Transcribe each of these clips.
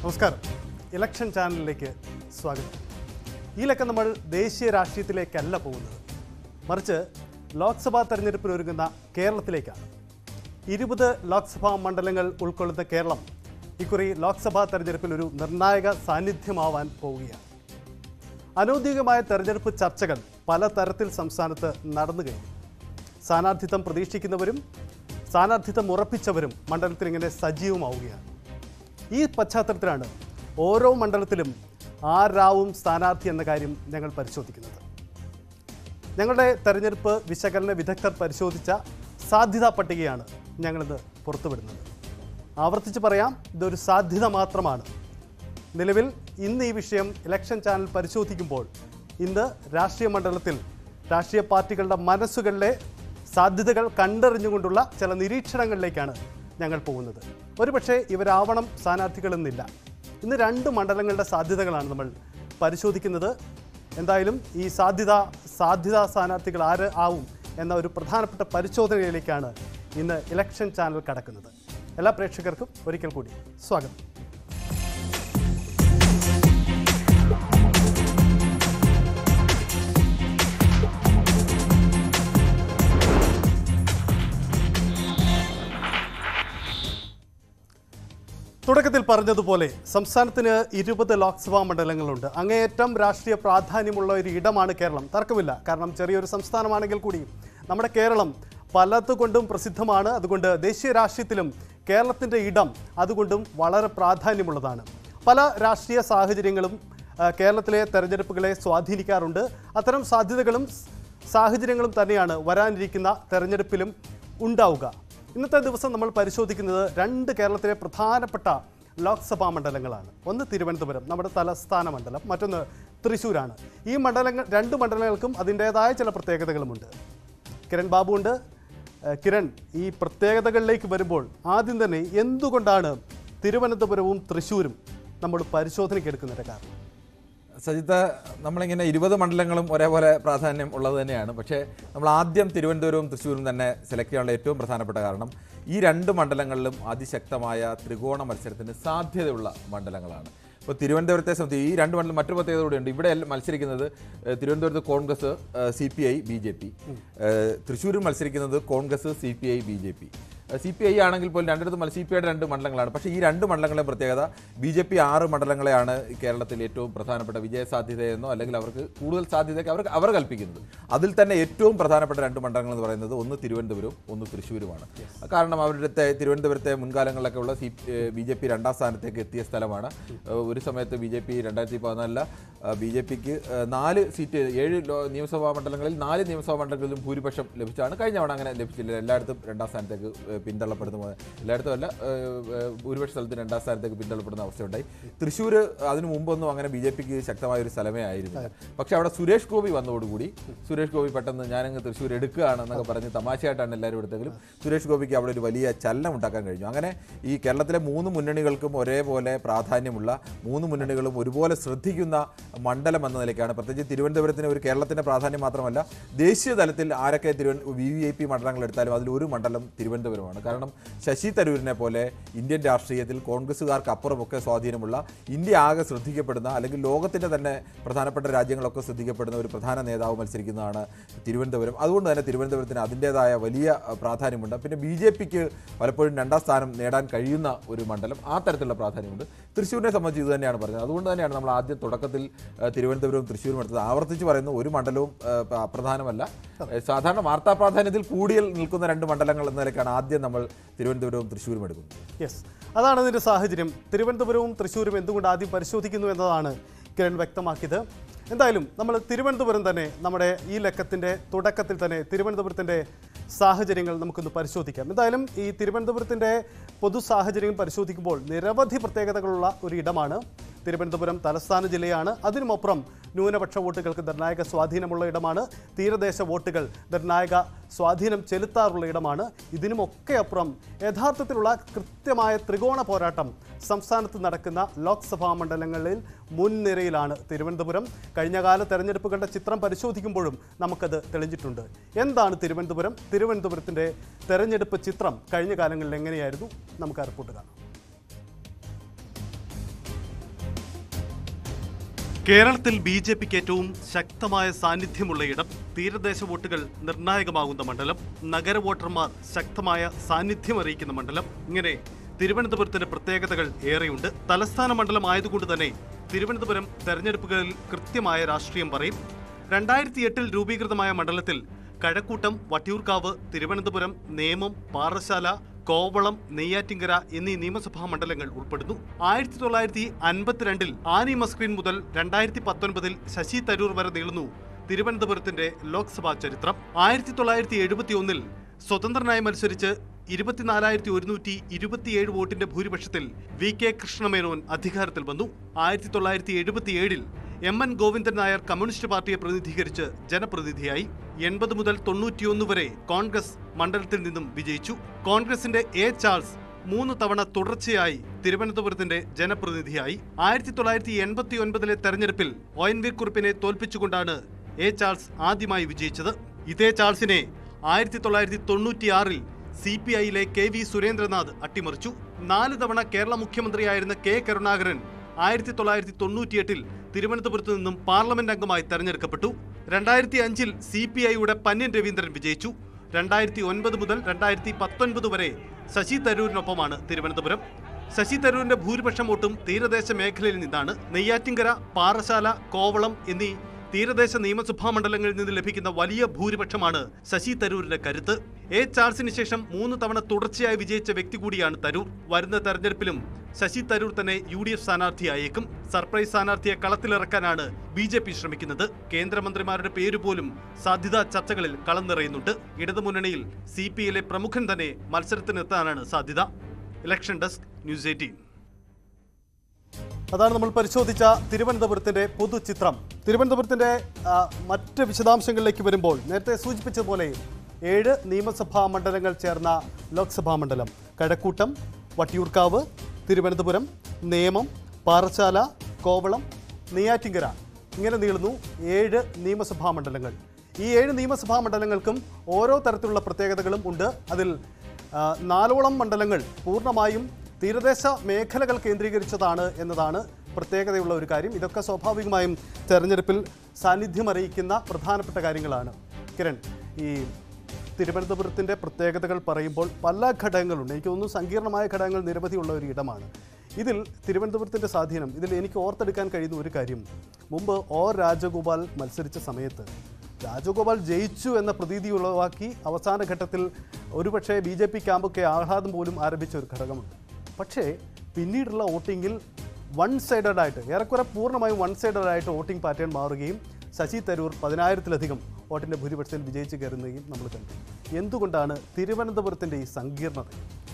നമസ്കാരം ഇലക്ഷൻ ചാനലിലേക്ക് സ്വാഗതം ഈ ലക്കം നമ്മൾ ദേശീയ രാഷ്ട്രീയത്തിലേക്കല്ല പോകുന്നത് മറിച്ച് ലോക്സഭാ തെരഞ്ഞെടുപ്പിന് ഒരുങ്ങുന്ന കേരളത്തിലേക്കാണ് ഇരുപത് ലോക്സഭാ മണ്ഡലങ്ങൾ ഉൾക്കൊള്ളുന്ന കേരളം ഇക്കുറി ലോക്സഭാ തെരഞ്ഞെടുപ്പിൽ ഒരു നിർണായക സാന്നിധ്യമാവാൻ പോവുകയാണ് അനൗദ്യോഗികമായ തെരഞ്ഞെടുപ്പ് ചർച്ചകൾ പലതരത്തിൽ സംസ്ഥാനത്ത് നടന്നു കഴിഞ്ഞു സ്ഥാനാർത്ഥിത്വം പ്രതീക്ഷിക്കുന്നവരും സ്ഥാനാർത്ഥിത്വം ഉറപ്പിച്ചവരും മണ്ഡലത്തിൽ ഇങ്ങനെ സജീവമാവുകയാണ് ഈ പശ്ചാത്തലത്തിലാണ് ഓരോ മണ്ഡലത്തിലും ആരാവും സ്ഥാനാർത്ഥി എന്ന കാര്യം ഞങ്ങൾ പരിശോധിക്കുന്നത് ഞങ്ങളുടെ തെരഞ്ഞെടുപ്പ് വിശകലന വിദഗ്ധർ പരിശോധിച്ച സാധ്യതാ പട്ടികയാണ് ഞങ്ങളിന്ന് പുറത്തുവിടുന്നത് ആവർത്തിച്ച് പറയാം ഇതൊരു സാധ്യത മാത്രമാണ് നിലവിൽ ഇന്ന് ഈ വിഷയം ഇലക്ഷൻ ചാനൽ പരിശോധിക്കുമ്പോൾ ഇന്ന് രാഷ്ട്രീയ മണ്ഡലത്തിൽ രാഷ്ട്രീയ പാർട്ടികളുടെ മനസ്സുകളിലെ സാധ്യതകൾ കണ്ടറിഞ്ഞുകൊണ്ടുള്ള ചില നിരീക്ഷണങ്ങളിലേക്കാണ് ഞങ്ങൾ പോകുന്നത് ഒരുപക്ഷെ ഇവരാവണം സ്ഥാനാർത്ഥികളെന്നില്ല ഇന്ന് രണ്ട് മണ്ഡലങ്ങളുടെ സാധ്യതകളാണ് നമ്മൾ പരിശോധിക്കുന്നത് എന്തായാലും ഈ സാധ്യത സാധ്യതാ സ്ഥാനാർത്ഥികൾ ആര് ആവും എന്ന ഒരു പ്രധാനപ്പെട്ട പരിശോധനയിലേക്കാണ് ഇന്ന് ഇലക്ഷൻ ചാനൽ കടക്കുന്നത് എല്ലാ പ്രേക്ഷകർക്കും ഒരിക്കൽ കൂടി സ്വാഗതം തുടക്കത്തിൽ പറഞ്ഞതുപോലെ സംസ്ഥാനത്തിന് ഇരുപത് ലോക്സഭാ മണ്ഡലങ്ങളുണ്ട് അങ്ങേയറ്റം രാഷ്ട്രീയ പ്രാധാന്യമുള്ള ഒരു ഇടമാണ് കേരളം തർക്കമില്ല കാരണം ചെറിയൊരു സംസ്ഥാനമാണെങ്കിൽ കൂടി നമ്മുടെ കേരളം പലതുകൊണ്ടും പ്രസിദ്ധമാണ് അതുകൊണ്ട് ദേശീയ രാഷ്ട്രീയത്തിലും കേരളത്തിൻ്റെ ഇടം അതുകൊണ്ടും വളരെ പ്രാധാന്യമുള്ളതാണ് പല രാഷ്ട്രീയ സാഹചര്യങ്ങളും ആ, കേരളത്തിലെ തെരഞ്ഞെടുപ്പുകളെ സ്വാധീനിക്കാറുണ്ട് അത്തരം സാധ്യതകളും സാഹചര്യങ്ങളും തന്നെയാണ് വരാനിരിക്കുന്ന തെരഞ്ഞെടുപ്പിലും ഉണ്ടാവുക ഇന്നത്തെ ദിവസം നമ്മൾ പരിശോധിക്കുന്നത് രണ്ട് കേരളത്തിലെ പ്രധാനപ്പെട്ട ലോക്സഭാ മണ്ഡലങ്ങളാണ് ഒന്ന് തിരുവനന്തപുരം നമ്മുടെ തലസ്ഥാന മണ്ഡലം മറ്റൊന്ന് തൃശ്ശൂരാണ് ഈ മണ്ഡലങ്ങൾ രണ്ട് മണ്ഡലങ്ങൾക്കും അതിൻ്റേതായ ചില പ്രത്യേകതകളുമുണ്ട് കിരൺ ബാബുണ്ട് ഏഹ് കിരൺ ഈ പ്രത്യേകതകളിലേക്ക് വരുമ്പോൾ ആദ്യം തന്നെ എന്തുകൊണ്ടാണ് തിരുവനന്തപുരവും തൃശ്ശൂരും നമ്മൾ പരിശോധനയ്ക്ക് എടുക്കുന്നതിൻ്റെ കാരണം സജിത്ത് നമ്മളിങ്ങനെ ഇരുപത് മണ്ഡലങ്ങളും ഒരേപോലെ പ്രാധാന്യം ഉള്ളത് തന്നെയാണ് പക്ഷേ നമ്മൾ ആദ്യം തിരുവനന്തപുരവും തൃശ്ശൂരും തന്നെ സെലക്ട് ചെയ്യാനുള്ള ഏറ്റവും പ്രധാനപ്പെട്ട കാരണം ഈ രണ്ട് മണ്ഡലങ്ങളിലും അതിശക്തമായ ത്രികോണ മത്സരത്തിന് സാധ്യതയുള്ള മണ്ഡലങ്ങളാണ് ഇപ്പോൾ തിരുവനന്തപുരത്തെ സംബന്ധിച്ച് ഈ രണ്ട് മണ്ഡലം മറ്റൊരു പ്രത്യേകത കൂടിയുണ്ട് ഇവിടെ എല്ലാം മത്സരിക്കുന്നത് ഏഹ്, തിരുവനന്തപുരത്ത് Congress C P I B J P തൃശ്ശൂരിൽ മത്സരിക്കുന്നത് Congress C P I B J P C P I ആണെങ്കിൽ പോലും രണ്ടിടത്തും സി പി ഐയുടെ രണ്ട് മണ്ഡലങ്ങളാണ് പക്ഷേ ഈ രണ്ട് മണ്ഡലങ്ങളെയും പ്രത്യേകത ബി ജെ പി ആറ് മണ്ഡലങ്ങളെയാണ് ഈ കേരളത്തിൽ ഏറ്റവും പ്രധാനപ്പെട്ട വിജയ സാധ്യതയെന്നോ അല്ലെങ്കിൽ അവർക്ക് കൂടുതൽ സാധ്യതയൊക്കെ അവർ അവർ കൽപ്പിക്കുന്നത് അതിൽ തന്നെ ഏറ്റവും പ്രധാനപ്പെട്ട രണ്ട് മണ്ഡലങ്ങൾ എന്ന് പറയുന്നത് ഒന്ന് തിരുവനന്തപുരവും ഒന്ന് തൃശ്ശൂരുമാണ് കാരണം അവരുടെ തിരുവനന്തപുരത്തെ മുൻകാലങ്ങളിലൊക്കെ ഉള്ള സി ബി ജെ പി രണ്ടാം സ്ഥാനത്തേക്ക് എത്തിയ സ്ഥലമാണ് ഏഹ് ഒരു സമയത്ത് ബി ജെ പി രണ്ടായിരത്തി പതിനാലില് ബി ജെ പിക്ക് നാല് സീറ്റ് ഏഴ് ലോ- നിയമസഭാ മണ്ഡലങ്ങളിൽ നാല് നിയമസഭാ മണ്ഡലങ്ങളിലും ഭൂരിപക്ഷം ലഭിച്ചാണ് കഴിഞ്ഞ തവണ അങ്ങനെ ലഭിച്ചില്ല എല്ലായിടത്തും രണ്ടാം സ്ഥാനത്തേക്ക് ഏഹ് പിന്തള്ളപ്പെടുന്ന പോലെ എല്ലായിടത്തും അല്ല ഏഹ് ഏഹ് ഭൂരിപക്ഷ സ്ഥലത്ത് രണ്ടാം സ്ഥാനത്തേക്ക് പിന്തള്ളപ്പെടുന്ന അവസ്ഥയുണ്ടായി തൃശ്ശൂർ അതിനു മുമ്പൊന്നും അങ്ങനെ ബി ജെ പിക്ക് ശക്തമായ ഒരു സ്ഥലമേ ആയിരുന്നില്ല പക്ഷെ അവിടെ സുരേഷ് ഗോപി വന്നതോടുകൂടി സുരേഷ് ഗോപി പെട്ടെന്ന് ഞാനങ്ങ് തൃശ്ശൂർ എടുക്കുകയാണെന്നൊക്കെ പറഞ്ഞ് തമാശയായിട്ടാണ് എല്ലാവരും എടുത്തെങ്കിലും സുരേഷ് ഗോപിക്ക് അവിടെ ഒരു വലിയ ചലനം ഉണ്ടാക്കാൻ കഴിഞ്ഞു അങ്ങനെ ഈ കേരളത്തിലെ മൂന്ന് മുന്നണികൾക്കും ഒരേപോലെ പ്രാധാന്യമുള്ള മൂന്ന് മുന്നണികളും ഒരുപോലെ ശ്രദ്ധിക്കുന്ന മണ്ഡലം എന്ന നിലയ്ക്കാണ് പ്രത്യേകിച്ച് തിരുവനന്തപുരത്തിന് ഒരു കേരളത്തിന്റെ പ്രാധാന്യം മാത്രമല്ല ദേശീയ തലത്തിൽ ആരൊക്കെ തിരുവന വി വി ഐ പി മണ്ഡലങ്ങൾ എടുത്താലും അതിൽ ഒരു മണ്ഡലം തിരുവനന്തപുരമാണ് കാരണം ശശി തരൂരിനെ പോലെ ഇന്ത്യൻ രാഷ്ട്രീയത്തിൽ കോൺഗ്രസ്സുകാർക്ക് അപ്പുറമൊക്കെ സ്വാധീനമുള്ള ഇന്ത്യ ആകെ ശ്രദ്ധിക്കപ്പെടുന്ന അല്ലെങ്കിൽ ലോകത്തിന്റെ തന്നെ പ്രധാനപ്പെട്ട രാജ്യങ്ങളൊക്കെ ശ്രദ്ധിക്കപ്പെടുന്ന ഒരു പ്രധാന നേതാവ് മത്സരിക്കുന്നതാണ് തിരുവനന്തപുരം അതുകൊണ്ട് തന്നെ തിരുവനന്തപുരത്തിന് അതിൻ്റെതായ വലിയ അഹ്, പ്രാധാന്യമുണ്ട് പിന്നെ ബി ജെ പിക്ക് പലപ്പോഴും രണ്ടാം സ്ഥാനം നേടാൻ കഴിയുന്ന ഒരു മണ്ഡലം ആ തരത്തിലുള്ള പ്രാധാന്യമുണ്ട് തൃശ്ശൂരിനെ സംബന്ധിച്ച് ഇത് തന്നെയാണ് പറഞ്ഞത് അതുകൊണ്ട് തന്നെയാണ് നമ്മൾ ആദ്യം തുടക്കത്തിൽ അഹ്, തിരുവനന്തപുരവും തൃശ്ശൂരും എടുത്തത് ആവർത്തിച്ച് പറയുന്നു ഒരു മണ്ഡലവും അഹ്, പ- അപ്രധാനമല്ല അഹ്, സാധാരണ വാർത്താ പ്രാധാന്യത്തിൽ കൂടുതൽ നിൽക്കുന്ന രണ്ട് മണ്ഡലങ്ങൾ എന്ന നിലയ്ക്കാണ് ആദ്യം നമ്മൾ തിരുവനന്തപുരവും തൃശ്ശൂരും എടുക്കുന്നത് യെസ് അതാണ് ഇതിൻ്റെ സാഹചര്യം തിരുവനന്തപുരവും തൃശ്ശൂരും എന്തുകൊണ്ട് ആദ്യം പരിശോധിക്കുന്നു എന്നതാണ് കിരൺ വ്യക്തമാക്കിയത് എന്തായാലും നമ്മൾ തിരുവനന്തപുരം തന്നെ നമ്മുടെ ഈ ലക്കത്തിൻ്റെ തുടക്കത്തിൽ തന്നെ തിരുവനന്തപുരത്തിൻ്റെ സാഹചര്യങ്ങൾ നമുക്കൊന്ന് പരിശോധിക്കാം എന്തായാലും ഈ തിരുവനന്തപുരത്തിൻ്റെ പൊതു സാഹചര്യം പരിശോധിക്കുമ്പോൾ നിരവധി പ്രത്യേകതകളുള്ള ഒരു ഇടമാണ് തിരുവനന്തപുരം തലസ്ഥാന ജില്ലയാണ് അതിനുമപ്പുറം ന്യൂനപക്ഷ വോട്ടുകൾക്ക് നിർണായക സ്വാധീനമുള്ള ഇടമാണ് തീരദേശ വോട്ടുകൾ നിർണായക സ്വാധീനം ചെലുത്താറുള്ള ഇടമാണ് ഇതിനുമൊക്കെ അപ്പുറം യഥാർത്ഥത്തിലുള്ള കൃത്യമായ ത്രികോണ പോരാട്ടം സംസ്ഥാനത്ത് നടക്കുന്ന ലോക്സഭാ മണ്ഡലങ്ങളിൽ മുൻനിരയിലാണ് തിരുവനന്തപുരം കഴിഞ്ഞകാല തെരഞ്ഞെടുപ്പുകളുടെ ചിത്രം പരിശോധിക്കുമ്പോഴും നമുക്കത് തെളിഞ്ഞിട്ടുണ്ട് എന്താണ് തിരുവനന്തപുരം തിരുവനന്തപുരത്തിൻ്റെ തെരഞ്ഞെടുപ്പ് ചിത്രം കഴിഞ്ഞ കാലങ്ങളിൽ എങ്ങനെയായിരുന്നു നമുക്ക് ആ റിപ്പോർട്ട് കാണാം കേരളത്തിൽ ബി ജെ പിക്ക് ഏറ്റവും ശക്തമായ സാന്നിധ്യമുള്ള ഇടം തീരദേശ വോട്ടുകൾ നിർണായകമാകുന്ന മണ്ഡലം നഗര വോട്ടർമാർ ശക്തമായ സാന്നിധ്യം അറിയിക്കുന്ന മണ്ഡലം ഇങ്ങനെ തിരുവനന്തപുരത്തിന്റെ പ്രത്യേകതകൾ ഏറെയുണ്ട് തലസ്ഥാന മണ്ഡലം ആയതുകൊണ്ട് തന്നെ തിരുവനന്തപുരം തെരഞ്ഞെടുപ്പുകളിൽ കൃത്യമായ രാഷ്ട്രീയം പറയും രണ്ടായിരത്തി എട്ടിൽ രൂപീകൃതമായ മണ്ഡലത്തിൽ കഴക്കൂട്ടം വട്ടിയൂർക്കാവ് തിരുവനന്തപുരം നേമം പാറശാല കോവളം നെയ്യാറ്റിങ്കര എന്നീ നിയമസഭാ മണ്ഡലങ്ങൾ ഉൾപ്പെടുന്നു ആയിരത്തി തൊള്ളായിരത്തി അൻപത്തിരണ്ടിൽ ആനി മസ്ക്രീൻ മുതൽ രണ്ടായിരത്തി പത്തൊൻപതിൽ ശശി തരൂർ വരെ നീളുന്നു തിരുവനന്തപുരത്തിന്റെ ലോക്സഭാ ചരിത്രം ആയിരത്തി തൊള്ളായിരത്തി എഴുപത്തി ഒന്നിൽ സ്വതന്ത്രനായി മത്സരിച്ച് ഇരുപത്തിനാലായിരത്തി ഒരുന്നൂറ്റി ഇരുപത്തിയേഴ് വോട്ടിന്റെ ഭൂരിപക്ഷത്തിൽ വി കെ കൃഷ്ണമേനോൻ അധികാരത്തിൽ വന്നു ആയിരത്തി തൊള്ളായിരത്തി എഴുപത്തിയേഴിൽ M N Govindan Nair communist പാർട്ടിയെ പ്രതിനിധീകരിച്ച് ജനപ്രതിനിധിയായി എൺപത് മുതൽ തൊണ്ണൂറ്റിയൊന്ന് വരെ കോൺഗ്രസ് മണ്ഡലത്തിൽ നിന്നും വിജയിച്ചു കോൺഗ്രസിന്റെ എ ചാൾസ് മൂന്ന് തവണ തുടർച്ചയായി തിരുവനന്തപുരത്തിന്റെ ജനപ്രതിനിധിയായി ആയിരത്തി തൊള്ളായിരത്തി എൺപത്തി ഒൻപതിലെ തെരഞ്ഞെടുപ്പിൽ ഒ എൻ വി കുറിപ്പിനെ തോൽപ്പിച്ചുകൊണ്ടാണ് എ ചാൾസ് ആദ്യമായി വിജയിച്ചത് ഇതേ ചാൾസിനെ ആയിരത്തി തൊള്ളായിരത്തി തൊണ്ണൂറ്റിയാറിൽ സി പി ഐയിലെ കെ വി സുരേന്ദ്രനാഥ് അട്ടിമറിച്ചു നാല് തവണ കേരള മുഖ്യമന്ത്രിയായിരുന്ന കെ കരുണാകരൻ ആയിരത്തി തൊള്ളായിരത്തി തൊണ്ണൂറ്റിയെട്ടിൽ തിരുവനന്തപുരത്ത് നിന്നും പാർലമെന്റ് അംഗമായി തെരഞ്ഞെടുക്കപ്പെട്ടു രണ്ടായിരത്തി അഞ്ചിൽ സി പി ഐയുടെ പന്യൻ രവീന്ദ്രൻ വിജയിച്ചു രണ്ടായിരത്തി ഒൻപത് മുതൽ രണ്ടായിരത്തി പത്തൊൻപത് വരെ ശശി തരൂരിനൊപ്പമാണ് തിരുവനന്തപുരം ശശി തരൂരിന്റെ ഭൂരിപക്ഷം വോട്ടും തീരദേശ മേഖലയിൽ നിന്നാണ് നെയ്യാറ്റിങ്കര പാറശാല കോവളം എന്നീ തീരദേശ നിയമസഭാ മണ്ഡലങ്ങളിൽ നിന്ന് ലഭിക്കുന്ന വലിയ ഭൂരിപക്ഷമാണ് ശശി തരൂരിന്റെ കരുത്ത് എ ചാൾസിന് ശേഷം മൂന്ന് തവണ തുടർച്ചയായി വിജയിച്ച വ്യക്തി കൂടിയാണ് തരൂർ വരുന്ന തെരഞ്ഞെടുപ്പിലും ശശി തരൂർ തന്നെ യു ഡി എഫ് സ്ഥാനാർത്ഥിയായേക്കും സർപ്രൈസ് സ്ഥാനാർത്ഥിയെ കളത്തിലിറക്കാനാണ് ബി ജെ പി ശ്രമിക്കുന്നത് കേന്ദ്രമന്ത്രിമാരുടെ പേര് പോലും സാധ്യതാ ചർച്ചകളിൽ കളം നിറയുന്നുണ്ട് ഇടതുമുന്നണിയിൽ സി പി ഐയിലെ പ്രമുഖൻ തന്നെ മത്സരത്തിനെത്താനാണ് സാധ്യത ഇലക്ഷൻ ഡെസ്ക് ന്യൂസ് എയ്റ്റീൻ അതാണ് നമ്മൾ പരിശോധിച്ച തിരുവനന്തപുരത്തിന്റെ പൊതുചിത്രം തിരുവനന്തപുരത്തിന്റെ ആ, മറ്റ് വിശദാംശങ്ങളിലേക്ക് വരുമ്പോൾ നേരത്തെ സൂചിപ്പിച്ചതുപോലെ ഏഴ് നിയമസഭാ മണ്ഡലങ്ങൾ ചേർന്ന ലോക്സഭാ മണ്ഡലം കഴക്കൂട്ടം വട്ടിയൂർക്കാവ് തിരുവനന്തപുരം നേമം പാറശാല കോവളം നെയ്യാറ്റിങ്കര ഇങ്ങനെ നീളുന്നു ഏഴ് നിയമസഭാ മണ്ഡലങ്ങൾ ഈ ഏഴ് നിയമസഭാ മണ്ഡലങ്ങൾക്കും ഓരോ തരത്തിലുള്ള പ്രത്യേകതകളും ഉണ്ട് അതിൽ ആ, നാലോളം മണ്ഡലങ്ങൾ പൂർണ്ണമായും തീരദേശ മേഖലകൾ കേന്ദ്രീകരിച്ചതാണ് എന്നതാണ് പ്രത്യേകതയുള്ള ഒരു കാര്യം ഇതൊക്കെ സ്വാഭാവികമായും തെരഞ്ഞെടുപ്പിൽ സാന്നിധ്യം അറിയിക്കുന്ന പ്രധാനപ്പെട്ട കാര്യങ്ങളാണ് കിരൺ ഈ തിരുവനന്തപുരത്തിൻ്റെ പ്രത്യേകതകൾ പറയുമ്പോൾ പല ഘടകങ്ങളുണ്ട് എനിക്ക് തോന്നുന്നു സങ്കീർണമായ ഘടകങ്ങൾ നിരവധിയുള്ള ഒരു ഇടമാണ് ഇതിൽ തിരുവനന്തപുരത്തിൻ്റെ സ്വാധീനം ഇതിൽ എനിക്ക് ഓർത്തെടുക്കാൻ കഴിയുന്ന ഒരു കാര്യം മുമ്പ് ഒ രാജഗോപാൽ മത്സരിച്ച സമയത്ത് രാജഗോപാൽ ജയിച്ചു എന്ന പ്രതീതി ഉളവാക്കി അവസാന ഘട്ടത്തിൽ ഒരുപക്ഷെ ബി ജെ പി ക്യാമ്പൊക്കെ ആഹ്ലാദം പോലും ആരംഭിച്ച ഒരു ഘടകമുണ്ട് പക്ഷേ പിന്നീടുള്ള വോട്ടിങ്ങിൽ വൺ സൈഡഡ് ആയിട്ട് ഏറെക്കുറെ പൂർണ്ണമായും വൺ സൈഡഡ് ആയിട്ട് വോട്ടിംഗ് പാറ്റേൺ മാറുകയും ശശി തരൂർ പതിനായിരത്തിലധികം വോട്ടിൻ്റെ ഭൂരിപക്ഷത്തിൽ വിജയിച്ച് കയറുന്നതും നമ്മൾ കണ്ടു എന്തുകൊണ്ടാണ് തിരുവനന്തപുരത്തിൻ്റെ ഈ സങ്കീർണത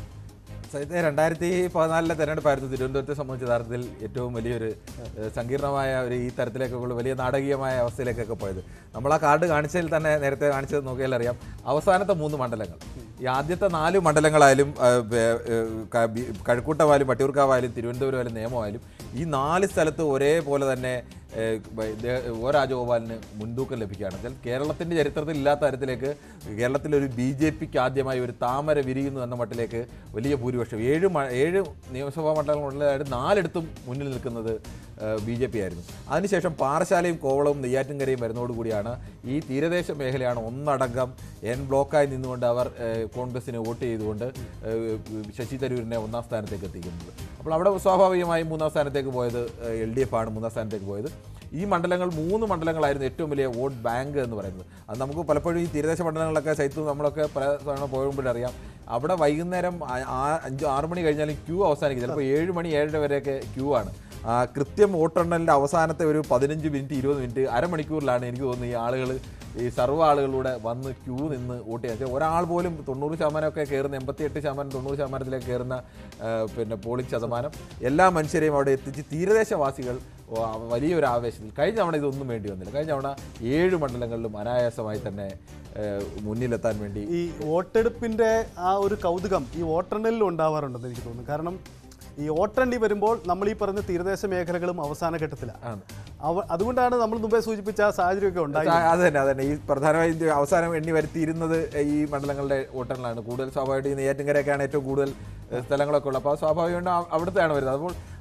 സഹിത രണ്ടായിരത്തി പതിനാലിലെ തെരഞ്ഞെടുപ്പായിരുന്നു തിരുവനന്തപുരത്തെ സംബന്ധിച്ച യഥാർത്ഥത്തിൽ ഏറ്റവും വലിയൊരു ഏഹ്, സങ്കീർണമായ ഒരു ഈ തരത്തിലേക്കുള്ള വലിയ നാടകീയമായ അവസ്ഥയിലേക്കൊക്കെ പോയത് നമ്മൾ ആ കാർഡ് കാണിച്ചതിൽ തന്നെ നേരത്തെ കാണിച്ചത് നോക്കിയാൽ അറിയാം അവസാനത്തെ മൂന്ന് മണ്ഡലങ്ങൾ ഈ ആദ്യത്തെ നാല് മണ്ഡലങ്ങളായാലും ഏഹ്, ബേ- ഏഹ്, ക- ബി- കഴക്കൂട്ടമായാലും വട്ടിയൂർക്കാവായാലും തിരുവനന്തപുരമായാലും നിയമമായാലും ഈ നാല് സ്ഥലത്ത് ഒരേപോലെ തന്നെ ഏഹ്, ബ- ഇത് ഒ രാജഗോപാലിന് മുൻതൂക്കം ലഭിക്കുകയാണ് എന്നാൽ കേരളത്തിൻ്റെ ചരിത്രത്തിൽ ഇല്ലാത്ത തരത്തിലേക്ക് കേരളത്തിലൊരു ബി ജെ പിക്ക് ആദ്യമായി ഒരു താമര വിരിയുന്നു എന്ന മട്ടിലേക്ക് വലിയ ഭൂരിപക്ഷം ഏഴ് മ- ഏഴ് നിയമസഭാ മണ്ഡലങ്ങളിലായിട്ട് നാലിടത്തും മുന്നിൽ നിൽക്കുന്നത് ബി ജെ പി ആയിരുന്നു അതിനുശേഷം പാറശാലയും കോവളവും നെയ്യാറ്റിൻകരയും വരുന്നതോടുകൂടിയാണ് ഈ തീരദേശ മേഖലയാണ് ഒന്നടങ്കം എൻ ബ്ലോക്കായി നിന്നുകൊണ്ട് അവർ ഏഹ്, കോൺഗ്രസിന് വോട്ട് ചെയ്തുകൊണ്ട് ഏഹ്, ശശി തരൂരിനെ ഒന്നാം സ്ഥാനത്തേക്ക് എത്തിക്കുന്നത് അപ്പോൾ അവിടെ സ്വാഭാവികമായും മൂന്നാം സ്ഥാനത്തേക്ക് പോയത് എൽ ഡി എഫ് ആണ് മൂന്നാം സ്ഥാനത്തേക്ക് പോയത് ഈ മണ്ഡലങ്ങൾ മൂന്ന് മണ്ഡലങ്ങളായിരുന്നു ഏറ്റവും വലിയ വോട്ട് ബാങ്ക് എന്ന് പറയുന്നത് അത് നമുക്ക് പലപ്പോഴും ഈ തീരദേശ മണ്ഡലങ്ങളിലൊക്കെ സൈത്ത് നമ്മളൊക്കെ പല തവണ പോകുമ്പോഴറിയാം അവിടെ വൈകുന്നേരം ആ- ആ- അഞ്ച് ആറ് മണി കഴിഞ്ഞാലും ക്യൂ അവസാനിക്കും ചിലപ്പോൾ ഏഴ് മണി ഏഴര വരെയൊക്കെ ക്യൂ ആണ് ആ, കൃത്യം വോട്ടെണ്ണലിൻ്റെ അവസാനത്തെ ഒരു പതിനഞ്ച് മിനിറ്റ് ഇരുപത് മിനിറ്റ് അരമണിക്കൂറിലാണ് എനിക്ക് തോന്നുന്നത് ഈ ആളുകൾ ഈ സർവ്വ ആളുകളിലൂടെ വന്ന് ക്യൂ നിന്ന് വോട്ട് ചെയ്യാൻ വെച്ചാൽ ഒരാൾ പോലും തൊണ്ണൂറ് ശതമാനമൊക്കെ കയറുന്ന എൺപത്തിയെട്ട് ശതമാനം തൊണ്ണൂറ് ശതമാനത്തിലേക്ക് കയറുന്ന ആ, പിന്നെ പോളിംഗ് ശതമാനം എല്ലാ മനുഷ്യരെയും അവിടെ എത്തിച്ച് തീരദേശവാസികൾ ഓ, വലിയൊരു ആവേശത്തിൽ കഴിഞ്ഞ തവണ ഇതൊന്നും വേണ്ടി വന്നില്ല കഴിഞ്ഞ തവണ ഏഴ് മണ്ഡലങ്ങളിലും അനായാസമായി തന്നെ ആ, മുന്നിലെത്താൻ വേണ്ടി ഈ വോട്ടെടുപ്പിന്റെ ആ ഒരു കൗതുകം ഈ വോട്ടെണ്ണലിലും ഉണ്ടാവാറുണ്ടെന്ന് എനിക്ക് തോന്നുന്നു കാരണം ഈ വോട്ടെണ്ണി വരുമ്പോൾ നമ്മൾ ഈ പറഞ്ഞ തീരദേശ മേഖലകളും അവസാന ഘട്ടത്തിലാണ് ആണ് അവ അതുകൊണ്ടാണ് നമ്മൾ മുമ്പേ സൂചിപ്പിച്ച ആ സാഹചര്യമൊക്കെ ഉണ്ടായി ആ, അത് തന്നെ അത് തന്നെ ഈ പ്രധാനമായും ഇത് അവസാനം എണ്ണി വരുത്തിയിരുന്നത് ഈ മണ്ഡലങ്ങളുടെ വോട്ടെണ്ണലാണ് കൂടുതൽ സ്വാഭാവികമായിട്ട് ഈ നെയ്യാറ്റിൻകരയൊക്കെയാണ് ഏറ്റവും കൂടുതൽ ഏഹ്, സ്ഥലങ്ങളൊക്കെ ഉള്ളത് അപ്പോൾ സ്വാഭാവികമായിട്ടും അവിടുത്തെയാണ് വരുന്നത് അപ്പോൾ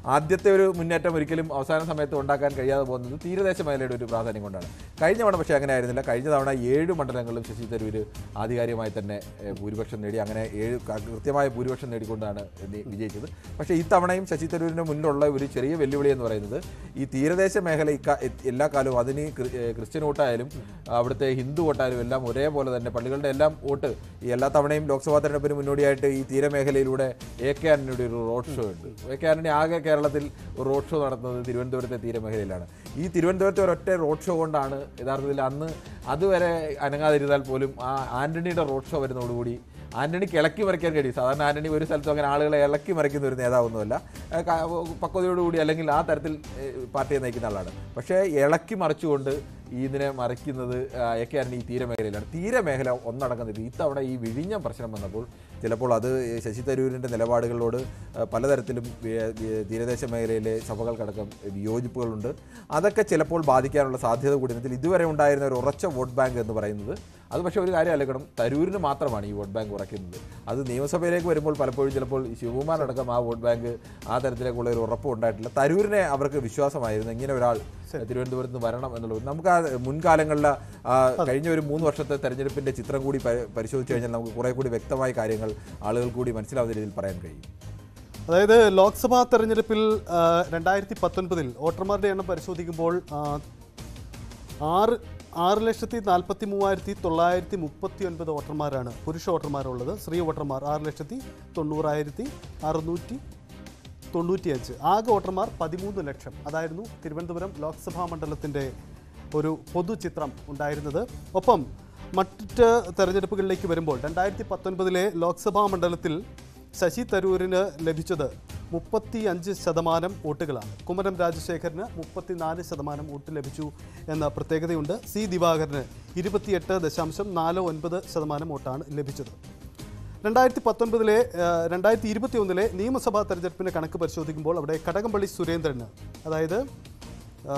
ആദ്യത്തെ ഒരു മുന്നേറ്റം ഒരിക്കലും അവസാന സമയത്ത് ഉണ്ടാക്കാൻ കഴിയാതെ പോകുന്നത് തീരദേശ മേഖലയുടെ ഒരു പ്രാധാന്യം കൊണ്ടാണ് കഴിഞ്ഞ തവണ പക്ഷേ അങ്ങനെ ആയിരുന്നില്ല കഴിഞ്ഞ തവണ ഏഴ് മണ്ഡലങ്ങളിലും ശശി തരൂർ ആധികാരികമായി തന്നെ ഏഹ്, ഭൂരിപക്ഷം നേടി അങ്ങനെ ഏഴ് ക- കൃത്യമായ ഭൂരിപക്ഷം നേടിക്കൊണ്ടാണ് നി- വിജയിച്ചത് പക്ഷേ ഇത്തവണയും ശശി തരൂരിന് മുന്നിലുള്ള ഒരു ചെറിയ വെല്ലുവിളി എന്ന് പറയുന്നത് ഈ തീരദേശ മേഖല ഇക്ക എ- എല്ലാ കാലവും അതിന് ക്രി- ഏഹ്, ക്രിസ്ത്യൻ വോട്ടായാലും അവിടുത്തെ ഹിന്ദു വോട്ടായാലും എല്ലാം ഒരേപോലെ തന്നെ പള്ളികളുടെ എല്ലാം വോട്ട് ഈ എല്ലാ തവണയും ലോക്സഭാ തെരഞ്ഞെടുപ്പിന് മുന്നോടിയായിട്ട് ഈ തീരമേഖലയിലൂടെ എ കെ ആന്റണിയുടെ ഒരു റോഡ് ഷോ ഉണ്ട് എ കെ ആന്റണി ആകെ കേരളത്തിൽ ഒരു റോഡ് ഷോ നടത്തുന്നത് തിരുവനന്തപുരത്തെ തീരമേഖലയിലാണ് ഈ തിരുവനന്തപുരത്തെ ഒരൊറ്റ റോഡ് ഷോ കൊണ്ടാണ് യഥാർത്ഥത്തിൽ അന്ന് അതുവരെ അനങ്ങാതിരുന്നാൽ പോലും ആ ആന്റണിയുടെ റോഡ് ഷോ വരുന്നതോടുകൂടി ആന്റണിക്ക് ഇളക്കി മറിക്കാൻ കഴിയും സാധാരണ ആന്റണി ഒരു സ്ഥലത്തും അങ്ങനെ ആളുകളെ ഇളക്കി മറിക്കുന്ന ഒരു നേതാവൊന്നുമല്ല ഏഹ് ക- പക്വതയോടുകൂടി അല്ലെങ്കിൽ ആ തരത്തിൽ ഏഹ് പാർട്ടിയെ നയിക്കുന്ന ആളാണ് പക്ഷേ ഇളക്കി മറിച്ചുകൊണ്ട് ഈ ഇതിനെ മറിക്കുന്നത് ആ, എ കെ ആന്റണി ഈ തീരമേഖലയിലാണ് തീരമേഖല ഒന്നടക്കം നിൽക്കും ഇത്തവണ ഈ വിഴിഞ്ഞം പ്രശ്നം വന്നപ്പോൾ ചിലപ്പോൾ അത് ശശി തരൂരിൻ്റെ നിലപാടുകളോട് ആ, പലതരത്തിലും വി- വി- തീരദേശ മേഖലയിലെ സഭകൾക്കടക്കം വിയോജിപ്പുകളുണ്ട് അതൊക്കെ ചിലപ്പോൾ ബാധിക്കാനുള്ള സാധ്യത കൂടി ഇതിൽ ഇതുവരെ ഉണ്ടായിരുന്ന ഒരു ഉറച്ച വോട്ട് ബാങ്ക് എന്ന് പറയുന്നത് അത് പക്ഷേ ഒരു കാര്യം അലക്കണം തരൂരിന് മാത്രമാണ് ഈ വോട്ട് ബാങ്ക് ഉറയ്ക്കുന്നത് അത് നിയമസഭയിലേക്ക് വരുമ്പോൾ പലപ്പോഴും ചിലപ്പോൾ ഈ ശിവകുമാരടക്കം ആ വോട്ട് ബാങ്ക് ആ തരത്തിലേക്കുള്ള ഒരു ഉറപ്പ് ഉണ്ടായിട്ടില്ല തരൂരിനെ അവർക്ക് വിശ്വാസമായിരുന്നു ഇങ്ങനെ ഒരാൾ തിരുവനന്തപുരത്ത് നിന്ന് വരണം എന്നുള്ളത് നമുക്ക് ആ മുൻകാലങ്ങളിൽ ആ, കഴിഞ്ഞ ഒരു മൂന്ന് വർഷത്തെ തെരഞ്ഞെടുപ്പിന്റെ ചിത്രം കൂടി പരി- പരിശോധിച്ച് കഴിഞ്ഞാൽ നമുക്ക് കുറെ കൂടി വ്യക്തമായ കാര്യങ്ങൾ ആളുകൾ കൂടി മനസ്സിലാവുന്ന രീതിയിൽ പറയാൻ കഴിയും അതായത് ലോക്സഭാ തെരഞ്ഞെടുപ്പിൽ രണ്ടായിരത്തി പത്തൊൻപതിൽ വോട്ടർമാരുടെ എണ്ണം പരിശോധിക്കുമ്പോൾ ആ, ആറ് ആറ് ലക്ഷത്തി നാൽപ്പത്തി മൂവായിരത്തി തൊള്ളായിരത്തി മുപ്പത്തി ഒൻപത് വോട്ടർമാരാണ് പുരുഷ വോട്ടർമാരുള്ളത് സ്ത്രീ വോട്ടർമാർ ആറ് ലക്ഷത്തി തൊണ്ണൂറായിരത്തി അറുന്നൂറ്റി തൊണ്ണൂറ്റിയഞ്ച് ആകെ വോട്ടർമാർ പതിമൂന്ന് ലക്ഷം അതായിരുന്നു തിരുവനന്തപുരം ലോക്സഭാ മണ്ഡലത്തിൻ്റെ ഒരു പൊതുചിത്രം ഉണ്ടായിരുന്നത് ഒപ്പം മറ്റ് തെരഞ്ഞെടുപ്പുകളിലേക്ക് വരുമ്പോൾ രണ്ടായിരത്തി പത്തൊൻപതിലെ ലോക്സഭാ മണ്ഡലത്തിൽ ശശി തരൂരിന് ലഭിച്ചത് മുപ്പത്തി അഞ്ച് ശതമാനം വോട്ടുകളാണ് കുമ്മനം രാജശേഖരന് മുപ്പത്തിനാല് ശതമാനം വോട്ട് ലഭിച്ചു എന്ന പ്രത്യേകതയുണ്ട് സി ദിവാകരന് ഇരുപത്തിയെട്ട് ദശാംശം നാല് ഒൻപത് ശതമാനം വോട്ടാണ് ലഭിച്ചത് രണ്ടായിരത്തി പത്തൊൻപതിലെ രണ്ടായിരത്തി ഇരുപത്തി ഒന്നിലെ നിയമസഭാ തെരഞ്ഞെടുപ്പിന്റെ കണക്ക് പരിശോധിക്കുമ്പോൾ അവിടെ കടകംപള്ളി സുരേന്ദ്രന് അതായത് ആ,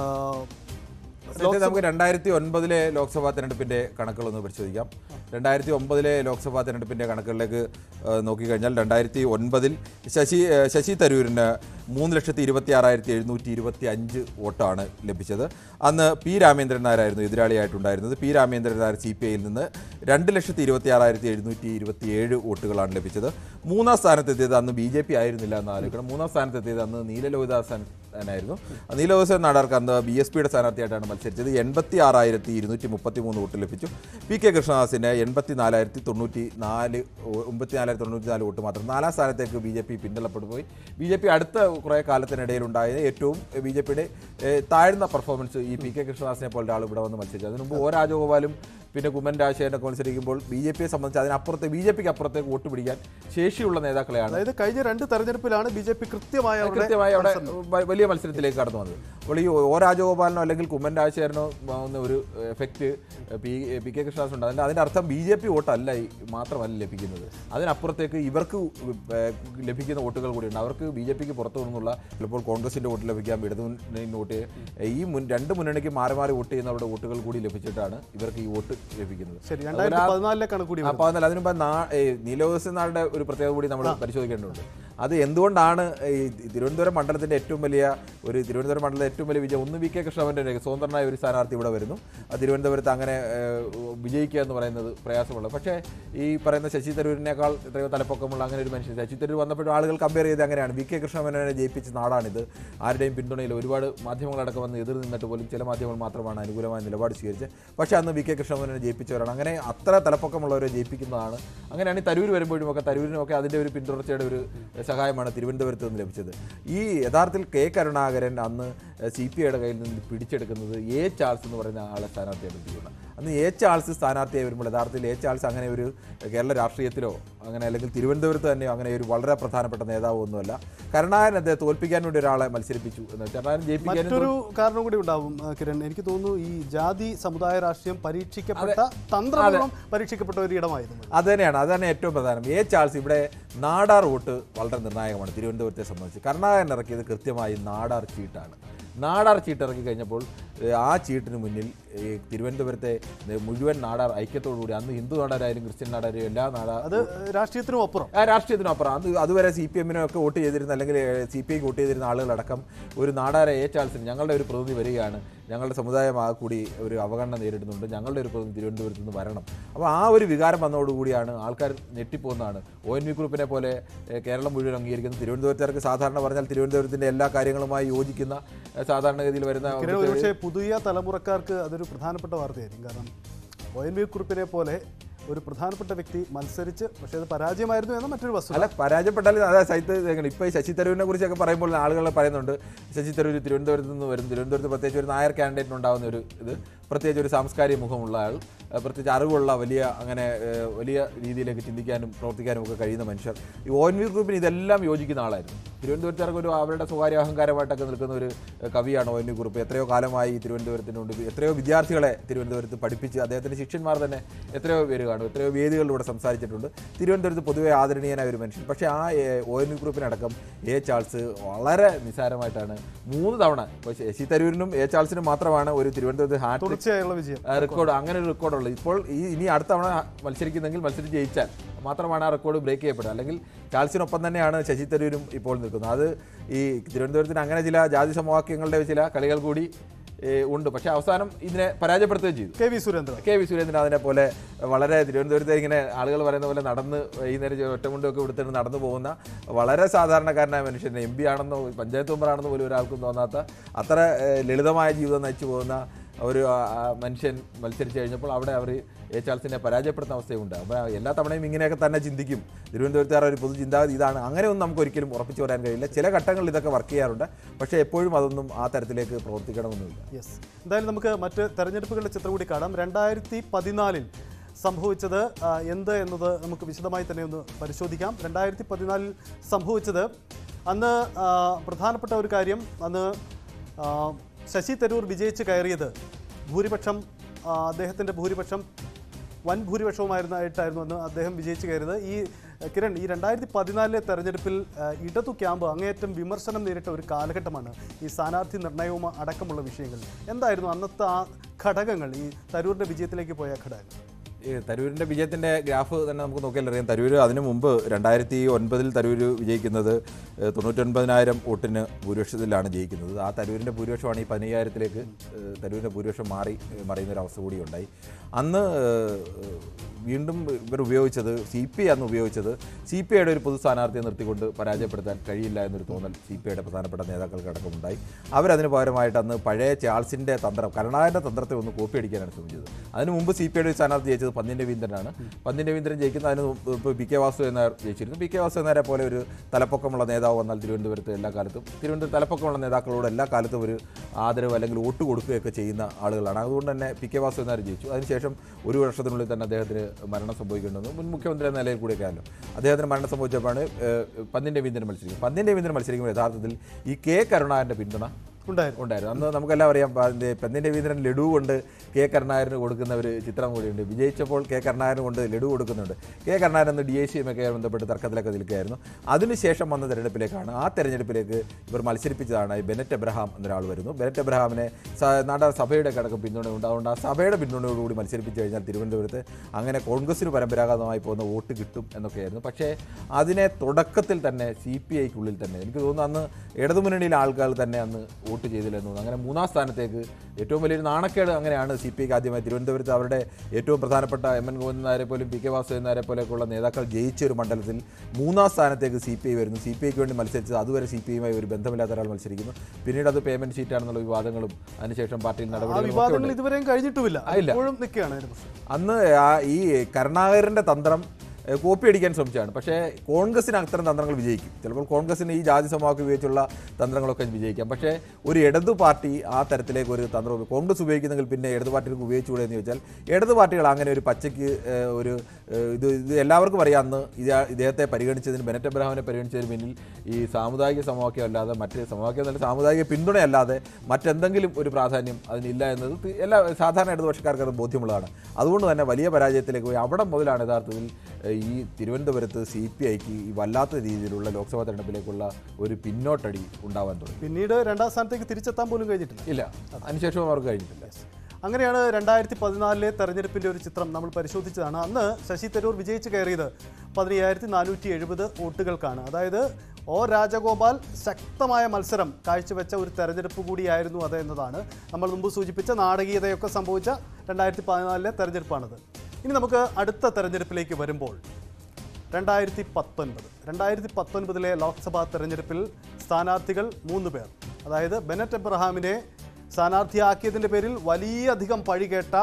നേരത്തെ നമുക്ക് രണ്ടായിരത്തി ഒൻപതിലെ ലോക്സഭാ തെരഞ്ഞെടുപ്പിന്റെ കണക്കുകളൊന്ന് പരിശോധിക്കാം രണ്ടായിരത്തി ഒമ്പതിലെ ലോക്സഭാ തെരഞ്ഞെടുപ്പിന്റെ കണക്കുകളിലേക്ക് ആ, നോക്കിക്കഴിഞ്ഞാൽ രണ്ടായിരത്തി ഒൻപതിൽ ശശി ആ, ശശി തരൂരിന് മൂന്ന് ലക്ഷത്തി ഇരുപത്തി ആറായിരത്തി എഴുന്നൂറ്റി ഇരുപത്തി അഞ്ച് വോട്ടാണ് ലഭിച്ചത് അന്ന് പി രാമേന്ദ്രൻ നായരായിരുന്നു എതിരാളിയായിട്ടുണ്ടായിരുന്നത് P Ramendran Nair C P ഐയിൽ നിന്ന് രണ്ട് ലക്ഷത്തി ഇരുപത്തി ആറായിരത്തി എഴുന്നൂറ്റി ഇരുപത്തി ഏഴ് വോട്ടുകളാണ് ലഭിച്ചത് മൂന്നാം സ്ഥാനത്തെത്തിയത് അന്ന് ബി ജെ പി ആയിരുന്നില്ല എന്ന് ആലോചിക്കണം മൂന്നാം സ്ഥാനത്തെത്തിയത് അന്ന് നീലലോഹിദാസൻ ആയിരുന്നു നീലദോസൻ നാടാർക്ക് അന്ന് ബി എസ് പിയുടെ സ്ഥാനാർത്ഥിയായിട്ടാണ് മത്സരിച്ചത് എൺപത്തി ആറായിരത്തി ഇരുന്നൂറ്റി മുപ്പത്തി മൂന്ന് വോട്ട് ലഭിച്ചു പി കെ കൃഷ്ണദാസിന് എൺപത്തി നാലായിരത്തി തൊണ്ണൂറ്റി നാല് ഒമ്പത്തി നാലായിരത്തി തൊണ്ണൂറ്റി നാല് വോട്ട് മാത്രം നാലാം സ്ഥാനത്തേക്ക് ബി ജെ പി പിന്തള്ളപ്പെട്ടു പോയി ബി ജെ പി അടുത്ത കുറേ കാലത്തിനിടയിലുണ്ടായ ഏറ്റവും ബി ജെ പിയുടെ താഴ്ന്ന പെർഫോമൻസ് ഈ പി കെ കൃഷ്ണദാസിനെ പോലെ ഒരാൾ ഇവിടെ വന്ന് മത്സരിച്ചു അതിനു മുമ്പ് ഒ രാജഗോപാലും പിന്നെ കുമ്മൻ രാജശേഖരനൊക്കെ മത്സരിക്കുമ്പോൾ ബി ജെ പിയെ സംബന്ധിച്ച് അതിനപ്പുറത്തെ ബി ജെ പിക്ക് അപ്പുറത്തേക്ക് വോട്ട് പിടിക്കാൻ ശേഷിയുള്ള നേതാക്കളെയാണ് അതായത് കഴിഞ്ഞ രണ്ട് തെരഞ്ഞെടുപ്പിലാണ് ബി ജെ പി കൃത്യമായ അവരുടെ കൃത്യമായി അവിടെ വ- വലിയ മത്സരത്തിലേക്ക് കടന്നു വന്നത് അപ്പോൾ ഈ ഒ രാജഗോപാലിനോ അല്ലെങ്കിൽ കുമ്മൻ രാജശേഖരനോ വന്ന ഒരു effect P P K Krishnadas ഉണ്ട് അതിൻ്റെ അതിൻ്റെ അർത്ഥം ബി ജെ പി വോട്ടല്ല ഈ മാത്രമല്ല ലഭിക്കുന്നത് അതിനപ്പുറത്തേക്ക് ഇവർക്ക് ഏഹ്, ലഭിക്കുന്ന വോട്ടുകൾ കൂടിയുണ്ട് അവർക്ക് ബി ജെ പിക്ക് പുറത്തു നിന്നുള്ള ചിലപ്പോൾ കോൺഗ്രസിൻ്റെ വോട്ട് ലഭിക്കാം ഇടതുമുന്നണി വോട്ട് ഈ മുൻ രണ്ട് മുന്നണിക്ക് മാറി മാറി വോട്ട് ചെയ്യുന്നവരുടെ വോട്ടുകൾ കൂടി ലഭിച്ചിട്ടാണ് ഇവർക്ക് ഈ വോട്ട് ലഭിക്കുന്നത് ശരി രണ്ടായിരത്തി പതിനാലിലെ കണക്ക് കൂടി അപ്പോൾ എന്നാൽ അതിനു മുമ്പ് നാ നീലവസനാളുടെ ഒരു പ്രത്യേകത കൂടി നമ്മൾ പരിശോധിക്കേണ്ടതുണ്ട് അത് എന്തുകൊണ്ടാണ് ഈ തിരുവനന്തപുരം മണ്ഡലത്തിന്റെ ഏറ്റവും വലിയ ഒരു തിരുവനന്തപുരം മണ്ഡലത്തിലെ ഏറ്റവും വലിയ വിജയം ഒന്ന് വി കെ കൃഷ്ണവന്റെ സ്വതന്ത്രനായ ഒരു സ്ഥാനാർത്ഥി ഇവിടെ വരുന്നു ആ തിരുവനന്തപുരത്ത് അങ്ങനെ ഏഹ്, വിജയിക്കുക എന്ന് പറയുന്നത് പ്രയാസമുള്ളത് പക്ഷേ ഈ പറയുന്ന ശശി തരൂരിനേക്കാൾ എത്രയോ തലപ്പൊക്കമുള്ള അങ്ങനെ ഒരു മനുഷ്യൻ ശശി തരൂർ വന്നപ്പോഴും ആളുകൾ കമ്പയർ ചെയ്ത് അങ്ങനെയാണ് വി കെ കൃഷ്ണമേനോനെ ജയിപ്പിച്ച നാടാണിത് ആരുടെയും പിന്തുണയിൽ ഒരുപാട് മാധ്യമങ്ങളടക്കം വന്ന് എതിർ നിന്നിട്ട് പോലും ചില മാധ്യമങ്ങൾ മാത്രമാണ് അനുകൂലമായ നിലപാട് സ്വീകരിച്ചത് പക്ഷേ അന്ന് വി കെ കൃഷ്ണമേനോനെ ജയിപ്പിച്ചവരാണ് അങ്ങനെ അത്ര തലപ്പൊക്കമുള്ളവരെ ജയിപ്പിക്കുന്നതാണ് അങ്ങനെയാണ് ഈ തരൂർ വരുമ്പോഴും ഒക്കെ തരൂരിനൊക്കെ അതിൻ്റെ ഒരു പിന്തുടർച്ചയുടെ ഒരു സഹായമാണ് തിരുവനന്തപുരത്ത് നിന്ന് ലഭിച്ചത് ഈ യഥാർത്ഥത്തിൽ കെ കരുണാകരൻ അന്ന് സി പി ഐയുടെ കയ്യിൽ നിന്ന് പിടിച്ചെടുക്കുന്നത് എ ചാൾസ് എന്ന് പറയുന്ന ആളെ സ്ഥാനാർത്ഥിയായിട്ട് എത്തിക്കുന്നത് അന്ന് എ ചാൾസ് സ്ഥാനാർത്ഥിയായി വരുമ്പോൾ യഥാർത്ഥത്തിൽ എ ചാൾസ് അങ്ങനെ ഒരു കേരള രാഷ്ട്രീയത്തിലോ അങ്ങനെ അല്ലെങ്കിൽ തിരുവനന്തപുരത്ത് തന്നെയോ അങ്ങനെ ഒരു വളരെ പ്രധാനപ്പെട്ട നേതാവ് ഒന്നുമല്ല കരുണാകരൻ അദ്ദേഹത്തെ തോൽപ്പിക്കാൻ വേണ്ടി ഒരാളെ മത്സരിപ്പിച്ചു എന്ന് കരുണാകരൻ ജയിപ്പിക്കാനും മറ്റൊരു കാരണം കൂടി ഉണ്ടാവും ആ, കിരൺ എനിക്ക് തോന്നുന്നു ഈ ജാതി സമുദായ രാഷ്ട്രീയം പരീക്ഷിക്കപ്പെട്ട തന്ത്രപൂർവ്വം പരീക്ഷിക്കപ്പെട്ട ഒരു ഇടമായിരുന്നു അത് തന്നെയാണ് അതാണ് ഏറ്റവും പ്രധാനം എ ചാൾസ് ഇവിടെ നാടാർ വോട്ട് വളരെ നിർണായകമാണ് തിരുവനന്തപുരത്തെ സംബന്ധിച്ച് കർണാകരൻ ഇറക്കിയത് കൃത്യമായി നാടാർ ചീട്ടാണ് നാടാർ ചീട്ട് ഇറക്കി കഴിഞ്ഞപ്പോൾ ഏഹ്, ആ ചീട്ടിന് മുന്നിൽ ഈ തിരുവനന്തപുരത്തെ മുഴുവൻ നാടാർ ഐക്യത്തോടുകൂടി അന്ന് ഹിന്ദു നാടാരായാലും ക്രിസ്ത്യൻ നാടാരും എല്ലാ നാടാർ അത് രാഷ്ട്രീയത്തിനും അപ്പുറം ആ രാഷ്ട്രീയത്തിനപ്പുറം അത് അതുവരെ സി പി എമ്മിനൊക്കെ വോട്ട് ചെയ്തിരുന്ന അല്ലെങ്കിൽ സി പി ഐക്ക് വോട്ട് ചെയ്തിരുന്ന ആളുകളടക്കം ഒരു നാടാര എ ചാൾസിന് ഞങ്ങളുടെ ഒരു പ്രതിനിധി വരികയാണ് ഞങ്ങളുടെ സമുദായം ആ കൂടി ഒരു അവഗണന നേരിടുന്നുണ്ട് ഞങ്ങളുടെ ഒരു പ്രതിനിധി തിരുവനന്തപുരത്ത് നിന്ന് വരണം അപ്പോൾ ആ ഒരു വികാരം വന്നതോടുകൂടിയാണ് ആൾക്കാർ ഞെട്ടിപ്പോകുന്നതാണ് ഒ എൻ വി ഗ്രൂപ്പിനെ പോലെ ഏഹ്, കേരളം മുഴുവൻ അംഗീകരിക്കുന്ന തിരുവനന്തപുരത്തുകാർക്ക് സാധാരണ പറഞ്ഞാൽ തിരുവനന്തപുരത്തിൻ്റെ എല്ലാ കാര്യങ്ങളുമായി യോജിക്കുന്ന ഏഹ്, സാധാരണഗതിയിൽ വരുന്ന കിരൺ ഒരുപക്ഷെ പുതിയ തലമുറക്കാർക്ക് അതൊരു പ്രധാനപ്പെട്ട വാർത്തയായിരിക്കും കാരണം ഒ എൻ വി കുറിപ്പിനെ പോലെ ഒരു പ്രധാനപ്പെട്ട വ്യക്തി മത്സരിച്ച് പക്ഷേ അത് പരാജയമായിരുന്നു എന്ന മറ്റൊരു വസ്തുത അല്ല പരാജയപ്പെട്ടാലും അതാ സൈത്ത് ഇപ്പൊ ഈ ശശി തരൂരിനെ കുറിച്ചൊക്കെ പറയുമ്പോൾ ആളുകൾ പറയുന്നുണ്ട് ശശി തരൂർ തിരുവനന്തപുരത്ത് നിന്ന് വരും തിരുവനന്തപുരത്ത് പ്രത്യേകിച്ച് ഒരു നായർ കാൻഡിഡേറ്റിന് ഉണ്ടാകുന്ന ഒരു ഇത് പ്രത്യേകിച്ച് ഒരു സാംസ്കാരിക മുഖമുള്ള ആൾ ഏഹ് പ്രത്യേകിച്ച് അറിവുള്ള വലിയ അങ്ങനെ ഏഹ് വലിയ രീതിയിലേക്ക് ചിന്തിക്കാനും പ്രവർത്തിക്കാനും ഒക്കെ കഴിയുന്ന മനുഷ്യർ ഈ ഒ എൻ വി ഗ്രൂപ്പിന് ഇതെല്ലാം യോജിക്കുന്ന ആളായിരുന്നു തിരുവനന്തപുരത്തുകാർക്ക് ഒരു അവരുടെ സ്വകാര്യ അഹങ്കാരമായിട്ടൊക്കെ നിൽക്കുന്ന ഒരു ഏഹ് കവിയാണ് ഒ എൻ വി ഗ്രൂപ്പ് എത്രയോ കാലമായി ഈ തിരുവനന്തപുരത്തിനുണ്ട് എത്രയോ വിദ്യാർത്ഥികളെ തിരുവനന്തപുരത്ത് പഠിപ്പിച്ച് അദ്ദേഹത്തിന്റെ ശിഷ്യന്മാർ തന്നെ എത്രയോ പേര് കാണും എത്രയോ വേദികളിലൂടെ സംസാരിച്ചിട്ടുണ്ട് തിരുവനന്തപുരത്ത് പൊതുവെ ആദരണീയനായ ഒരു മനുഷ്യൻ പക്ഷേ ആ ഒ എൻ വി ഗ്രൂപ്പിനടക്കം എ ചാൾസ് വളരെ നിസ്സാരമായിട്ടാണ് മൂന്ന് തവണ ഇപ്പോൾ ശശി തരൂരിനും എ ചാൾസിനും മാത്രമാണ് ഒരു തിരുവനന്തപുരത്ത് ഹാറ്റ് തുടർച്ചയായുള്ള വിജയം റെക്കോർഡ് അങ്ങനെ ഒരു റെക്കോർഡുള്ളത് ഇപ്പോൾ ഈ ഇനി അടുത്ത തവണ മത്സരിക്കുന്നെങ്കിൽ മത്സരിച്ച് ജയിച്ചാൽ മാത്രമാണ് ആ റെക്കോർഡ് ബ്രേക്ക് ചെയ്യപ്പെടുക അല്ലെങ്കിൽ ചാൾസിനൊപ്പം തന്നെയാണ് ശശി തരൂരും ഇപ്പോൾ നിൽക്കുന്നത് അത് ഈ തിരുവനന്തപുരത്തിന് അങ്ങനെ ചില ജാതി സമവാക്യങ്ങളുടെ ചില കളികൾ കൂടി ഏ, ഉണ്ട് പക്ഷേ അവസാനം ഇതിനെ പരാജയപ്പെടുത്തുകയും ചെയ്തു K V Surendran K V സുരേന്ദ്രനാഥിനെ പോലെ വളരെ തിരുവനന്തപുരത്ത് ഇങ്ങനെ ആളുകൾ പറയുന്ന പോലെ നടന്ന് വൈകുന്നേരം ഒറ്റമുണ്ടൊക്കെ എടുത്തിട്ട് നടന്നു പോകുന്ന വളരെ സാധാരണക്കാരനായ മനുഷ്യൻ എം പി ആണെന്നോ പഞ്ചായത്ത് മെമ്പറാണെന്നോ പോലും ഒരാൾക്കും തോന്നാത്ത അത്ര ഏഹ്, ലളിതമായ ജീവിതം നയിച്ചു പോകുന്ന ഒരു ആ, ആ, മനുഷ്യൻ മത്സരിച്ച് കഴിഞ്ഞപ്പോൾ അവിടെ അവർ എ ചാൾസിനെ പരാജയപ്പെടുത്തുന്ന അവസ്ഥയുണ്ട് അപ്പോൾ എല്ലാ തവണയും ഇങ്ങനെയൊക്കെ തന്നെ ചിന്തിക്കും തിരുവനന്തപുരത്തുകാർ ഒരു പൊതു ചിന്താഗതി ഇതാണ് അങ്ങനെയൊന്നും നമുക്ക് ഒരിക്കലും ഉറപ്പിച്ചു പറയാൻ കഴിയില്ല ചില ഘട്ടങ്ങളിൽ ഇതൊക്കെ വർക്ക് ചെയ്യാറുണ്ട് പക്ഷേ എപ്പോഴും അതൊന്നും ആ തരത്തിലേക്ക് പ്രവർത്തിക്കണമെന്നില്ല യെസ് എന്തായാലും നമുക്ക് മറ്റ് തെരഞ്ഞെടുപ്പുകളുടെ ചിത്രം കൂടി കാണാം രണ്ടായിരത്തി പതിനാലിൽ സംഭവിച്ചത് ആ, എന്ത് എന്നത് നമുക്ക് വിശദമായി തന്നെ ഒന്ന് പരിശോധിക്കാം രണ്ടായിരത്തി പതിനാലിൽ സംഭവിച്ചത് അന്ന് ആ, പ്രധാനപ്പെട്ട ഒരു കാര്യം അന്ന് ആ, ശശി തരൂർ വിജയിച്ച് കയറിയത് ഭൂരിപക്ഷം ആ, അദ്ദേഹത്തിൻ്റെ ഭൂരിപക്ഷം വൻ ഭൂരിപക്ഷവുമായിരുന്നായിട്ടായിരുന്നു അന്ന് അദ്ദേഹം വിജയിച്ചു കയറിയത് ഈ എഹ്, കിരൺ ഈ രണ്ടായിരത്തി പതിനാലിലെ തെരഞ്ഞെടുപ്പിൽ എഹ്, ഇടതു ക്യാമ്പ് അങ്ങേയറ്റം വിമർശനം നേരിട്ട ഒരു കാലഘട്ടമാണ് ഈ സ്ഥാനാർത്ഥി നിർണയവും അടക്കമുള്ള വിഷയങ്ങൾ എന്തായിരുന്നു അന്നത്തെ ആ ഘടകങ്ങൾ ഈ തരൂരിന്റെ വിജയത്തിലേക്ക് പോയ ഘടകങ്ങൾ ഈ തരൂരിൻ്റെ വിജയത്തിൻ്റെ ഗ്രാഫ് തന്നെ നമുക്ക് നോക്കിയാൽ അറിയാം തരൂർ അതിനു മുമ്പ് രണ്ടായിരത്തി ഒൻപതിൽ തരൂർ വിജയിക്കുന്നത് ഏഹ്, തൊണ്ണൂറ്റൊൻപതിനായിരം വോട്ടിന് ഭൂരിപക്ഷത്തിലാണ് ജയിക്കുന്നത് ആ തരൂരിൻ്റെ ഭൂരിപക്ഷമാണ് ഈ പതിനയ്യായിരത്തിലേക്ക് ഏഹ്, തരൂരിൻ്റെ ഭൂരിപക്ഷം മാറി ഏഹ്, മറിയുന്ന ഒരു അവസ്ഥ കൂടി ഉണ്ടായി അന്ന് ഏഹ്, വീണ്ടും ഇവർ ഉപയോഗിച്ചത് സി പി ഐ അന്ന് ഉപയോഗിച്ചത് സി പി ഐയുടെ ഒരു പൊതു സ്ഥാനാർത്ഥിയെ നിർത്തിക്കൊണ്ട് പരാജയപ്പെടുത്താൻ കഴിയില്ല എന്നൊരു തോന്നൽ സി പി ഐയുടെ പ്രധാനപ്പെട്ട നേതാക്കൾക്ക് അടക്കമുണ്ടായി അവരതിന് പകരമായിട്ട് അന്ന് പഴയ ചാൾസിൻ്റെ തന്ത്രം കരുണാകരൻ്റെ തന്ത്രത്തെ ഒന്ന് കോപ്പി അടിക്കാനാണ് ശ്രമിച്ചത് അതിന് മുമ്പ് സി പി ഐയുടെ ഒരു സ്ഥാനാർത്ഥി ജയിച്ചത് പന്നിൻ രവീന്ദ്രനാണ് പന്നിൻ രവീന്ദ്രൻ ജയിക്കുന്ന അതിന് മുമ്പ് ഇപ്പോൾ പി കെ വാസുദേവൻ നായർ ജയിച്ചിരുന്നു പി കെ വാസുദേവൻ നായരെ പോലെ ഒരു തലപ്പൊക്കമുള്ള നേതാവ് വന്നാൽ തിരുവനന്തപുരത്ത് എല്ലാ കാലത്തും തിരുവനന്തപുരത്ത് തലപ്പൊക്കമുള്ള നേതാക്കളോട് എല്ലാ കാലത്തും ഒരു ആദരവ് അല്ലെങ്കിൽ വോട്ട് കൊടുക്കുകയൊക്കെ ചെയ്യുന്ന ആളുകളാണ് അതുകൊണ്ട് തന്നെ പി കെ വാസുദേവൻ നായർ ജയിച്ചു അതിനുശേഷം ഒരു വർഷത്തിനുള്ളിൽ തന്നെ അദ്ദേഹത്തിന് മരണം സംഭവിക്കേണ്ടത് മുൻ മുഖ്യമന്ത്രി എന്ന നിലയിൽ കൂടിയൊക്കെ ആണല്ലോ അദ്ദേഹത്തിന് മരണം സംഭവിച്ചപ്പോഴാണ് ഏഹ്, പന്നിൻ രവീന്ദ്രൻ മത്സരിക്കുന്നത് പന്നിൻ രവീന്ദ്രൻ മത്സരിക്കുമ്പോൾ യഥാർത്ഥത്തിൽ ഈ കെ കരുണാകരൻ്റെ പിന്തുണ ഉണ്ടായിരുന്നു ഉണ്ടായിരുന്നു അന്ന് നമുക്കെല്ലാം അറിയാം പ- ഇത് പെന്നിൻ രവീന്ദ്രൻ ലഡു കൊണ്ട് കെ കരുണാകരന് കൊടുക്കുന്ന ഒരു ചിത്രം കൂടിയുണ്ട് വിജയിച്ചപ്പോൾ കെ കരുണാകരന് കൊണ്ട് ലഡു കൊടുക്കുന്നുണ്ട് കെ കരുണാകരൻ അന്ന് ഡി ഐ സിയുമൊക്കെ ബന്ധപ്പെട്ട് തർക്കത്തിലൊക്കെ നിൽക്കുകയായിരുന്നു അതിനുശേഷം വന്ന തെരഞ്ഞെടുപ്പിലേക്കാണ് ആ തെരഞ്ഞെടുപ്പിലേക്ക് ഇവർ മത്സരിപ്പിച്ചതാണ് ഈ ബെനറ്റ് എബ്രഹാം എന്നൊരാൾ വരുന്നു ബെനറ്റ് എബ്രഹാമിനെ സ- നാടാർ സഭയുടെ അടക്കം പിന്തുണയുണ്ട് അതുകൊണ്ട് ആ സഭയുടെ പിന്തുണയോടുകൂടി മത്സരിപ്പിച്ച് കഴിഞ്ഞാൽ തിരുവനന്തപുരത്ത് അങ്ങനെ കോൺഗ്രസിന് പരമ്പരാഗതമായി പോകുന്ന വോട്ട് കിട്ടും എന്നൊക്കെയായിരുന്നു പക്ഷേ അതിനെ തുടക്കത്തിൽ തന്നെ സി പി ഐക്കുള്ളിൽ തന്നെ എനിക്ക് തോന്നുന്നു അന്ന് ഇടതുമുന്നണിയിലെ ആൾക്കാർ തന്നെ അന്ന് വോട്ട് ചെയ്തില്ലെന്ന് തോന്നുന്നു അങ്ങനെ മൂന്നാം സ്ഥാനത്തേക്ക് ഏറ്റവും വലിയൊരു നാണക്കേട് അങ്ങനെയാണ് സി പി ഐക്ക് ആദ്യമായി തിരുവനന്തപുരത്ത് അവരുടെ ഏറ്റവും പ്രധാനപ്പെട്ട എം എൻ ഗോവിന്ദൻ നായരെ പോലും പി കെ വാസുദേവൻ നായരെ പോലെയൊക്കെയുള്ള നേതാക്കൾ ജയിച്ച ഒരു മണ്ഡലത്തിൽ മൂന്നാം സ്ഥാനത്തേക്ക് സി പി ഐ വരുന്നു സി പി ഐക്ക് വേണ്ടി മത്സരിച്ചത് അതുവരെ സി പി ഐയുമായി ഒരു ബന്ധമില്ലാത്ത ഒരാൾ മത്സരിക്കുന്നു പിന്നീട് അത് പേയ്മെന്റ് ഷീറ്റാണെന്നുള്ള വിവാദങ്ങളും അതിനുശേഷം പാർട്ടിയിൽ ആ നടപടികളും ഒക്കെ വിവാദങ്ങൾ ഇതുവരെയും കഴിഞ്ഞിട്ടുമില്ല ആ, ഇല്ല. ഇപ്പോഴും നിൽക്കുകയാണ് അതിന് പ്രശ്നം അന്ന് ആ ഈ കരുണാകരൻ്റെ തന്ത്രം ഏഹ്, കോപ്പി അടിക്കാൻ ശ്രമിച്ചാണ് പക്ഷേ കോൺഗ്രസിന് അത്തരം തന്ത്രങ്ങൾ വിജയിക്കും ചിലപ്പോൾ കോൺഗ്രസിന് ഈ ജാതി സമവാക്യം ഉപയോഗിച്ചുള്ള തന്ത്രങ്ങളൊക്കെ വിജയിക്കാം പക്ഷേ ഒരു ഇടതു പാർട്ടി ആ തരത്തിലേക്ക് ഒരു തന്ത്രം ഉപ- കോൺഗ്രസ് ഉപയോഗിക്കുന്നെങ്കിൽ പിന്നെ ഇടതു പാർട്ടികൾക്ക് ഉപയോഗിച്ചുകൂടെ എന്ന് ചോദിച്ചാൽ ഇടതു പാർട്ടികൾ അങ്ങനെ ഒരു പച്ചയ്ക്ക് ഏഹ്, ഒരു ഏഹ്, ഇത് ഇത് എല്ലാവർക്കും അറിയാം അന്ന് ഇത് ഇദ്ദേഹത്തെ പരിഗണിച്ചതിന് ബെനറ്റ് എബ്രഹാമിനെ പരിഗണിച്ചതിന് പിന്നിൽ ഈ സാമുദായിക സമവാക്യം അല്ലാതെ മറ്റ് സമവാക്യം എന്നല്ല സാമുദായിക പിന്തുണയല്ലാതെ മറ്റെന്തെങ്കിലും ഒരു പ്രാധാന്യം അതിനില്ല എന്നത് തി- എല്ലാ സാധാരണ ഇടതുപക്ഷക്കാർക്ക് അത് ബോധ്യമുള്ളതാണ് അതുകൊണ്ട് തന്നെ വലിയ പരാജയത്തിലേക്ക് പോയി അവിടെ മുതലാണ് യഥാർത്ഥത്തിൽ ഏഹ്, ഈ തിരുവനന്തപുരത്ത് സി പി ഐക്ക് ഈ വല്ലാത്ത രീതിയിലുള്ള ലോക്സഭാ തെരഞ്ഞെടുപ്പിലേക്കുള്ള ഒരു പിന്നോട്ടടി ഉണ്ടാവാൻ തുടങ്ങി പിന്നീട് രണ്ടാം സ്ഥാനത്തേക്ക് തിരിച്ചെത്താൻ പോലും കഴിഞ്ഞിട്ടില്ല ഇല്ല അതിനുശേഷവും അവർക്ക് കഴിഞ്ഞിട്ടില്ല അങ്ങനെയാണ് രണ്ടായിരത്തി പതിനാലിലെ തെരഞ്ഞെടുപ്പിൻ്റെ ഒരു ചിത്രം നമ്മൾ പരിശോധിച്ചതാണ് അന്ന് ശശി തരൂർ വിജയിച്ച് കയറിയത് പതിനയ്യായിരത്തി നാനൂറ്റി എഴുപത് വോട്ടുകൾക്കാണ് അതായത് ഒ രാജഗോപാൽ ശക്തമായ മത്സരം കാഴ്ചവെച്ച ഒരു തെരഞ്ഞെടുപ്പ് കൂടിയായിരുന്നു അത് എന്നതാണ് നമ്മൾ മുമ്പ് സൂചിപ്പിച്ച നാടകീയതയൊക്കെ സംഭവിച്ച രണ്ടായിരത്തി പതിനാലിലെ തെരഞ്ഞെടുപ്പാണത് ഇനി നമുക്ക് അടുത്ത തെരഞ്ഞെടുപ്പിലേക്ക് വരുമ്പോൾ രണ്ടായിരത്തി പത്തൊൻപത് രണ്ടായിരത്തി പത്തൊൻപതിലെ ലോക്സഭാ തെരഞ്ഞെടുപ്പിൽ സ്ഥാനാർത്ഥികൾ മൂന്ന് പേർ അതായത് ബെനറ്റ് എബ്രഹാമിനെ സ്ഥാനാർത്ഥിയാക്കിയതിൻ്റെ പേരിൽ വലിയധികം പഴികേട്ട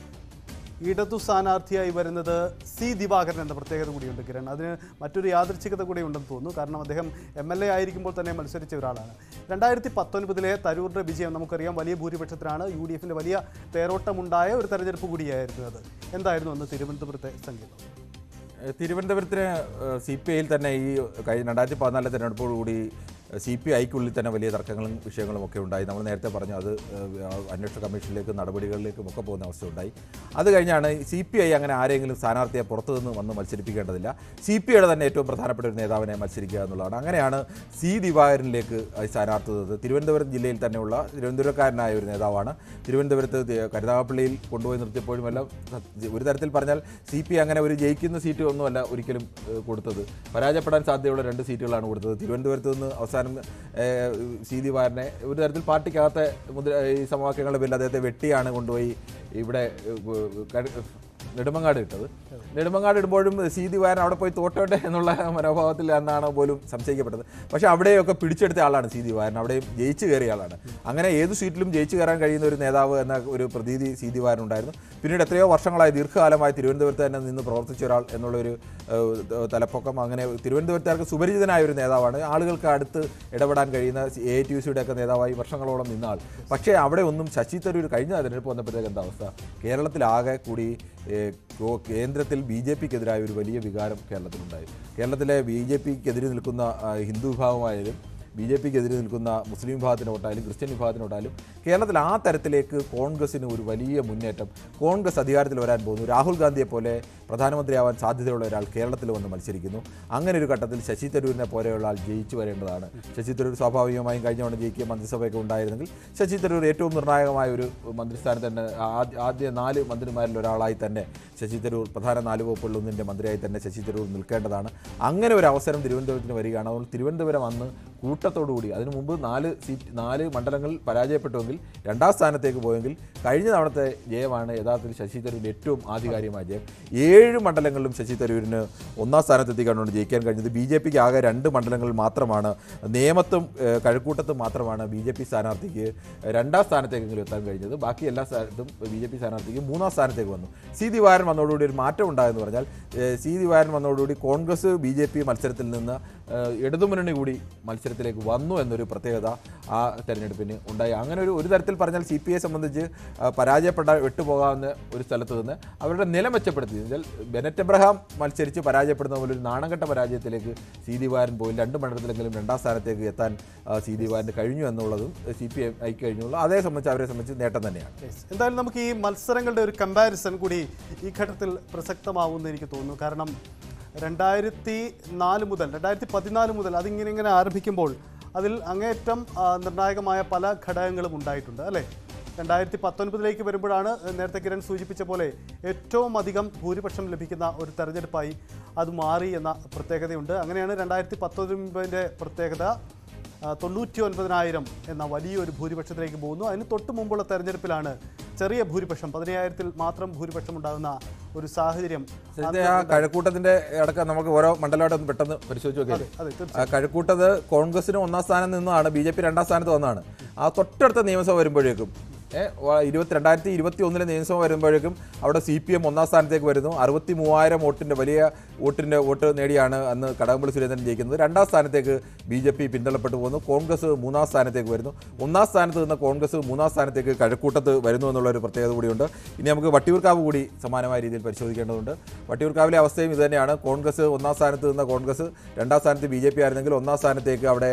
ഇടതു സ്ഥാനാർത്ഥിയായി വരുന്നത് സി ദിവാകരൻ എന്ന പ്രത്യേകത കൂടിയുണ്ട് കിരൺ അതിന് മറ്റൊരു യാദൃച്ഛികത കൂടി ഉണ്ടെന്ന് തോന്നുന്നു കാരണം അദ്ദേഹം എം എൽ എ ആയിരിക്കുമ്പോൾ തന്നെ മത്സരിച്ച ഒരാളാണ് രണ്ടായിരത്തി പത്തൊൻപതിലെ തരൂറിൻ്റെ വിജയം നമുക്കറിയാം വലിയ ഭൂരിപക്ഷത്തിലാണ് യു ഡി എഫിൻ്റെ വലിയ തേരോട്ടമുണ്ടായ ഒരു തെരഞ്ഞെടുപ്പ് കൂടിയായിരുന്നു അത് എന്തായിരുന്നു അന്ന് തിരുവനന്തപുരത്തെ സംഗീതം ഏഹ് തിരുവനന്തപുരത്തിന് സി പി ഐയിൽ തന്നെ ഈ കഴിഞ്ഞ രണ്ടായിരത്തി പതിനാലിലെ തെരഞ്ഞെടുപ്പോടുകൂടി സി പി ഐക്കുള്ളിൽ തന്നെ വലിയ തർക്കങ്ങളും വിഷയങ്ങളും ഒക്കെ ഉണ്ടായി നമ്മൾ നേരത്തെ പറഞ്ഞു അത് ഏഹ്, അന്വേഷണ കമ്മീഷനിലേക്കും നടപടികളിലേക്കും ഒക്കെ പോകുന്ന അവസ്ഥ ഉണ്ടായി അത് കഴിഞ്ഞാണ് സി പി ഐ അങ്ങനെ ആരെങ്കിലും സ്ഥാനാർത്ഥിയെ പുറത്തു നിന്ന് വന്ന് മത്സരിപ്പിക്കേണ്ടതില്ല സി പി ഐയുടെ തന്നെ ഏറ്റവും പ്രധാനപ്പെട്ട ഒരു നേതാവിനെ മത്സരിക്കുക എന്നുള്ളതാണ് അങ്ങനെയാണ് സി ദിവാകരനിലേക്ക് അത് സ്ഥാനാർത്ഥിച്ചത് തിരുവനന്തപുരം ജില്ലയിൽ തന്നെയുള്ള തിരുവനന്തപുരക്കാരനായ ഒരു നേതാവാണ് തിരുവനന്തപുരത്ത് തി- കരുനാഗപ്പള്ളിയിൽ കൊണ്ടുപോയി നിർത്തിയപ്പോഴും എല്ലാം സത്യ- ഒരു തരത്തിൽ പറഞ്ഞാൽ സി പി അങ്ങനെ ഒരു ജയിക്കുന്ന സീറ്റ് ഒന്നുമല്ല ഒരിക്കലും ഏഹ്, കൊടുത്തത് പരാജയപ്പെടാൻ സാധ്യതയുള്ള രണ്ട് സീറ്റുകളാണ് കൊടുത്തത് തിരുവനന്തപുരത്ത് നിന്ന് അവസാനം ഏഹ്, സി ദിവാരനെ ഒരു തരത്തിൽ പാർട്ടിക്കകത്തെ മുദ്ര ഈ സമവാക്യങ്ങളുടെ പേരിൽ അദ്ദേഹത്തെ വെട്ടിയാണ് കൊണ്ടുപോയി ഇവിടെ ഏഹ്, കരു- നെടുമങ്ങാട് ഇട്ടത് നെടുമങ്ങാട് ഇടുമ്പോഴും സി ദിവാരൻ അവിടെ പോയി തോട്ടോട്ടെ എന്നുള്ള മനോഭാവത്തിൽ എന്നാണ് പോലും സംശയിക്കപ്പെട്ടത് പക്ഷേ അവിടെയൊക്കെ പിടിച്ചെടുത്ത ആളാണ് സി ദിവാരൻ അവിടെയും ജയിച്ചു കയറിയ ആളാണ് അങ്ങനെ ഏത് സീറ്റിലും ജയിച്ചു കയറാൻ കഴിയുന്ന ഒരു നേതാവ് എന്ന ഒരു പ്രതീതി സി ദിവാരൻ ഉണ്ടായിരുന്നു പിന്നീട് എത്രയോ വർഷങ്ങളായി ദീർഘകാലമായി തിരുവനന്തപുരത്ത് തന്നെ നിന്ന് പ്രവർത്തിച്ച ഒരാൾ എന്നുള്ളൊരു ഏഹ്, തലപ്പൊക്കം അങ്ങനെ തിരുവനന്തപുരത്തുകാർക്ക് സുപരിചിതനായ ഒരു നേതാവാണ് ആളുകൾക്ക് അടുത്ത് ഇടപെടാൻ കഴിയുന്ന എ ടി യു സിയുടെ ഒക്കെ നേതാവായി വർഷങ്ങളോളം നിന്ന ആൾ പക്ഷേ അവിടെ ഒന്നും ശശി തരൂർ കഴിഞ്ഞ തെരഞ്ഞെടുപ്പ് വന്നപ്പോഴത്തേക്ക് എന്താ അവസ്ഥ കേരളത്തിലാകെ കൂടി ഏഹ്, ഗോ- കേന്ദ്രത്തിൽ ബി ജെ പിക്കെതിരായ ഒരു വലിയ വികാരം കേരളത്തിലുണ്ടായി കേരളത്തിലെ ബി ജെ പിക്കെതിരെ നിൽക്കുന്ന ആ, ഹിന്ദു വിഭാഗമായാലും ബി ജെ പിക്ക് എതിരെ നിൽക്കുന്ന മുസ്ലിം വിഭാഗത്തിനോട്ടായാലും ക്രിസ്ത്യൻ വിഭാഗത്തിനോട്ടായാലും കേരളത്തിൽ ആ തരത്തിലേക്ക് കോൺഗ്രസിന് ഒരു വലിയ മുന്നേറ്റം കോൺഗ്രസ് അധികാരത്തിൽ വരാൻ പോകുന്നു രാഹുൽ ഗാന്ധിയെ പോലെ പ്രധാനമന്ത്രിയാവാൻ സാധ്യതയുള്ള ഒരാൾ കേരളത്തിൽ വന്ന് മത്സരിക്കുന്നു അങ്ങനെ ഒരു ഘട്ടത്തിൽ ശശി തരൂരിനെ പോലെയുള്ള ആൾ ജയിച്ചു വരേണ്ടതാണ് ശശി തരൂർ സ്വാഭാവികമായും കഴിഞ്ഞ തവണ ജയിക്കുക മന്ത്രിസഭയൊക്കെ ഉണ്ടായിരുന്നെങ്കിൽ ശശി തരൂർ ഏറ്റവും നിർണായകമായ ഒരു മന്ത്രിസ്ഥാനം തന്നെ ആദ്യ ആദ്യ നാല് മന്ത്രിമാരിൽ ഒരാളായി തന്നെ ശശി തരൂർ പ്രധാന നാല് വകുപ്പുകളിൽ ഒന്നിൻ്റെ മന്ത്രിയായി തന്നെ ശശി തരൂർ നിൽക്കേണ്ടതാണ് അങ്ങനെ ഒരു അവസരം തിരുവനന്തപുരത്തിന് വരികയാണ് അതുകൊണ്ട് തിരുവനന്തപുരം അന്ന് കൂട്ടത്തോടുകൂടി അതിനു മുമ്പ് നാല് സീറ്റ് നാല് മണ്ഡലങ്ങളിൽ പരാജയപ്പെട്ടുവെങ്കിൽ രണ്ടാം സ്ഥാനത്തേക്ക് പോയെങ്കിൽ കഴിഞ്ഞ തവണത്തെ ജയമാണ് യഥാർത്ഥത്തിൽ ശശി തരൂരിൻ്റെ ഏറ്റവും ആധികാരികമായ ജയം ഏഴ് മണ്ഡലങ്ങളിലും ശശി തരൂരിന് ഒന്നാം സ്ഥാനത്തെത്തിക്കാണ് ജയിക്കാൻ കഴിഞ്ഞത് ബി ജെ പിക്ക് ആകെ രണ്ട് മണ്ഡലങ്ങളിൽ മാത്രമാണ് നേമത്തും ഏഹ്, കഴക്കൂട്ടത്തും മാത്രമാണ് ബി ജെ പി സ്ഥാനാർത്ഥിക്ക് രണ്ടാം സ്ഥാനത്തേക്കെങ്കിലും എത്താൻ കഴിഞ്ഞത് ബാക്കി എല്ലാ സ്ഥലത്തും ബി ജെ പി സ്ഥാനാർത്ഥിക്ക് മൂന്നാം സ്ഥാനത്തേക്ക് വന്നു സി ദിവാരൻ വന്നതോടുകൂടി ഒരു മാറ്റം ഉണ്ടായെന്ന് പറഞ്ഞാൽ ഏഹ്, സി ദിവാരൻ വന്നതോടുകൂടി കോൺഗ്രസ് ബി ജെ പി മത്സരത്തിൽ നിന്ന് ഏഹ്, ഇടതുമുന്നണി കൂടി മത്സരത്തിലേക്ക് വന്നു എന്നൊരു പ്രത്യേകത ആ തെരഞ്ഞെടുപ്പിന് ഉണ്ടായി അങ്ങനെ ഒരു ഒരു തരത്തിൽ പറഞ്ഞാൽ സി പി ഐ സംബന്ധിച്ച് ആ, പരാജയപ്പെട്ട വിട്ടുപോകാവുന്ന ഒരു സ്ഥലത്ത് നിന്ന് അവരുടെ നില മെച്ചപ്പെടുത്തി എന്നുവെച്ചാൽ ബെനറ്റ് എബ്രഹാം മത്സരിച്ച് പരാജയപ്പെടുന്ന പോലെ ഒരു നാണംകെട്ട പരാജയത്തിലേക്ക് സി ദിവാരൻ പോയി രണ്ട് മണ്ഡലത്തിലെങ്കിലും രണ്ടാം സ്ഥാനത്തേക്ക് എത്താൻ ആ, സി ദിവാരന് കഴിഞ്ഞു എന്നുള്ളതും സി പി ഐ കഴിഞ്ഞുള്ള അതേ സംബന്ധിച്ച് അവരെ സംബന്ധിച്ച് നേട്ടം തന്നെയാണ് Yes. എന്തായാലും നമുക്ക് ഈ മത്സരങ്ങളുടെ ഒരു കമ്പാരിസൺ കൂടി ഈ ഘട്ടത്തിൽ പ്രസക്തമാവുമെന്ന് എനിക്ക് തോന്നുന്നു കാരണം രണ്ടായിരത്തി നാല് മുതൽ രണ്ടായിരത്തി പതിനാല് മുതൽ അതിങ്ങനെ ഇങ്ങനെ ആരംഭിക്കുമ്പോൾ അതിൽ അങ്ങേയറ്റം ആ, നിർണായകമായ പല ഘടകങ്ങളും ഉണ്ടായിട്ടുണ്ട് അല്ലേ രണ്ടായിരത്തി പത്തൊൻപതിലേക്ക് വരുമ്പോഴാണ് നേരത്തെ കിരൺ സൂചിപ്പിച്ച പോലെ ഏറ്റവും അധികം ഭൂരിപക്ഷം ലഭിക്കുന്ന ഒരു തെരഞ്ഞെടുപ്പായി അത് മാറി എന്ന പ്രത്യേകതയുണ്ട് അങ്ങനെയാണ് രണ്ടായിരത്തി പത്തൊൻപതിൻ്റെ പ്രത്യേകത ആ, തൊണ്ണൂറ്റി ഒൻപതിനായിരം എന്ന വലിയൊരു ഭൂരിപക്ഷത്തിലേക്ക് പോകുന്നു അതിന് തൊട്ട് മുമ്പുള്ള തെരഞ്ഞെടുപ്പിലാണ് ചെറിയ ഭൂരിപക്ഷം പതിനയ്യായിരത്തിൽ മാത്രം ഭൂരിപക്ഷം ഉണ്ടാകുന്ന ഒരു സാഹചര്യം ഇതിന്റെ ആ കഴക്കൂട്ടത്തിന്റെ അടക്കം നമുക്ക് ഓരോ മണ്ഡലമായിട്ട് ഒന്ന് പെട്ടെന്ന് പരിശോധിച്ച് നോക്കിയാൽ അതെ തീർച്ചയായും ആ കഴക്കൂട്ടത് കോൺഗ്രസിന് ഒന്നാം സ്ഥാനം നിന്നതാണ് ബി ജെ പി രണ്ടാം സ്ഥാനത്ത് വന്നതാണ് ആ തൊട്ടടുത്ത നിയമസഭ വരുമ്പോഴേക്കും ഇരുപത്തി രണ്ടായിരത്തി ഇരുപത്തി ഒന്നിലെ നിയമസഭ വരുമ്പോഴേക്കും അവിടെ സി പി എം ഒന്നാം സ്ഥാനത്തേക്ക് വരുന്നു അറുപത്തി മൂവായിരം വോട്ടിൻ്റെ വലിയ വോട്ടിൻ്റെ വോട്ട് നേടിയാണ് അന്ന് കടകംപള്ളി സുരേന്ദ്രൻ ജയിക്കുന്നത് രണ്ടാം സ്ഥാനത്തേക്ക് ബി ജെ പി പിന്തള്ളപ്പെട്ടു പോകുന്നു കോൺഗ്രസ് മൂന്നാം സ്ഥാനത്തേക്ക് വരുന്നു ഒന്നാം സ്ഥാനത്ത് നിന്ന് കോൺഗ്രസ് മൂന്നാം സ്ഥാനത്തേക്ക് കഴക്കൂട്ടത്ത് വരുന്നു എന്നുള്ള ഒരു പ്രത്യേകത കൂടിയുണ്ട് ഇനി നമുക്ക് വട്ടിയൂർക്കാവ് കൂടി സമാനമായ രീതിയിൽ പരിശോധിക്കേണ്ടതുണ്ട് വട്ടിയൂർക്കാവിലെ അവസ്ഥയും ഇതുതന്നെയാണ് കോൺഗ്രസ് ഒന്നാം സ്ഥാനത്ത് നിന്ന കോൺഗ്രസ് രണ്ടാം സ്ഥാനത്ത് ബി ജെ പി ആയിരുന്നെങ്കിൽ ഒന്നാം സ്ഥാനത്തേക്ക് അവിടെ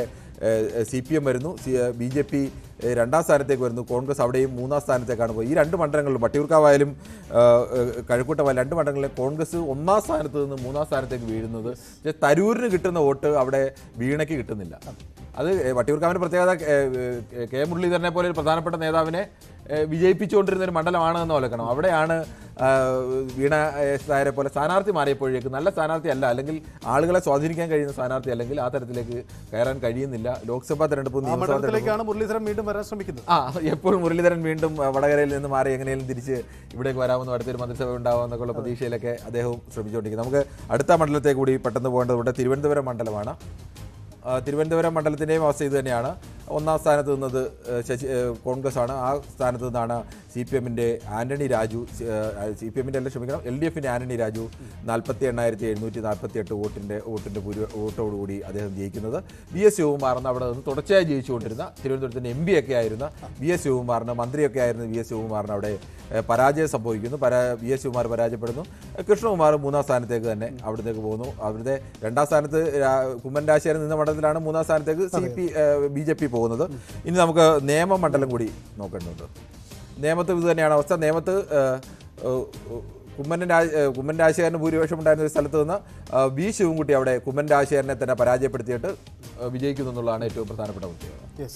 സി പി എം വരുന്നു ബി ജെ പി രണ്ടാം സ്ഥാനത്തേക്ക് വരുന്നു കോൺഗ്രസ് അവിടെയും മൂന്നാം സ്ഥാനത്തേക്കാണ് പോയി ഈ രണ്ട് മണ്ഡലങ്ങളിലും വട്ടിയൂർക്കാവായാലും കഴക്കൂട്ടമായാലും രണ്ട് മണ്ഡലങ്ങളിലും കോൺഗ്രസ് ഒന്നാം സ്ഥാനത്ത് നിന്ന് മൂന്നാം സ്ഥാനത്തേക്ക് വീഴുന്നത് പക്ഷേ തരൂരിന് കിട്ടുന്ന വോട്ട് അവിടെ വീണയ്ക്ക് കിട്ടുന്നില്ല അത് വട്ടിയൂർക്കാവിൻ്റെ പ്രത്യേകത ഏ, ഏ, കെ മുരളീധരനെ പോലെ ഒരു പ്രധാനപ്പെട്ട നേതാവിനെ ഏഹ്, വിജയിപ്പിച്ചുകൊണ്ടിരുന്ന ഒരു മണ്ഡലമാണ് എന്ന് ഓലക്കണം അവിടെയാണ് ആ, വീണ എസ് നായരെ പോലെ സ്ഥാനാർത്ഥി മാറിയപ്പോഴേക്ക് നല്ല സ്ഥാനാർത്ഥി അല്ല അല്ലെങ്കിൽ ആളുകളെ സ്വാധീനിക്കാൻ കഴിയുന്ന സ്ഥാനാർത്ഥി അല്ലെങ്കിൽ ആ തരത്തിലേക്ക് കയറാൻ കഴിയുന്നില്ല ലോക്സഭാ തെരഞ്ഞെടുപ്പും ആ നിയമസഭാ തെരഞ്ഞെടുപ്പും മണ്ഡലത്തിലേക്കാണ് മുരളീധരൻ വീണ്ടും വരാൻ ശ്രമിക്കുന്നത് ആ എപ്പോൾ മുരളീധരൻ വീണ്ടും ആ, വടകരയിൽ നിന്ന് മാറി എങ്ങനെയും തിരിച്ച് ഇവിടേക്ക് വരാമെന്നും അടുത്തൊരു മന്ത്രിസഭ ഉണ്ടാവുമെന്നൊക്കെയുള്ള പ്രതീക്ഷയിലൊക്കെ അദ്ദേഹവും ശ്രമിച്ചുകൊണ്ടിരിക്കുന്നത് നമുക്ക് അടുത്ത മണ്ഡലത്തെ കൂടി പെട്ടെന്ന് പോകേണ്ടത് ഇവിടെ തിരുവനന്തപുരം മണ്ഡലമാണ് ആ, തിരുവനന്തപുരം മണ്ഡലത്തിൻ്റെയും അവസ്ഥ ഇത് തന്നെയാണ് ഒന്നാം സ്ഥാനത്ത് നിന്നത് ഏഹ്, ശശി ഏഹ്, കോൺഗ്രസ് ആണ് ആ സ്ഥാനത്ത് നിന്നാണ് സി പി എമ്മിൻ്റെ ആന്റണി രാജു സി പി എമ്മിൻ്റെ അല്ല ക്ഷമിക്കണം എൽ ഡി എഫിൻ്റെ ആന്റണി രാജു നാൽപ്പത്തി എണ്ണായിരത്തി എഴുന്നൂറ്റി നാൽപ്പത്തി എട്ട് വോട്ടിൻ്റെ വോട്ടിൻ്റെ ഭൂരി വോട്ടോടുകൂടി അദ്ദേഹം ജയിക്കുന്നത് വി എസ് ശിവകുമാറിന് അവിടെ നിന്ന് തുടർച്ചയായി ജയിച്ചുകൊണ്ടിരുന്ന തിരുവനന്തപുരത്തിൻ്റെ എം പി ഒക്കെ ആയിരുന്ന വി എസ് ശിവകുമാറിന് മന്ത്രിയൊക്കെ ആയിരുന്ന വി എസ് ശിവകുമാറിന് അവിടെ ഏഹ്, പരാജയം സംഭവിക്കുന്നു പരാ വി എസ് ശിവകുമാർ പരാജയപ്പെടുന്നു ഏഹ്, കൃഷ്ണകുമാർ മൂന്നാം സ്ഥാനത്തേക്ക് തന്നെ അവിടത്തേക്ക് പോകുന്നു അവിടുത്തെ രണ്ടാം സ്ഥാനത്ത് രാ- കുമ്മൻ രാശിയാർ നിന്ന മണ്ഡലത്തിലാണ് മൂന്നാം സ്ഥാനത്തേക്ക് C P B J P പോകുന്നത് ഇനി നമുക്ക് നേമം മണ്ഡലം കൂടി നോക്കേണ്ടതുണ്ട് നേമത്ത് ഇത് തന്നെയാണ് അവസ്ഥ നേമത്ത് ഏഹ്, ഏഹ്, കുമ്മൻ രാജ ഏഹ്, കുമ്മൻ രാജശേഖരന് ഭൂരിപക്ഷം ഉണ്ടായിരുന്ന ഒരു സ്ഥലത്ത് നിന്ന് ഏഹ്, വി ശിവൻകുട്ടി അവിടെ കുമ്മൻ രാജശേഖരനെ തന്നെ പരാജയപ്പെടുത്തിയിട്ട് ഏഹ്, വിജയിക്കുന്നു എന്നുള്ളതാണ് ഏറ്റവും പ്രധാനപ്പെട്ട പ്രത്യേകത യെസ്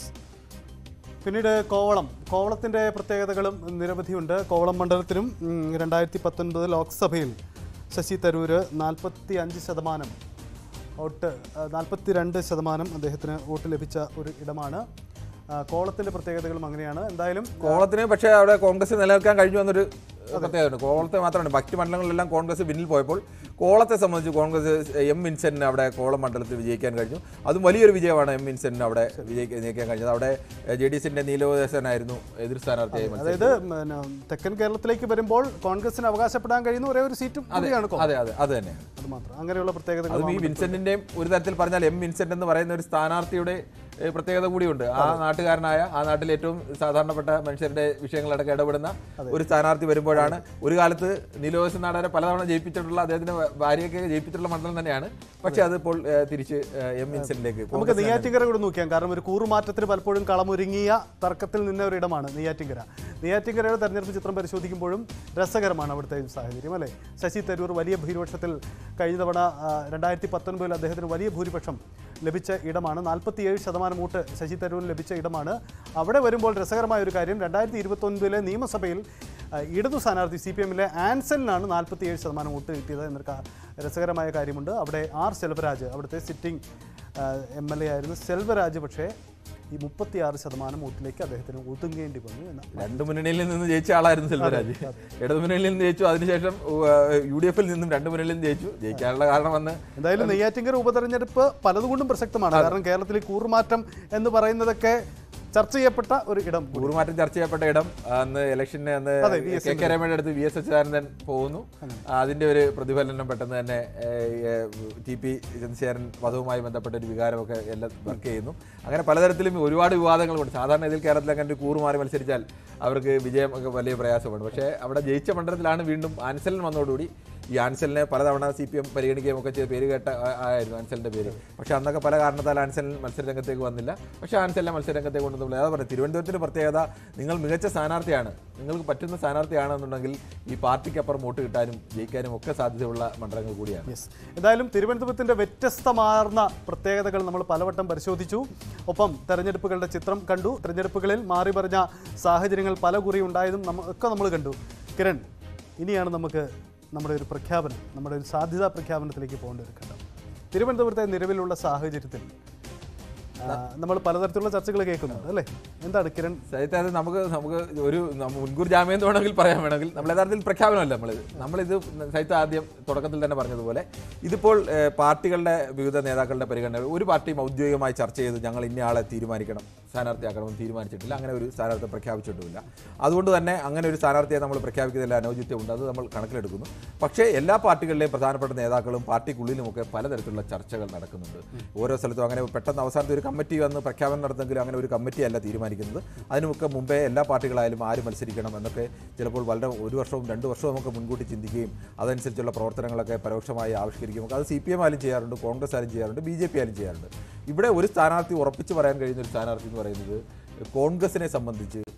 പിന്നീട് കോവളം കോവളത്തിൻ്റെ പ്രത്യേകതകളും നിരവധിയുണ്ട് കോവളം മണ്ഡലത്തിലും ഉം, രണ്ടായിരത്തി പത്തൊൻപത് ലോക്സഭയിൽ ശശി തരൂര് നാൽപ്പത്തി അഞ്ച് ശതമാനം വോട്ട് നാൽപ്പത്തി രണ്ട് ശതമാനം അദ്ദേഹത്തിന് വോട്ട് ലഭിച്ച ഒരു ഇടമാണ് ആ, കോവളത്തിൻ്റെ പ്രത്യേകതകളും അങ്ങനെയാണ് എന്തായാലും കോവളത്തിന് പക്ഷേ അവിടെ കോൺഗ്രസ് നിലനിൽക്കാൻ കഴിഞ്ഞു എന്നൊരു പ്രത്യേകതയുണ്ട് കോവളത്തെ മാത്രമാണ് മറ്റ് മണ്ഡലങ്ങളിലെല്ലാം കോൺഗ്രസ് പിന്നിൽ പോയപ്പോൾ കോവളത്തെ സംബന്ധിച്ച് കോൺഗ്രസ് എം വിൻസെന്റിന് അവിടെ കോവളം മണ്ഡലത്തിൽ വിജയിക്കാൻ കഴിഞ്ഞു അതും വലിയൊരു വിജയമാണ് എം വിൻസെന്റിന് അവിടെ വിജയിക്കാൻ ജയിക്കാൻ കഴിഞ്ഞത് അവിടെ ജെ ഡി എസിന്റെ നീലോദേശനായിരുന്നു എതിർ സ്ഥാനാർത്ഥിയായി മത്സരിച്ചത്. അതായത് പിന്നെ, തെക്കൻ കേരളത്തിലേക്ക് വരുമ്പോൾ കോൺഗ്രസിന് അവകാശപ്പെടാൻ കഴിയുന്ന ഒരേ ഒരു സീറ്റും കൂടിയാണ് കോവളം അതെ അതെ അത് തന്നെയാണ് അത് മാത്രം അങ്ങനെയുള്ള പ്രത്യേകതകൾ അതും ഈ വിൻസെന്റിന്റെയും ഒരു തരത്തിൽ പറഞ്ഞാൽ എം വിൻസെന്റ് എന്ന് പറയുന്ന ഒരു സ്ഥാനാർത്ഥിയുടെ ഏഹ്, പ്രത്യേകത കൂടിയുണ്ട് ആ നാട്ടുകാരനായ ആ നാട്ടിലെ ഏറ്റവും സാധാരണപ്പെട്ട മനുഷ്യരുടെ വിഷയങ്ങളടക്കം ഇടപെടുന്ന ഒരു സ്ഥാനാർത്ഥി വരുമ്പോഴാണ് ഒരു കാലത്ത് നീലോസ് നാടാരെ പലതവണ ജയിപ്പിച്ചിട്ടുള്ള അദ്ദേഹത്തിന്റെ ഭാര്യയൊക്കെ ജയിപ്പിച്ചിട്ടുള്ള മണ്ഡലം തന്നെയാണ് പക്ഷേ അതിപ്പോൾ ഏഹ്, തിരിച്ച് ഏഹ്, എം വിൻസെന്റിലേക്ക് നമുക്ക് കോൺഗ്രസ് നെയ്യാറ്റിങ്കര കൂടെ നോക്കിയാൽ കാരണം ഒരു കൂറുമാറ്റത്തിന് പലപ്പോഴും കളമൊരുങ്ങിയ തർക്കത്തിൽ നിന്ന ഒരിടമാണ് നെയ്യാറ്റിങ്കര നെയ്യാറ്റിങ്കരയുടെ തെരഞ്ഞെടുപ്പ് ചിത്രം പരിശോധിക്കുമ്പോഴും രസകരമാണ് അവിടുത്തെ സാഹചര്യം അല്ലേ ശശി തരൂർ വലിയ ഭൂരിപക്ഷത്തിൽ കഴിഞ്ഞ തവണ ആ, രണ്ടായിരത്തി പത്തൊൻപതിൽ അദ്ദേഹത്തിന് വലിയ ഭൂരിപക്ഷം ലഭിച്ച ഇടമാണ് നാൽപ്പത്തിയേഴ് ശതമാനം വോട്ട് ശശി തരൂരിന് ലഭിച്ച ഇടമാണ് അവിടെ വരുമ്പോൾ രസകരമായ ഒരു കാര്യം രണ്ടായിരത്തി ഇരുപത്തൊൻപതിലെ നിയമസഭയിൽ ആ, ഇടതു സ്ഥാനാർത്ഥി സി പി എമ്മിലെ ആൻസലിനാണ് നാൽപ്പത്തിയേഴ് ശതമാനം വോട്ട് കിട്ടിയത് എന്നൊരു കാ- രസകരമായ കാര്യമുണ്ട് അവിടെ ആർ സെൽവരാജ് അവിടുത്തെ സിറ്റിംഗ് എം എൽ എ ആയിരുന്നു സെൽവരാജ് പക്ഷേ ഈ മുപ്പത്തിയാറ് ശതമാനം വോട്ടിലേക്ക് അദ്ദേഹത്തിന് ഒതുങ്ങേണ്ടി വന്നു എന്ന് രണ്ട് മുന്നണിയിൽ നിന്ന് ജയിച്ച ആളായിരുന്നു സെൽവരാജ് ഇടതു മുന്നണിയിൽ നിന്ന് ജയിച്ചു അതിനുശേഷം യു ഡി എഫിൽ നിന്നും രണ്ട് മുന്നണിയിൽ നിന്ന് ജയിച്ചു ജയിക്കാനുള്ള കാരണം വന്ന് എന്തായാലും നെയ്യാറ്റിങ്കര ഉപതെരഞ്ഞെടുപ്പ് പലതുകൊണ്ടും പ്രസക്തമാണ് കാരണം കേരളത്തിൽ ഈ കൂറുമാറ്റം എന്ന് പറയുന്നതൊക്കെ ചർച്ച ചെയ്യപ്പെട്ട ഒരു ഇടം കൂടി. കൂറുമാറ്റം ചർച്ച ചെയ്യപ്പെട്ട ഇടം അന്ന് ഇലക്ഷന് അന്ന് അതെ, വി. എസ്. കെ കെ രമയുടെ അടുത്ത് വി എസ് അച്യുതാനന്ദൻ പോകുന്നു ആ, അതിന്റെ ഒരു പ്രതിഫലനം പെട്ടെന്ന് തന്നെ ടി പി ചന്ദ്രശേഖരൻ വധവുമായി ബന്ധപ്പെട്ട ഒരു വികാരമൊക്കെ എല്ലാം വർക്ക് ചെയ്യുന്നു അങ്ങനെ പലതരത്തിലും ഒരുപാട് വിവാദങ്ങളുണ്ട് സാധാരണ ഇതിൽ കേരളത്തിൽ അങ്ങനെ ഒരു കൂറുമാറി മത്സരിച്ചാൽ അവർക്ക് വിജയം ഒക്കെ വലിയ പ്രയാസമാണ് പക്ഷേ അവിടെ ജയിച്ച മണ്ഡലത്തിലാണ് വീണ്ടും ആൻസലൻ വന്നതോടുകൂടി ഈ ആൻസലിനെ പലതവണ സി പി എം പരിഗണിക്കുകയും ഒക്കെ ചെയ്ത് പേര് കേട്ട ആ- ആയിരുന്നു ആൻസലിന്റെ പേര് പക്ഷെ അന്നൊക്കെ പല കാരണത്താൽ ആൻസൽ മത്സരരംഗത്തേക്ക് വന്നില്ല പക്ഷേ ആൻസലിനെ മത്സരരംഗത്തേക്ക് കൊണ്ടുവന്നില്ല അതാ പറയുന്നത് തിരുവനന്തപുരത്തിന്റെ പ്രത്യേകത നിങ്ങൾ മികച്ച സ്ഥാനാർത്ഥിയാണ് നിങ്ങൾക്ക് പറ്റുന്ന സ്ഥാനാർത്ഥിയാണെന്നുണ്ടെങ്കിൽ ഈ പാർട്ടിക്കപ്പുറം വോട്ട് കിട്ടാനും ജയിക്കാനും ഒക്കെ സാധ്യതയുള്ള മണ്ഡലങ്ങൾ കൂടിയാണ് യെസ് എന്തായാലും തിരുവനന്തപുരത്തിന്റെ വ്യത്യസ്തമാർന്ന പ്രത്യേകതകൾ നമ്മൾ പലവട്ടം പരിശോധിച്ചു ഒപ്പം തെരഞ്ഞെടുപ്പുകളുടെ ചിത്രം കണ്ടു തെരഞ്ഞെടുപ്പുകളിൽ മാറി പറഞ്ഞ സാഹചര്യങ്ങൾ പല കുറി ഉണ്ടായതും നമ്മ ഒക്കെ നമ്മൾ കണ്ടു കിരൺ ഇനിയാണ് നമുക്ക് നമ്മുടെ ഒരു പ്രഖ്യാപനം നമ്മുടെ ഒരു സാധ്യതാ പ്രഖ്യാപനത്തിലേക്ക് പോകേണ്ട ഒരു ഘട്ടം തിരുവനന്തപുരത്തെ നിലവിലുള്ള സാഹചര്യത്തിൽ ആ, നമ്മൾ പലതരത്തിലുള്ള ചർച്ചകൾ കേൾക്കുന്നുണ്ട് അല്ലേ എന്താണ് കിരൺ സഹിත അത് നമുക്ക് നമുക്ക് ഒരു നമ്മ- മുൻകൂർ ജാമ്യം എന്ന് വേണമെങ്കിൽ പറയാൻ വേണമെങ്കിൽ നമ്മൾ യഥാർത്ഥത്തിൽ പ്രഖ്യാപനമല്ല നമ്മളിത് നമ്മളിത് സഹിත ആദ്യം തുടക്കത്തിൽ തന്നെ പറഞ്ഞതുപോലെ ഇതിപ്പോൾ ഏഹ്, പാർട്ടികളുടെ വിവിധ നേതാക്കളുടെ പരിഗണന ഒരു പാർട്ടിയും ഔദ്യോഗികമായി ചർച്ച ചെയ്ത് ഞങ്ങൾ ഇന്ന ആളെ തീരുമാനിക്കണം സ്ഥാനാർത്ഥിയാക്കണമെന്ന് തീരുമാനിച്ചിട്ടില്ല അങ്ങനെ ഒരു സ്ഥാനാർത്ഥി പ്രഖ്യാപിച്ചിട്ടുമില്ല അതുകൊണ്ട് തന്നെ അങ്ങനെ ഒരു സ്ഥാനാർത്ഥിയെ നമ്മൾ പ്രഖ്യാപിക്കുന്നതിൽ അനൗചിത്യമുണ്ട് അത് നമ്മൾ കണക്കിലെടുക്കുന്നു പക്ഷേ എല്ലാ പാർട്ടികളിലെയും പ്രധാനപ്പെട്ട നേതാക്കളും പാർട്ടിക്കുള്ളിലുമൊക്കെ പലതരത്തിലുള്ള ചർച്ചകൾ നടക്കുന്നുണ്ട് ഓരോ സ്ഥലത്തും അങ്ങനെ പെട്ടെന്ന് അവസാനത്തെ ഒരു കമ്മിറ്റി വന്ന് പ്രഖ്യാപനം നടത്തെങ്കിലും അങ്ങനെ ഒരു കമ്മിറ്റിയല്ല തീരുമാനിക്കുന്നത് അതിനുമൊക്കെ മുമ്പേ എല്ലാ പാർട്ടികളായാലും ആര് മത്സരിക്കണം എന്നൊക്കെ ചിലപ്പോൾ വളരെ ഒരു വർഷവും രണ്ട് വർഷവും നമുക്ക് മുൻകൂട്ടി ചിന്തിക്കുകയും അതനുസരിച്ചുള്ള പ്രവർത്തനങ്ങളൊക്കെ പരോക്ഷമായി ആവിഷ്കരിക്കുകയും അത് സി പി എം ആയാലും ചെയ്യാറുണ്ട് കോൺഗ്രസ് ആയാലും ചെയ്യാറുണ്ട് ബി ജെ പി ആയാലും ചെയ്യാറുണ്ട് ഇവിടെ ഒരു സ്ഥാനാർത്ഥി ഉറപ്പിച്ച് പറയാൻ കഴിയുന്ന ഒരു സ്ഥാനാർത്ഥി എന്ന് പറയുന്നത് കോൺഗ്രസിനെ സംബന്ധിച്ച്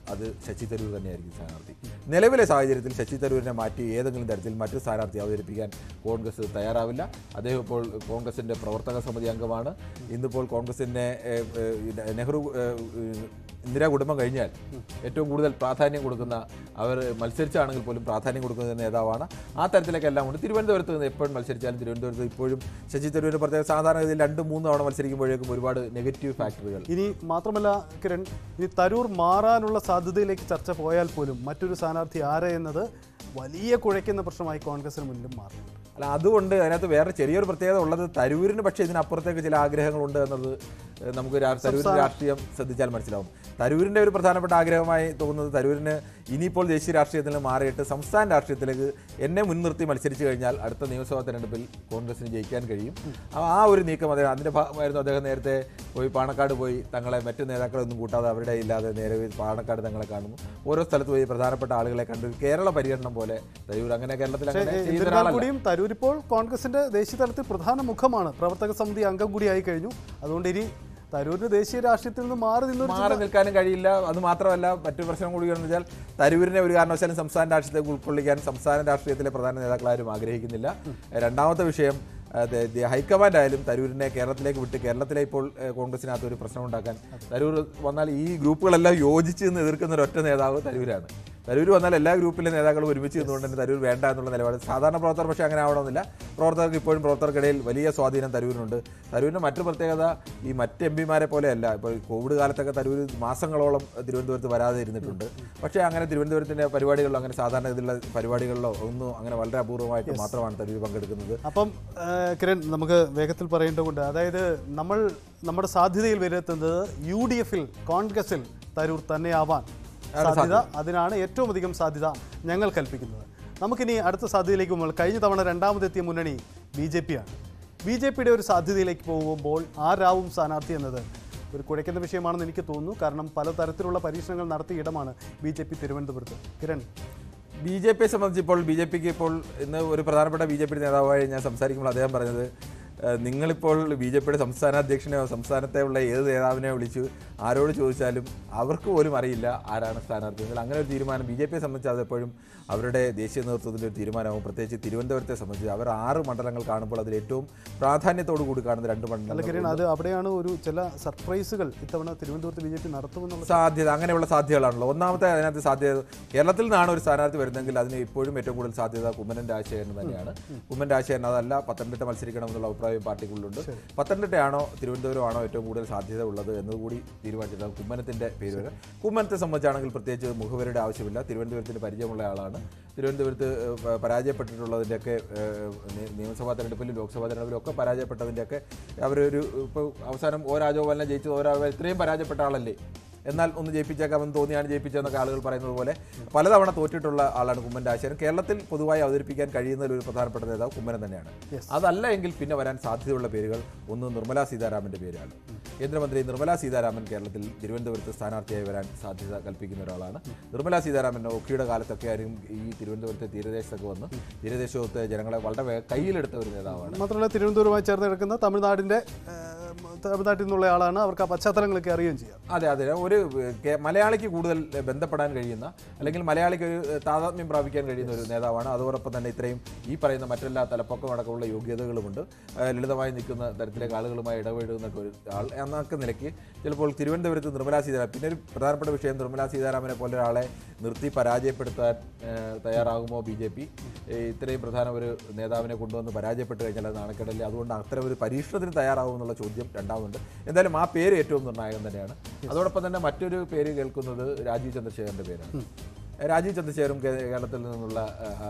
അത് ശശി തരൂർ തന്നെയായിരിക്കും സ്ഥാനാർത്ഥി നിലവിലെ സാഹചര്യത്തിൽ ശശി തരൂരിനെ മാറ്റി ഏതെങ്കിലും തരത്തിൽ മറ്റു സ്ഥാനാർത്ഥി അവതരിപ്പിക്കാൻ കോൺഗ്രസ് തയ്യാറാവില്ല അദ്ദേഹം ഇപ്പോൾ കോൺഗ്രസിന്റെ പ്രവർത്തക സമിതി അംഗമാണ് ഇന്നിപ്പോൾ കോൺഗ്രസിന്റെ ഏഹ്, ഏഹ്, നെഹ്റു ഏഹ്, ഏഹ്, ഇന്ദിരാ കുടുംബം കഴിഞ്ഞാൽ ഏറ്റവും കൂടുതൽ പ്രാധാന്യം കൊടുക്കുന്ന അവർ മത്സരിച്ചാണെങ്കിൽ പോലും പ്രാധാന്യം കൊടുക്കുന്ന നേതാവാണ് ആ തരത്തിലേക്കെല്ലാം ഉണ്ട് തിരുവനന്തപുരത്ത് നിന്ന് എപ്പോഴും മത്സരിച്ചാലും തിരുവനന്തപുരത്ത് ഇപ്പോഴും ശശി തരൂരിന് പ്രത്യേക സാധാരണ ഗതിയിൽ രണ്ട് മൂന്ന് തവണ മത്സരിക്കുമ്പോഴേക്കും ഒരുപാട് നെഗറ്റീവ് ഫാക്ടറുകൾ ഇനി മാത്രമല്ല കിരൺ ഇനി തരൂർ മാറാനുള്ള സാധ്യതയിലേക്ക് ചർച്ച പോയാൽ പോലും മറ്റൊരു സ്ഥാനാർത്ഥി ആരെ എന്നത് വലിയ കുഴയ്ക്കുന്ന പ്രശ്നമായി കോൺഗ്രസിന് മുന്നിലും മാറുന്നുണ്ട് അല്ല അതുകൊണ്ട് അതിനകത്ത് വേറെ ചെറിയൊരു പ്രത്യേകത ഉള്ളത് തരൂരിന് പക്ഷേ ഇതിനപ്പുറത്തേക്ക് ചില ആഗ്രഹങ്ങളുണ്ട് എന്നത് ഏഹ്, നമുക്ക് രാ- തരൂരിന്റെ രാഷ്ട്രീയം ശ്രദ്ധിച്ചാൽ മനസ്സിലാവും തരൂരിന്റെ ഒരു പ്രധാനപ്പെട്ട ആഗ്രഹമായി തോന്നുന്നത് തരൂരിന് ഇനിയിപ്പോൾ ദേശീയ രാഷ്ട്രീയത്തിൽ നിന്ന് മാറിയിട്ട് സംസ്ഥാന രാഷ്ട്രീയത്തിലേക്ക് എന്നെ മുൻനിർത്തി മത്സരിച്ചു കഴിഞ്ഞാൽ അടുത്ത നിയമസഭാ തെരഞ്ഞെടുപ്പിൽ കോൺഗ്രസിന് ജയിക്കാൻ കഴിയും ആ- ആ ഒരു നീക്കം അദ്ദേഹം അതിന്റെ ഭാഗമായിരുന്നു അദ്ദേഹം നേരത്തെ പോയി പാണക്കാട് പോയി തങ്ങളെ മറ്റു നേതാക്കളെ ഒന്നും കൂട്ടാതെ അവരുടെ ഇല്ലാതെ നേരെ പോയി പാണക്കാട് തങ്ങളെ കാണുന്നു ഓരോ സ്ഥലത്ത് പോയി പ്രധാനപ്പെട്ട ആളുകളെ കണ്ട് ഒരു കേരള പര്യടനം പോലെ തരൂർ അങ്ങനെ കേരളത്തിൽ അങ്ങനെ ചെയ്യുന്ന എന്നിരുന്നാൽ ഒരാളല്ല കൂടിയും തരൂർ ഇപ്പോൾ കോൺഗ്രസിന്റെ ദേശീയ തലത്തിൽ പ്രധാന മുഖമാണ് പ്രവർത്തക സമിതി അംഗം കൂടിയായി കഴിഞ്ഞു അതുകൊണ്ട് ഇനി തരൂരിന് ദേശീയ രാഷ്ട്രീയത്തിൽ നിന്ന് മാറി നിന്നൊരു മാറി നിൽക്കാനും കഴിയില്ല അത് മാത്രമല്ല മറ്റു പ്രശ്നം കൂടി എന്ന് വെച്ചാൽ തരൂരിനെ ഒരു കാരണവശാലും സംസ്ഥാന രാഷ്ട്രീയത്തെ ഉൾക്കൊള്ളിക്കാൻ സംസ്ഥാന രാഷ്ട്രീയത്തിലെ പ്രധാന നേതാക്കളാരും ആഗ്രഹിക്കുന്നില്ല രണ്ടാമത്തെ വിഷയം അത് ദ- ഹൈക്കമാൻഡ് ആയാലും തരൂരിനെ കേരളത്തിലേക്ക് വിട്ട് കേരളത്തിലെ ഇപ്പോൾ ഏഹ്, കോൺഗ്രസിനകത്ത് ഒരു പ്രശ്നം ഉണ്ടാക്കാൻ തരൂർ വന്നാൽ ഈ ഗ്രൂപ്പുകളെല്ലാം യോജിച്ച് നിന്ന് എതിർക്കുന്ന ഒരു ഒറ്റ നേതാവ് തരൂരാണ് തരൂർ വന്നാൽ എല്ലാ ഗ്രൂപ്പിലെ നേതാക്കളും ഒരുമിച്ച് നിന്നുകൊണ്ട് തന്നെ തരൂർ വേണ്ട എന്നുള്ള നിലപാട് സാധാരണ പ്രവർത്തകർ പക്ഷേ അങ്ങനെ ആവണമെന്നില്ല പ്രവർത്തകർക്ക് ഇപ്പോഴും പ്രവർത്തകർക്കിടയിൽ വലിയ സ്വാധീനം തരൂരിനുണ്ട് തരൂരിൻ്റെ മറ്റു പ്രത്യേകത ഈ മറ്റ് എം പിമാരെ പോലെയല്ല ഇപ്പോൾ കോവിഡ് കാലത്തൊക്കെ തരൂർ മാസങ്ങളോളം തിരുവനന്തപുരത്ത് വരാതെ ഇരുന്നിട്ടുണ്ട് പക്ഷേ അങ്ങനെ തിരുവനന്തപുരത്തിൻ്റെ പരിപാടികളിലോ അങ്ങനെ സാധാരണ ഇതിലുള്ള പരിപാടികളിലോ ഒന്നും അങ്ങനെ വളരെ അപൂർവമായിട്ട് മാത്രമാണ് തരൂർ പങ്കെടുക്കുന്നത് അപ്പം ആ, കിരൺ നമുക്ക് വേഗത്തിൽ പറയേണ്ടതുണ്ട് അതായത് നമ്മൾ നമ്മുടെ സാധ്യതയിൽ വിലയിരുത്തുന്നത് യു ഡി എഫിൽ കോൺഗ്രസിൽ തരൂർ തന്നെയാവാൻ സാധ്യത അതിനാണ് ഏറ്റവും അധികം സാധ്യത ഞങ്ങൾ കൽപ്പിക്കുന്നത് നമുക്കിനി അടുത്ത സാധ്യതയിലേക്ക് പോകുമ്പോൾ കഴിഞ്ഞ തവണ രണ്ടാമതെത്തിയ മുന്നണി ബി ജെ പി ആണ് ബി ജെ പിയുടെ ഒരു സാധ്യതയിലേക്ക് പോകുമ്പോൾ ആരാവും സ്ഥാനാർത്ഥി എന്നത് ഒരു കുഴയ്ക്കുന്ന വിഷയമാണെന്ന് എനിക്ക് തോന്നുന്നു കാരണം പലതരത്തിലുള്ള പരീക്ഷണങ്ങൾ നടത്തിയ ഇടമാണ് ബി ജെ പി തിരുവനന്തപുരത്ത് കിരൺ ബി ജെ പിയെ സംബന്ധിച്ച് ഇപ്പോൾ ബി ജെ പിക്ക് ഇപ്പോൾ ഇന്ന് ഒരു പ്രധാനപ്പെട്ട ബി ജെ പി നേതാവായി ഞാൻ സംസാരിക്കുമ്പോൾ അദ്ദേഹം പറഞ്ഞത് ഏഹ്, നിങ്ങളിപ്പോൾ ബി ജെ പിയുടെ സംസ്ഥാന അധ്യക്ഷനെയോ സംസ്ഥാനത്തെ ഉള്ള ഏത് നേതാവിനെയോ വിളിച്ചു ആരോട് ചോദിച്ചാലും അവർക്ക് പോലും അറിയില്ല ആരാണ് സ്ഥാനാർത്ഥി എന്നാൽ അങ്ങനെ ഒരു തീരുമാനം ബി ജെ പിയെ സംബന്ധിച്ച് അത് എപ്പോഴും അവരുടെ ദേശീയ നേതൃത്വത്തിൻ്റെ ഒരു തീരുമാനമാവും പ്രത്യേകിച്ച് തിരുവനന്തപുരത്തെ സംബന്ധിച്ച് അവർ ആറ് മണ്ഡലങ്ങൾ കാണുമ്പോൾ അതിൽ ഏറ്റവും പ്രാധാന്യത്തോടു കൂടി കാണുന്ന രണ്ട് അല്ല മണ്ഡലങ്ങൾ കിരൺ അത് അവിടെയാണ് ഒരു ചില സർപ്രൈസുകൾ ഇത്തവണ തിരുവനന്തപുരത്ത് ബി ജെ പി നടത്തുമെന്നുള്ള സാധ്യത അങ്ങനെയുള്ള സാധ്യതകളാണല്ലോ ഒന്നാമത്തെ അതിനകത്ത് സാധ്യത കേരളത്തിൽ നിന്നാണ് ഒരു സ്ഥാനാർത്ഥി വരുന്നതെങ്കിൽ അതിന് ഇപ്പോഴും ഏറ്റവും കൂടുതൽ സാധ്യത കുമ്മനം രാജശേഖരൻ തന്നെയാണ് കുമ്മനം രാജശേഖരൻ അതല്ല പത്തനംതിട്ട മത്സരിക്കണം എന്നുള്ള അഭിപ്രായം പാർട്ടിക്കുള്ളിലുണ്ട് പത്തനംതിട്ടയാണോ തിരുവനന്തപുരമാണോ ഏറ്റവും കൂടുതൽ സാധ്യത ഉള്ളത് എന്നതുകൂടി തീരുമാനിച്ചിട്ടാണ് കുമ്മനത്തിന്റെ പേര് വരെ കുമ്മനത്തെ സംബന്ധിച്ചാണെങ്കിൽ പ്രത്യേകിച്ച് മുഖവരുടെ ആവശ്യമില്ല തിരുവനന്തപുരത്തിന് പരിചയമുള്ള ആളാണ് തിരുവനന്തപുരത്ത് ഏഹ്, പ- പരാജയപ്പെട്ടിട്ടുള്ളതിൻ്റെയൊക്കെ ഏഹ്, നി- നിയമസഭാ തെരഞ്ഞെടുപ്പിലും ലോക്സഭാ തെരഞ്ഞെടുപ്പിലും ഒക്കെ പരാജയപ്പെട്ടതിൻ്റെയൊക്കെ അവരൊരു ഇപ്പോൾ അവസാനം ഓ രാജഗോപാലിനെ ജയിച്ചത് ഓരോ ഇത്രയും പരാജയപ്പെട്ട ആളല്ലേ എന്നാൽ ഒന്ന് ജയിപ്പിച്ചേക്കാമെന്ന് തോന്നിയാണ് ജയിപ്പിച്ചതെന്നൊക്കെ ആളുകൾ പറയുന്നത് പോലെ പലതവണ തോറ്റിട്ടുള്ള ആളാണ് കുമ്മൻ രാജശേഖരൻ കേരളത്തിൽ പൊതുവായി അവതരിപ്പിക്കാൻ കഴിയുന്ന ഒരു പ്രധാനപ്പെട്ട നേതാവ് കുമ്മനം തന്നെയാണ് അതല്ല എങ്കിൽ പിന്നെ വരാൻ സാധ്യതയുള്ള പേരുകൾ ഒന്ന് നിർമ്മലാ സീതാരാമന്റെ പേരാണ് കേന്ദ്രമന്ത്രി നിർമ്മലാ സീതാരാമൻ കേരളത്തിൽ തിരുവനന്തപുരത്ത് സ്ഥാനാർത്ഥിയായി വരാൻ സാധ്യത കൽപ്പിക്കുന്ന ഒരാളാണ് നിർമ്മലാ സീതാരാമൻ ഒക്കിയുടെ കാലത്തൊക്കെ ആരും ഈ തിരുവനന്തപുരത്തെ തീരദേശത്തൊക്കെ വന്ന് തീരദേശത്തെ ജനങ്ങളെ വളരെ വേ- കയ്യിലെടുത്ത ഒരു നേതാവാണ് മാത്രമല്ല തിരുവനന്തപുരവുമായി ചേർന്ന് കിടക്കുന്ന തമിഴ്നാടിന്റെ ഏഹ്, തമിഴ്നാട്ടിൽ നിന്നുള്ള ആളാണ് അവർക്ക് ആ പശ്ചാത്തലങ്ങളൊക്കെ അറിയുകയും ചെയ്യാം അതെ അതെ ഒരു കേ- മലയാളിക്ക് കൂടുതൽ ബന്ധപ്പെടാൻ കഴിയുന്ന അല്ലെങ്കിൽ മലയാളിക്ക് ഒരു താതാത്മ്യം പ്രാപിക്കാൻ കഴിയുന്ന ഒരു നേതാവാണ് അതോടൊപ്പം തന്നെ ഇത്രയും ഈ പറയുന്ന മറ്റെല്ലാ തലപ്പൊക്കം അടക്കമുള്ള യോഗ്യതകളുമുണ്ട് ആ, ലളിതമായി നിൽക്കുന്ന തരത്തിലേക്ക് ആളുകളുമായി ഇടപെടുന്ന ഒരു ആൾ എന്നൊക്കെ നിലയ്ക്ക് ചിലപ്പോൾ തിരുവനന്തപുരത്ത് നിർമ്മലാ സീതാരാമൻ പിന്നെ ഒരു പ്രധാനപ്പെട്ട വിഷയം നിർമ്മലാ സീതാരാമനെ പോലെ ഒരാളെ നിർത്തി പരാജയപ്പെടുത്താൻ ആ, തയ്യാറാകുമോ ബി ജെ പി ഇത്രയും പ്രധാന ഒരു നേതാവിനെ കൊണ്ടുവന്ന് പരാജയപ്പെട്ട് കഴിഞ്ഞാൽ അത് നാണക്കേടല്ലേ അതുകൊണ്ട് അത്തരം ഒരു പരീക്ഷണത്തിന് തയ്യാറാകും എന്നുള്ള ചോദ്യം രണ്ടാമതുണ്ട് എന്തായാലും ആ പേര് ഏറ്റവും നിർണായകം തന്നെയാണ് അതോടൊപ്പം തന്നെ മറ്റൊരു പേര് കേൾക്കുന്നത് രാജീവ് ചന്ദ്രശേഖരന്റെ പേരാണ് രാജീവ് ചന്ദ്രശേഖരും കേ- കേരളത്തിൽ നിന്നുള്ള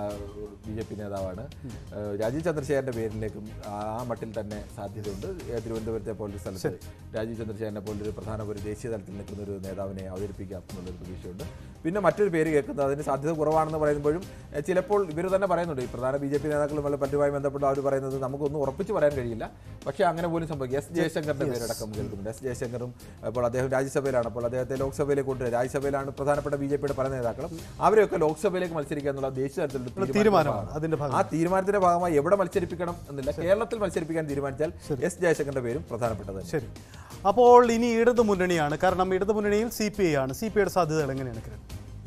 ബി ജെ പി നേതാവാണ് ആ, രാജീവ് ചന്ദ്രശേഖരന്റെ പേരിലേക്കും ആ ആ മട്ടിൽ തന്നെ സാധ്യതയുണ്ട് ഏ, തിരുവനന്തപുരത്തെ പോലൊരു സ്ഥലത്ത് രാജീവ് ചന്ദ്രശേഖരനെ പോലൊരു പ്രധാന ഒരു ദേശീയ തലത്തിൽ നിൽക്കുന്ന ഒരു നേതാവിനെ അവതരിപ്പിക്കാം എന്നുള്ളൊരു പ്രതീക്ഷയുണ്ട് പിന്നെ മറ്റൊരു പേര് കേൾക്കുന്നത് അതിന് സാധ്യത കുറവാണെന്ന് പറയുമ്പോഴും എഹ്, ചിലപ്പോൾ ഇവർ തന്നെ പറയുന്നുണ്ട് ഈ പ്രധാന ബി ജെ പി നേതാക്കളും വല്ല പറ്റുമായി ബന്ധപ്പെട്ട് അവർ പറയുന്നത് നമുക്കൊന്നും ഉറപ്പിച്ച് പറയാൻ കഴിയില്ല പക്ഷേ അങ്ങനെ പോലും സംഭവിക്കും എസ് ജയശങ്കറിന്റെ പേരടക്കം കേൾക്കുന്നുണ്ട് എസ് ജയശങ്കറും അപ്പോൾ അദ്ദേഹം രാജ്യസഭയിലാണ് അപ്പോൾ അദ്ദേഹത്തെ ലോക്സഭയിലേക്ക് കൊണ്ടുവരിക രാജ്യസഭയിലാണ് പ്രധാനപ്പെട്ട ബി ജെ പിയുടെ പല നേതാക്കളും അവരെയൊക്കെ ലോക്സഭയിലേക്ക് മത്സരിക്കുക എന്നുള്ള ദേശീയ തലത്തിലുള്ള തീരുമാനമാണ് അതിന്റെ ഭാഗം ആ തീരുമാനത്തിന്റെ ഭാഗമായി എവിടെ മത്സരിപ്പിക്കണം എന്നില്ല കേരളത്തിൽ മത്സരിപ്പിക്കാൻ തീരുമാനിച്ചാൽ എസ് ജയശങ്കറിന്റെ പേരും പ്രധാനപ്പെട്ടത് ശരി അപ്പോൾ ഇനി ഇടതു മുന്നണിയാണ് കാരണം ഇടതു മുന്നണിയിൽ സി പി ഐ ആണ് സി പി ഐയുടെ സാധ്യതകൾ എങ്ങനെയാണ് കിരൺ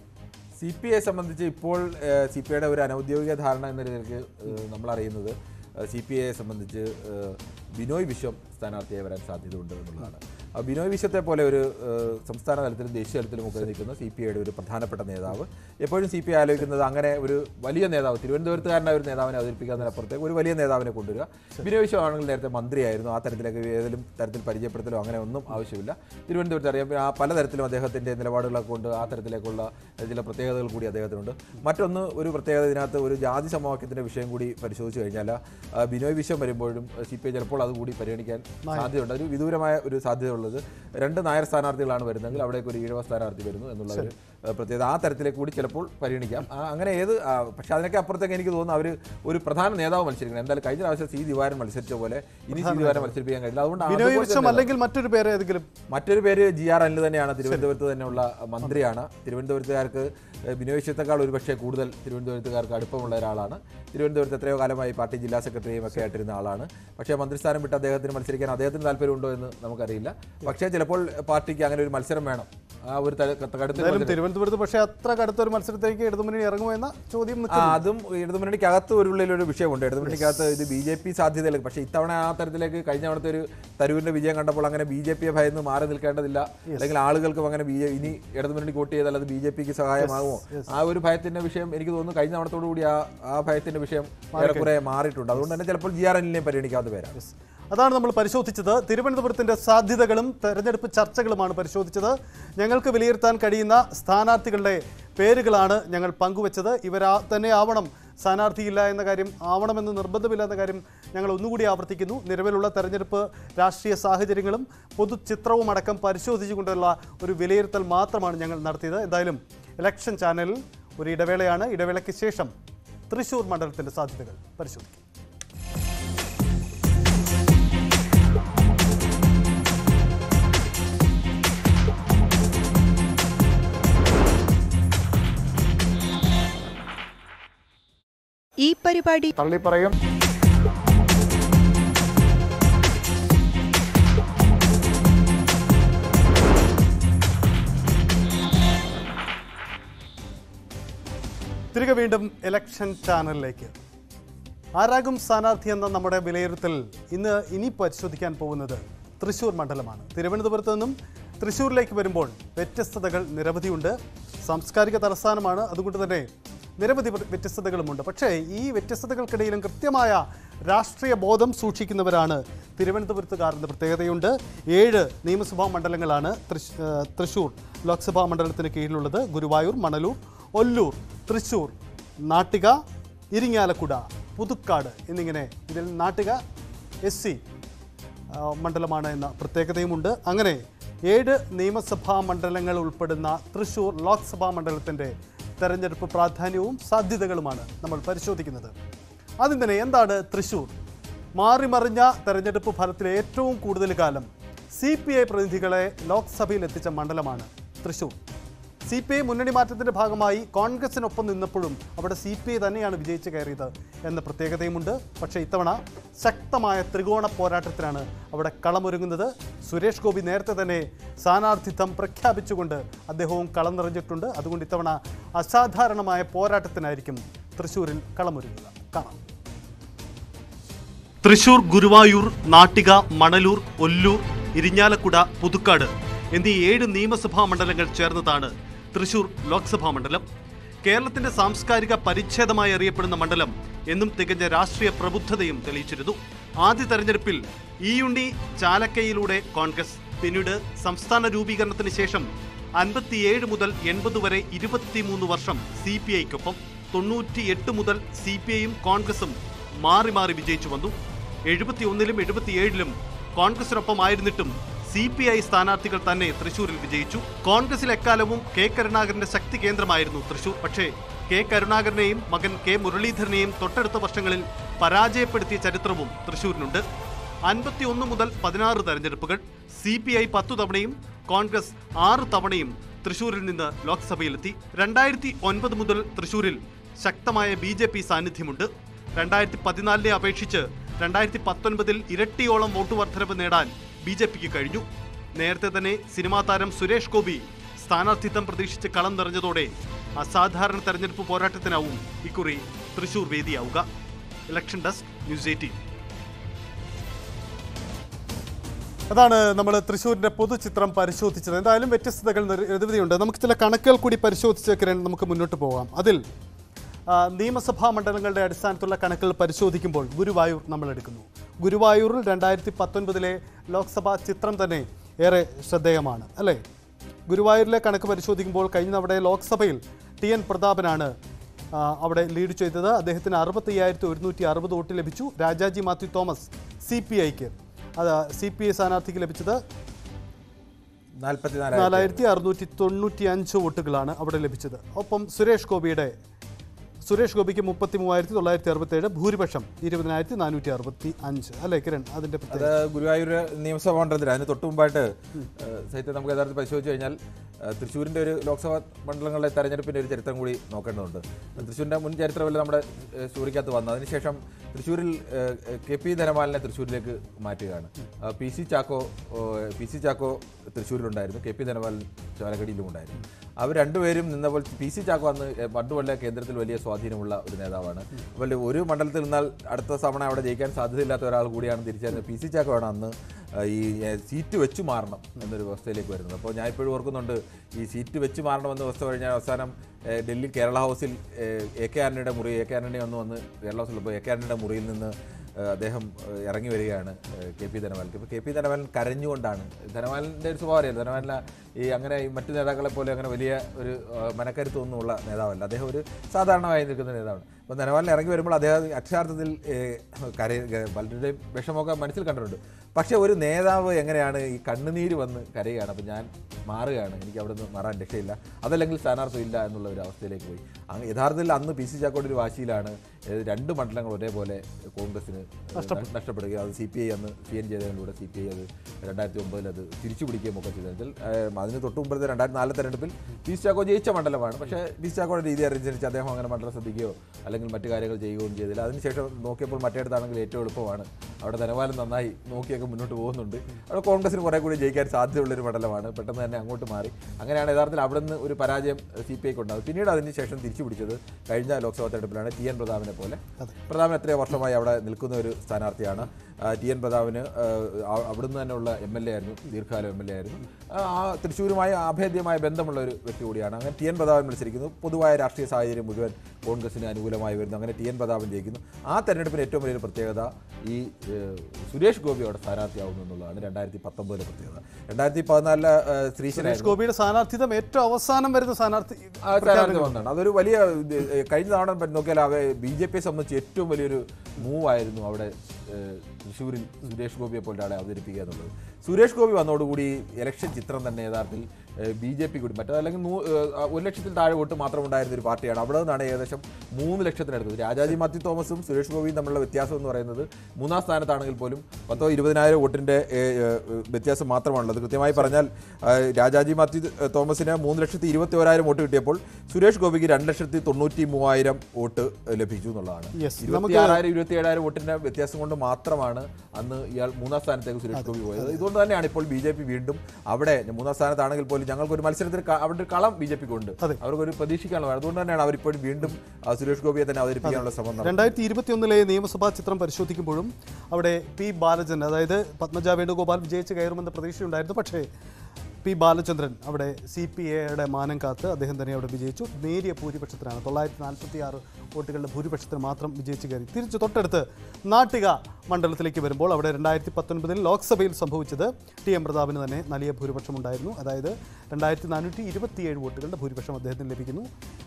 സി പി ഐ സംബന്ധിച്ച് ഇപ്പോൾ സി പി ഐയുടെ ഒരു അനൗദ്യോഗിക ധാരണ എന്ന രീതിയിലേക്ക് ഏഹ്, നമ്മൾ അറിയുന്നത് സി പി ഐയെ സംബന്ധിച്ച് ഏഹ്, ബിനോയ് വിശ്വം സ്ഥാനാർത്ഥിയായി വരാൻ സാധ്യതയുണ്ട് എന്നുള്ളതാണ് ആ ബിനോയ് വിശ്വത്തെ പോലെ ഒരു ഏഹ്, സംസ്ഥാന തലത്തിലും ദേശീയ തലത്തിലും ഒക്കെ നിൽക്കുന്ന സി പി ഐയുടെ ഒരു പ്രധാനപ്പെട്ട നേതാവ് എപ്പോഴും സി പി ഐ ആലോചിക്കുന്നത് അങ്ങനെ ഒരു വലിയ നേതാവ് തിരുവനന്തപുരത്തുകാരനായ ഒരു നേതാവിനെ അവതരിപ്പിക്കുന്നതിനപ്പുറത്തേക്ക് ഒരു വലിയ നേതാവിനെ കൊണ്ടുവരിക ബിനോയ് വിശ്വം ആണെങ്കിൽ നേരത്തെ മന്ത്രിയായിരുന്നു ആ തരത്തിലേക്ക് ഏതെങ്കിലും തരത്തിൽ പരിചയപ്പെടുത്തലോ അങ്ങനെ ഒന്നും ആവശ്യമില്ല തിരുവനന്തപുരത്ത് അറിയാം പിന്നെ ആ പലതരത്തിലും അദ്ദേഹത്തിൻ്റെ നിലപാടുകളൊക്കെ കൊണ്ട് ആ തരത്തിലേക്കുള്ള ചില പ്രത്യേകതകൾ കൂടി അദ്ദേഹത്തിനുണ്ട് മറ്റൊന്ന് ഒരു പ്രത്യേകത ഇതിനകത്ത് ഒരു ജാതി സമവാക്യത്തിൻ്റെ വിഷയം കൂടി പരിശോധിച്ച് കഴിഞ്ഞാൽ ആ, ബിനോയ് വിശ്വം വരുമ്പോഴും സി പി ഐ ചിലപ്പോൾ അതുകൂടി പരിഗണിക്കാൻ സാധ്യതയുണ്ട് ഒരു വിദൂരമായ ഒരു സാധ്യതയുള്ളത് രണ്ട് നായർ സ്ഥാനാർത്ഥികളാണ് വരുന്നതെങ്കിൽ അവിടേക്ക് ഒരു ഈഴവ സ്ഥാനാർത്ഥി വരുന്നു എന്നുള്ള ഒരു ഏഹ്, പ്രത്യേകത ആ തരത്തിലേക്ക് കൂടി ചിലപ്പോൾ പരിഗണിക്കാം ആ, അങ്ങനെ ഏത് ആ, പക്ഷേ അതിനൊക്കെ അപ്പുറത്തേക്ക് എനിക്ക് തോന്നുന്നു അവർ ഒരു പ്രധാന നേതാവ് മത്സരിക്കണം എന്തായാലും കഴിഞ്ഞ പ്രാവശ്യം സി ദിവാരൻ മത്സരിച്ച പോലെ ഇനി സി ദിവാരൻ മത്സരിപ്പിക്കാൻ കഴിയില്ല അതുകൊണ്ട് ബിനോയ് അതുപോലത്തെ വിശ്വം അല്ലെങ്കിൽ മറ്റൊരു പേര് ഏതെങ്കിലും മറ്റൊരു പേര് ജി ആർ അനിൽ തന്നെയാണ് തിരുവനന്തപുരത്ത് തന്നെയുള്ള മന്ത്രിയാണ് തിരുവനന്തപുരത്തുകാർക്ക് ഏഹ്, ബിനോയ് വിശ്വത്തെക്കാൾ ഒരുപക്ഷെ കൂടുതൽ തിരുവനന്തപുരത്തുകാർക്ക് അടുപ്പമുള്ള ഒരാളാണ് തിരുവനന്തപുരത്ത് എത്രയോ കാലമായി പാർട്ടി ജില്ലാ സെക്രട്ടറിയും ഒക്കെ ആയിട്ടിരുന്ന ആളാണ് പക്ഷേ മന്ത്രിസ്ഥാനം വിട്ട് അദ്ദേഹത്തിന് മത്സരിക്കാൻ അദ്ദേഹത്തിന് താല്പര്യമുണ്ടോ എന്ന് നമുക്കറിയില്ല പക്ഷേ ചിലപ്പോൾ പാർട്ടിക്ക് അങ്ങനെ ഒരു മത്സരം വേണം ആ ഒരു തര- കടുത്ത എന്തായാലും തിരുവനന്തപുരത്ത് പക്ഷേ അത്ര കടുത്തൊരു മത്സരത്തിലേക്ക് ഇടതു മുന്നണി ഇറങ്ങുമോ എന്ന ചോദ്യം ആ നിൽക്കുന്നു. അതും ഇടതുമുന്നണിക്കകത്ത് ഒരു ഉള്ളിലൊരു വിഷയമുണ്ട് ഇടതുമുന്നണിക്കകത്ത് ഇത് ബി ജെ പി സാധ്യതകൾ പക്ഷേ ഇത്തവണ ആ തരത്തിലേക്ക് കഴിഞ്ഞ തവണത്തെ ഒരു തരൂരിന്റെ വിജയം കണ്ടപ്പോൾ അങ്ങനെ ബി ജെ പിയെ ഭയന്ന് മാറി നിൽക്കേണ്ടതില്ല അല്ലെങ്കിൽ ആളുകൾക്കും അങ്ങനെ ബി ഇനി ഇടതുമുന്നണി വോട്ട് ചെയ്താൽ അത് ബി ജെ പിക്ക് സഹായമാകുമോ ആ ഒരു ഭയത്തിന്റെ വിഷയം എനിക്ക് തോന്നുന്നു കഴിഞ്ഞ തവണത്തോടു കൂടി ആ ആ ഭയത്തിന്റെ വിഷയം ഏറെക്കുറെ മാറിയിട്ടുണ്ട് അതുകൊണ്ട് തന്നെ ചിലപ്പോൾ ജി ആർ എല്ലിനെയും പരിഗണിക്കാതെ വരാം അതാണ് നമ്മൾ പരിശോധിച്ചത് തിരുവനന്തപുരത്തിന്റെ സാധ്യതകളും തെരഞ്ഞെടുപ്പ് ചർച്ചകളുമാണ് പരിശോധിച്ചത് ഞങ്ങൾക്ക് വിലയിരുത്താൻ കഴിയുന്ന സ്ഥാനാർത്ഥികളുടെ പേരുകളാണ് ഞങ്ങൾ പങ്കുവച്ചത് ഇവരാ തന്നെ ആവണം സ്ഥാനാർത്ഥിയില്ല എന്ന കാര്യം ആവണമെന്ന് നിർബന്ധമില്ല എന്ന കാര്യം ഞങ്ങൾ ഒന്നുകൂടി ആവർത്തിക്കുന്നു നിലവിലുള്ള തെരഞ്ഞെടുപ്പ് രാഷ്ട്രീയ സാഹചര്യങ്ങളും പൊതുചിത്രവും അടക്കം പരിശോധിച്ചുകൊണ്ടുള്ള ഒരു വിലയിരുത്തൽ മാത്രമാണ് ഞങ്ങൾ നടത്തിയത് എന്തായാലും ഇലക്ഷൻ ചാനലിൽ ഒരു ഇടവേളയാണ് ഇടവേളയ്ക്ക് ശേഷം തൃശൂർ മണ്ഡലത്തിന്റെ സാധ്യതകൾ പരിശോധിക്കും ഈ പരിപാടി തള്ളിപ്പറയും തിരികെ വീണ്ടും ഇലക്ഷൻ ചാനലിലേക്ക് ആരാകും സ്ഥാനാർത്ഥി എന്ന നമ്മുടെ വിലയിരുത്തൽ ഇന്ന് ഇനി പരിശോധിക്കാൻ പോകുന്നത് തൃശ്ശൂർ മണ്ഡലമാണ് തിരുവനന്തപുരത്ത് നിന്നും തൃശ്ശൂരിലേക്ക് വരുമ്പോൾ വ്യത്യസ്തതകൾ നിരവധിയുണ്ട് സാംസ്കാരിക തലസ്ഥാനമാണ് അതുകൊണ്ട് തന്നെ നിരവധി വ്യ- വ്യത്യസ്തതകളുമുണ്ട് പക്ഷേ ഈ വ്യത്യസ്തതകൾക്കിടയിലും കൃത്യമായ രാഷ്ട്രീയ ബോധം സൂക്ഷിക്കുന്നവരാണ് തിരുവനന്തപുരത്തുകാർ എന്ന പ്രത്യേകതയുണ്ട് ഏഴ് നിയമസഭാ മണ്ഡലങ്ങളാണ് തൃശ്- ഏഹ് തൃശ്ശൂർ ലോക്സഭാ മണ്ഡലത്തിന് കീഴിലുള്ളത് ഗുരുവായൂർ മണലൂർ ഒല്ലൂർ തൃശ്ശൂർ നാട്ടിക ഇരിങ്ങാലക്കുട പുതുക്കാട് എന്നിങ്ങനെ ഇതിൽ നാട്ടിക എസ് സി മണ്ഡലമാണ് എന്ന പ്രത്യേകതയുമുണ്ട് അങ്ങനെ ഏഴ് നിയമസഭാ മണ്ഡലങ്ങൾ ഉൾപ്പെടുന്ന തൃശ്ശൂർ ലോക്സഭാ മണ്ഡലത്തിൻ്റെ തെരഞ്ഞെടുപ്പ് പ്രാധാന്യവും സാധ്യതകളുമാണ് നമ്മൾ പരിശോധിക്കുന്നത് ആദ്യം തന്നെ എന്താണ് തൃശ്ശൂർ മാറിമറിഞ്ഞ തെരഞ്ഞെടുപ്പ് ഫലത്തിൽ ഏറ്റവും കൂടുതൽ കാലം സി പി ഐ പ്രതിനിധികളെ ലോക്സഭയിൽ എത്തിച്ച മണ്ഡലമാണ് തൃശ്ശൂർ സി പി ഐ മുന്നണി മാറ്റത്തിന്റെ ഭാഗമായി കോൺഗ്രസിനൊപ്പം നിന്നപ്പോഴും അവിടെ സി പി ഐ തന്നെയാണ് വിജയിച്ച് കയറിയത് എന്ന പ്രത്യേകതയുമുണ്ട് പക്ഷേ ഇത്തവണ ശക്തമായ ത്രികോണ പോരാട്ടത്തിനാണ് അവിടെ കളമൊരുങ്ങുന്നത് സുരേഷ് ഗോപി നേരത്തെ തന്നെ സ്ഥാനാർത്ഥിത്വം പ്രഖ്യാപിച്ചുകൊണ്ട് അദ്ദേഹവും കളം നിറഞ്ഞിട്ടുണ്ട് അതുകൊണ്ട് ഇത്തവണ അസാധാരണമായ പോരാട്ടത്തിനായിരിക്കും തൃശ്ശൂരിൽ കളമൊരുങ്ങുക കാണാം തൃശൂർ ഗുരുവായൂർ നാട്ടിക മണലൂർ ഒല്ലൂർ ഇരിഞ്ഞാലക്കുട പുതുക്കാട് എന്നീ ഏഴ് നിയമസഭാ മണ്ഡലങ്ങൾ ചേർന്നതാണ് തൃശൂർ ലോക്സഭാ മണ്ഡലം കേരളത്തിന്റെ സാംസ്കാരിക പരിച്ഛേദമായി അറിയപ്പെടുന്ന മണ്ഡലം എന്നും തികഞ്ഞ രാഷ്ട്രീയ പ്രബുദ്ധതയും തെളിയിച്ചിരുന്നു ആദ്യ തെരഞ്ഞെടുപ്പിൽ ഈയുണ്ണി ചാലക്കയിലൂടെ കോൺഗ്രസ് പിന്നീട് സംസ്ഥാന രൂപീകരണത്തിന് ശേഷം അൻപത്തിയേഴ് മുതൽ എൺപത് വരെ ഇരുപത്തിമൂന്ന് വർഷം സി പി ഐക്കൊപ്പം തൊണ്ണൂറ്റിയെട്ട് മുതൽ സി പി ഐയും കോൺഗ്രസും മാറി മാറി വിജയിച്ചു വന്നു എഴുപത്തിയൊന്നിലും എഴുപത്തിയേഴിലും കോൺഗ്രസിനൊപ്പം ആയിരുന്നിട്ടും സി പി ഐ സ്ഥാനാർത്ഥികൾ തന്നെ തൃശൂരിൽ വിജയിച്ചു കോൺഗ്രസിൽ എക്കാലവും കെ കരുണാകരന്റെ ശക്തി കേന്ദ്രമായിരുന്നു തൃശൂർ പക്ഷേ കെ കരുണാകരനെയും മകൻ കെ മുരളീധരനെയും തൊട്ടടുത്ത വർഷങ്ങളിൽ പരാജയപ്പെടുത്തിയ ചരിത്രവും തൃശൂരിനുണ്ട് അൻപത്തിയൊന്ന് മുതൽ പതിനാറ് തെരഞ്ഞെടുപ്പുകൾ സി പി ഐ പത്തു തവണയും കോൺഗ്രസ് ആറ് തവണയും തൃശൂരിൽ നിന്ന് ലോക്സഭയിലെത്തി രണ്ടായിരത്തി ഒൻപത് മുതൽ തൃശൂരിൽ ശക്തമായ ബി ജെ പി സാന്നിധ്യമുണ്ട് രണ്ടായിരത്തി പതിനാലിനെ അപേക്ഷിച്ച് രണ്ടായിരത്തി പത്തൊൻപതിൽ ഇരട്ടിയോളം വോട്ട് വർധനവ് നേടാൻ ബി ജെ പിക്ക് കഴിഞ്ഞു നേരത്തെ തന്നെ സിനിമാ താരം സുരേഷ് ഗോപി സ്ഥാനാർത്ഥിത്വം പ്രതീക്ഷിച്ച് കളം നിറഞ്ഞതോടെ അസാധാരണ തെരഞ്ഞെടുപ്പ് പോരാട്ടത്തിനാവും ഇക്കുറി തൃശൂർ വേദിയാവുക ഇലക്ഷൻ ഡെസ്ക് ന്യൂസ് എയ്റ്റീൻ അതാണ് നമ്മൾ തൃശ്ശൂരിന്റെ പൊതുചിത്രം പരിശോധിച്ചത് എന്തായാലും വ്യത്യസ്തതകൾ നിര- നിരവധിയുണ്ട് നമുക്ക് ചില കണക്കുകൾ കൂടി പരിശോധിച്ച് കിരൺ നമുക്ക് മുന്നോട്ട് പോകാം അതിൽ ആ, നിയമസഭാ മണ്ഡലങ്ങളുടെ അടിസ്ഥാനത്തിലുള്ള കണക്കുകൾ പരിശോധിക്കുമ്പോൾ ഗുരുവായൂർ നമ്മൾ എടുക്കുന്നു ഗുരുവായൂരിൽ രണ്ടായിരത്തി പത്തൊൻപതിലെ ലോക്സഭാ ചിത്രം തന്നെ ഏറെ ശ്രദ്ധേയമാണ് അല്ലേ ഗുരുവായൂരിലെ കണക്ക് പരിശോധിക്കുമ്പോൾ കഴിഞ്ഞ തവണ ലോക്സഭയിൽ ടി എൻ പ്രതാപനാണ് ആ, അവിടെ ലീഡ് ചെയ്തത് അദ്ദേഹത്തിന് അറുപത്തി അയ്യായിരത്തി ഒരുന്നൂറ്റി അറുപത് വോട്ട് ലഭിച്ചു രാജാജി മാത്യു തോമസ് സി പി ഐക്ക് അത് സി പി ഐ സ്ഥാനാർത്ഥിക്ക് ലഭിച്ചത് നാൽപ്പത്തിനാലായിരത്തി നാലായിരത്തി അറുന്നൂറ്റി തൊണ്ണൂറ്റി അഞ്ച് വോട്ടുകളാണ് അവിടെ ലഭിച്ചത് ഒപ്പം സുരേഷ് ഗോപിയുടെ സുരേഷ് ഗോപിക്ക് മുപ്പത്തി മൂവായിരത്തി തൊള്ളായിരത്തി അറുപത്തി ഏഴ് ഭൂരിപക്ഷം ഇരുപതിനായിരത്തി നാനൂറ്റി അറുപത്തി അഞ്ച് അല്ലേ കിരൺ അതിന്റെ അത് പ്രത്യേകത ഗുരുവായൂർ നിയമസഭാ മണ്ഡലത്തിൽ അതിന് തൊട്ട് മുമ്പായിട്ട് ഏഹ്, സഹിതം നമുക്ക് യഥാർത്ഥത്തിൽ പരിശോധിച്ച് കഴിഞ്ഞാൽ ഏഹ്, തൃശ്ശൂരിൻ്റെ ഒരു ലോക്സഭാ മണ്ഡലങ്ങളിലെ തെരഞ്ഞെടുപ്പിൻ്റെ ഒരു ചരിത്രം കൂടി നോക്കേണ്ടതുണ്ട് തൃശ്ശൂരിൻ്റെ മുൻ ചരിത്രമല്ല നമ്മുടെ ഏഹ്, സ്റ്റോറിക്കകത്ത് വന്നത് അതിനുശേഷം തൃശ്ശൂരിൽ ഏഹ്, കെ പി ധനപാലിനെ തൃശ്ശൂരിലേക്ക് മാറ്റുകയാണ് ആ, പി സി ചാക്കോ ഏഹ്, പി സി ചാക്കോ തൃശ്ശൂരിലുണ്ടായിരുന്നു കെ പി ധനപാലൻ ചാലക്കുടിയിലും ഉണ്ടായിരുന്നു അവർ രണ്ടുപേരും നിന്നപ്പോൾ പി സി ചാക്കോ അന്ന് പണ്ടുവല്ല കേന്ദ്രത്തിൽ വലിയ സ്വാധീനമുള്ള ഒരു നേതാവാണ് അപ്പോൾ ഒരു മണ്ഡലത്തിൽ നിന്നാൽ അടുത്ത തവണ അവിടെ ജയിക്കാൻ സാധ്യതയില്ലാത്ത ഒരാൾ കൂടിയാണ് തിരിച്ചറിഞ്ഞത് പി സി ചാക്കോ ആണ് അന്ന് ആ, ഈ ഏ, സീറ്റ് വെച്ച് മാറണം എന്നൊരു വ്യവസ്ഥയിലേക്ക് വരുന്നത് അപ്പോൾ ഞാൻ ഇപ്പോഴും ഓർക്കുന്നുണ്ട് ഈ സീറ്റ് വെച്ച് മാറണമെന്ന വ്യവസ്ഥ കഴിഞ്ഞാൽ അവസാനം ഏ, ഡൽഹി കേരള ഹൗസിൽ ഏ, എ കെ ആന്റണിയുടെ മുറി എ കെ ആന്റണി ഒന്ന് വന്ന് കേരള ഹൗസിൽ ഇപ്പോൾ എ കെ ആന്റണിയുടെ മുറിയിൽ നിന്ന് ഏഹ് അദ്ദേഹം ഏഹ് ഇറങ്ങി വരികയാണ് ഏഹ് കെ പി ധനപാലൻ ഇപ്പോൾ കെ പി ധനപാലൻ കരഞ്ഞുകൊണ്ടാണ് ധനപാലൻ്റെ ഒരു സ്വഭാവം അറിയാം ധനപാലന ഈ അങ്ങനെ ഈ മറ്റു നേതാക്കളെ പോലെ അങ്ങനെ വലിയ ഒരു ഏഹ് മനക്കരുത്തൊന്നുമുള്ള നേതാവല്ല അദ്ദേഹം ഒരു സാധാരണമായി നിൽക്കുന്ന നേതാവാണ് അപ്പോൾ ധനപാലൻ ഇറങ്ങി വരുമ്പോൾ അദ്ദേഹം അക്ഷരാർത്ഥത്തിൽ ഏഹ് കര പലരുടെയും വിഷമമൊക്കെ മനസ്സിൽ കണ്ടിട്ടുണ്ട് പക്ഷേ ഒരു നേതാവ് എങ്ങനെയാണ് ഈ കണ്ണുനീര് വന്ന് കരയുകയാണ് അപ്പോൾ ഞാൻ മാറുകയാണ് എനിക്ക് അവിടെ നിന്ന് മാറാൻ രക്ഷയില്ല അതല്ലെങ്കിൽ സ്ഥാനാർത്ഥം ഇല്ല എന്നുള്ള ഒരു അവസ്ഥയിലേക്ക് പോയി അങ്ങ് യഥാർത്ഥത്തിൽ അന്ന് പി സി ചാക്കോയുടെ ഒരു വാശിയിലാണ് ഏഹ് രണ്ട് മണ്ഡലങ്ങൾ ഒരേപോലെ കോൺഗ്രസിന് നഷ്ടപ്പെടുകയും അത് സി പി ഐ അന്ന് സി എൻ ജയദേവനിലൂടെ സി പി ഐ അത് രണ്ടായിരത്തി ഒമ്പതിൽ അത് തിരിച്ചു പിടിക്കുകയും ഒക്കെ ചെയ്തെങ്കിൽ അതിന് തൊട്ട് മുമ്പത്തെ രണ്ടായിരത്തി നാല് തെരഞ്ഞെടുപ്പിൽ പി സി ചാക്കോ ജയിച്ച മണ്ഡലമാണ് പക്ഷേ പി സി ചാക്കോയുടെ രീതി അനുസരിച്ച് അദ്ദേഹം അങ്ങനെ മണ്ഡലം ശ്രദ്ധിക്കുകയോ അല്ലെങ്കിൽ മറ്റു കാര്യങ്ങൾ ചെയ്യുകയും ചെയ്തില്ല അതിനുശേഷം നോക്കിയപ്പോൾ മറ്റേടത്താണെങ്കിൽ ഏറ്റവും എളുപ്പമാണ് അവിടെ ധനപാലം നന്നായി നോക്കിയൊക്കെ മുന്നോട്ട് പോകുന്നുണ്ട് അവിടെ കോൺഗ്രസിന് കുറേ കൂടി ജയിക്കാൻ സാധ്യതയുള്ളൊരു മണ്ഡലമാണ് പെട്ടെന്ന് തന്നെ അങ്ങോട്ട് മാറി അങ്ങനെയാണ് യഥാർത്ഥത്തിൽ അവിടെ നിന്ന് ഒരു പരാജയം സി പി ഐക്ക് ഉണ്ടാകും പിന്നീട് അതിന് ശേഷം തിരിച്ചു പിടിച്ചത് കഴിഞ്ഞ ലോക്സഭാ തെരഞ്ഞെടുപ്പിലാണ് ടി എൻ പ്രതാപിനെ പോലെ പ്രതാപൻ എത്രയോ വർഷമായി അവിടെ നിൽക്കുന്ന ഒരു സ്ഥാനാർത്ഥിയാണ് ആ, ടി എൻ പ്രതാപിന് ആ, ആ- അവിടുന്ന് തന്നെയുള്ള എം എൽ എ ആയിരുന്നു ദീർഘകാലം എം എൽ എ ആയിരുന്നു ആ ആ തൃശ്ശൂരുമായി അഭേദ്യമായ ബന്ധമുള്ള ഒരു വ്യക്തി കൂടിയാണ് അങ്ങനെ ടി എൻ പ്രതാപൻ മത്സരിക്കുന്നു പൊതുവായ രാഷ്ട്രീയ സാഹചര്യം മുഴുവൻ കോൺഗ്രസിന് അനുകൂലമായി വരുന്നു അങ്ങനെ ടി എൻ പ്രതാപൻ ജയിക്കുന്നു ആ തെരഞ്ഞെടുപ്പിന് ഏറ്റവും വലിയൊരു പ്രത്യേകത ഈ ഏഹ്, സുരേഷ് ഗോപി അവിടെ സ്ഥാനാർത്ഥിയാവുന്നു എന്നുള്ളതാണ് രണ്ടായിരത്തി പത്തൊമ്പതിലെ പ്രത്യേകത രണ്ടായിരത്തി പതിനാലിലെ സുരേഷ് ശ്രീശനായിരുന്നു ഗോപിയുടെ സ്ഥാനാർത്ഥിത്വം ഏറ്റവും അവസാനം വരുന്ന സ്ഥാനാർത്ഥി ആ സ്ഥാനാർത്ഥി വന്നതാണ് അതൊരു വലിയ ഇത്, ഏ, കഴിഞ്ഞ തവണ പറ്റി നോക്കിയാൽ അവ ബി ജെ പിയെ സംബന്ധിച്ച് ഏറ്റവും വലിയൊരു മൂവ് ആയിരുന്നു അവിടെ ഏ, തൃശ്ശൂരിൽ സുരേഷ് ഗോപിയെ പോലെ ഒരാളെ അവതരിപ്പിക്കുക എന്നുള്ളത് സുരേഷ് ഗോപി വന്നതോടുകൂടി ഇലക്ഷൻ ചിത്രം തന്നെ യഥാർത്ഥത്തിൽ ബി ജെ പി കൂടി മറ്റേതല്ലെങ്കിൽ നൂ- ഏ, ആ, ഒരു ലക്ഷത്തിൽ താഴെ വോട്ട് മാത്രം ഉണ്ടായിരുന്ന ഒരു പാർട്ടിയാണ് അവിടെ നിന്നാണ് ഏകദേശം മൂന്ന് ലക്ഷത്തിനടുത്തത് രാജാജി മാത്യു തോമസും സുരേഷ് ഗോപിയും തമ്മിലുള്ള വ്യത്യാസം എന്ന് പറയുന്നത് മൂന്നാം സ്ഥാനത്താണെങ്കിൽ പോലും പത്തോ ഇരുപതിനായിരം വോട്ടിന്റെ ഏ, ഏ, വ്യത്യാസം മാത്രമാണുള്ളത് കൃത്യമായി പറഞ്ഞാൽ ആ, രാജാജി മാത്യു ഏ, തോമസിന് മൂന്ന് ലക്ഷത്തി ഇരുപത്തി ഓരായിരം വോട്ട് കിട്ടിയപ്പോൾ സുരേഷ് ഗോപിക്ക് രണ്ട് ലക്ഷത്തി തൊണ്ണൂറ്റി മൂവായിരം വോട്ട് ഏ, ലഭിച്ചു എന്നുള്ളതാണ് Yes, ഇരുപത്തി ആറായിരം ഇരുപത്തി ഏഴായിരം വോട്ടിന്റെ വ്യത്യാസം കൊണ്ട് മാത്രമാണ് അന്ന് ഇയാൾ മൂന്നാം സ്ഥാനത്തേക്ക് സുരേഷ് ഗോപി പോയത് ഇതുകൊണ്ട് തന്നെയാണ് ഇപ്പോൾ ബി ജെ പി വീണ്ടും അവിടെ മൂന്നാം സ്ഥാനത്താണെങ്കിൽ പോലും ഞങ്ങൾക്ക് ഒരു മത്സരത്തിന് ക- അവിടെ ഒരു കളം ബി ജെ പിക്ക് ഉണ്ട് അതെ. അവർക്കൊരു പ്രതീക്ഷിക്കാനുള്ള അതുകൊണ്ട് തന്നെയാണ് അവരിപ്പോൾ വീണ്ടും ആ, സുരേഷ് ഗോപിയെ തന്നെ അവതരിപ്പിക്കാനുള്ള ശ്രമം നടത്തുന്നത് രണ്ടായിരത്തി ഇരുപത്തിയൊന്നിലെ നിയമസഭാ ചിത്രം പരിശോധിക്കുമ്പോഴും അവിടെ പി ബാലചന്ദ്രൻ അതായത് പത്മജ വേണുഗോപാൽ വിജയിച്ച് കയറുമെന്ന പ്രതീക്ഷയുണ്ടായിരുന്നു പക്ഷേ പി ബാലചന്ദ്രൻ അവിടെ സി പി എയുടെ മാനം കാത്ത് അദ്ദേഹം തന്നെ അവിടെ വിജയിച്ചു നേരിയ ഭൂരിപക്ഷത്തിനാണ് തൊള്ളായിരത്തി നാൽപ്പത്തി ആറ് വോട്ടുകളുടെ ഭൂരിപക്ഷത്തിന് മാത്രം വിജയിച്ച് കയറി തിരിച്ചു തൊട്ടടുത്ത് നാട്ടിക മണ്ഡലത്തിലേക്ക് വരുമ്പോൾ അവിടെ രണ്ടായിരത്തി പത്തൊൻപതിൽ ലോക്സഭയിൽ സംഭവിച്ചത് ടി എം പ്രതാപിന് തന്നെ വലിയ ഭൂരിപക്ഷം ഉണ്ടായിരുന്നു അതായത് രണ്ടായിരത്തി നാനൂറ്റി ഇരുപത്തിയേഴ് വോട്ടുകളുടെ ഭൂരിപക്ഷം അദ്ദേഹത്തിന് ലഭിക്കുന്നു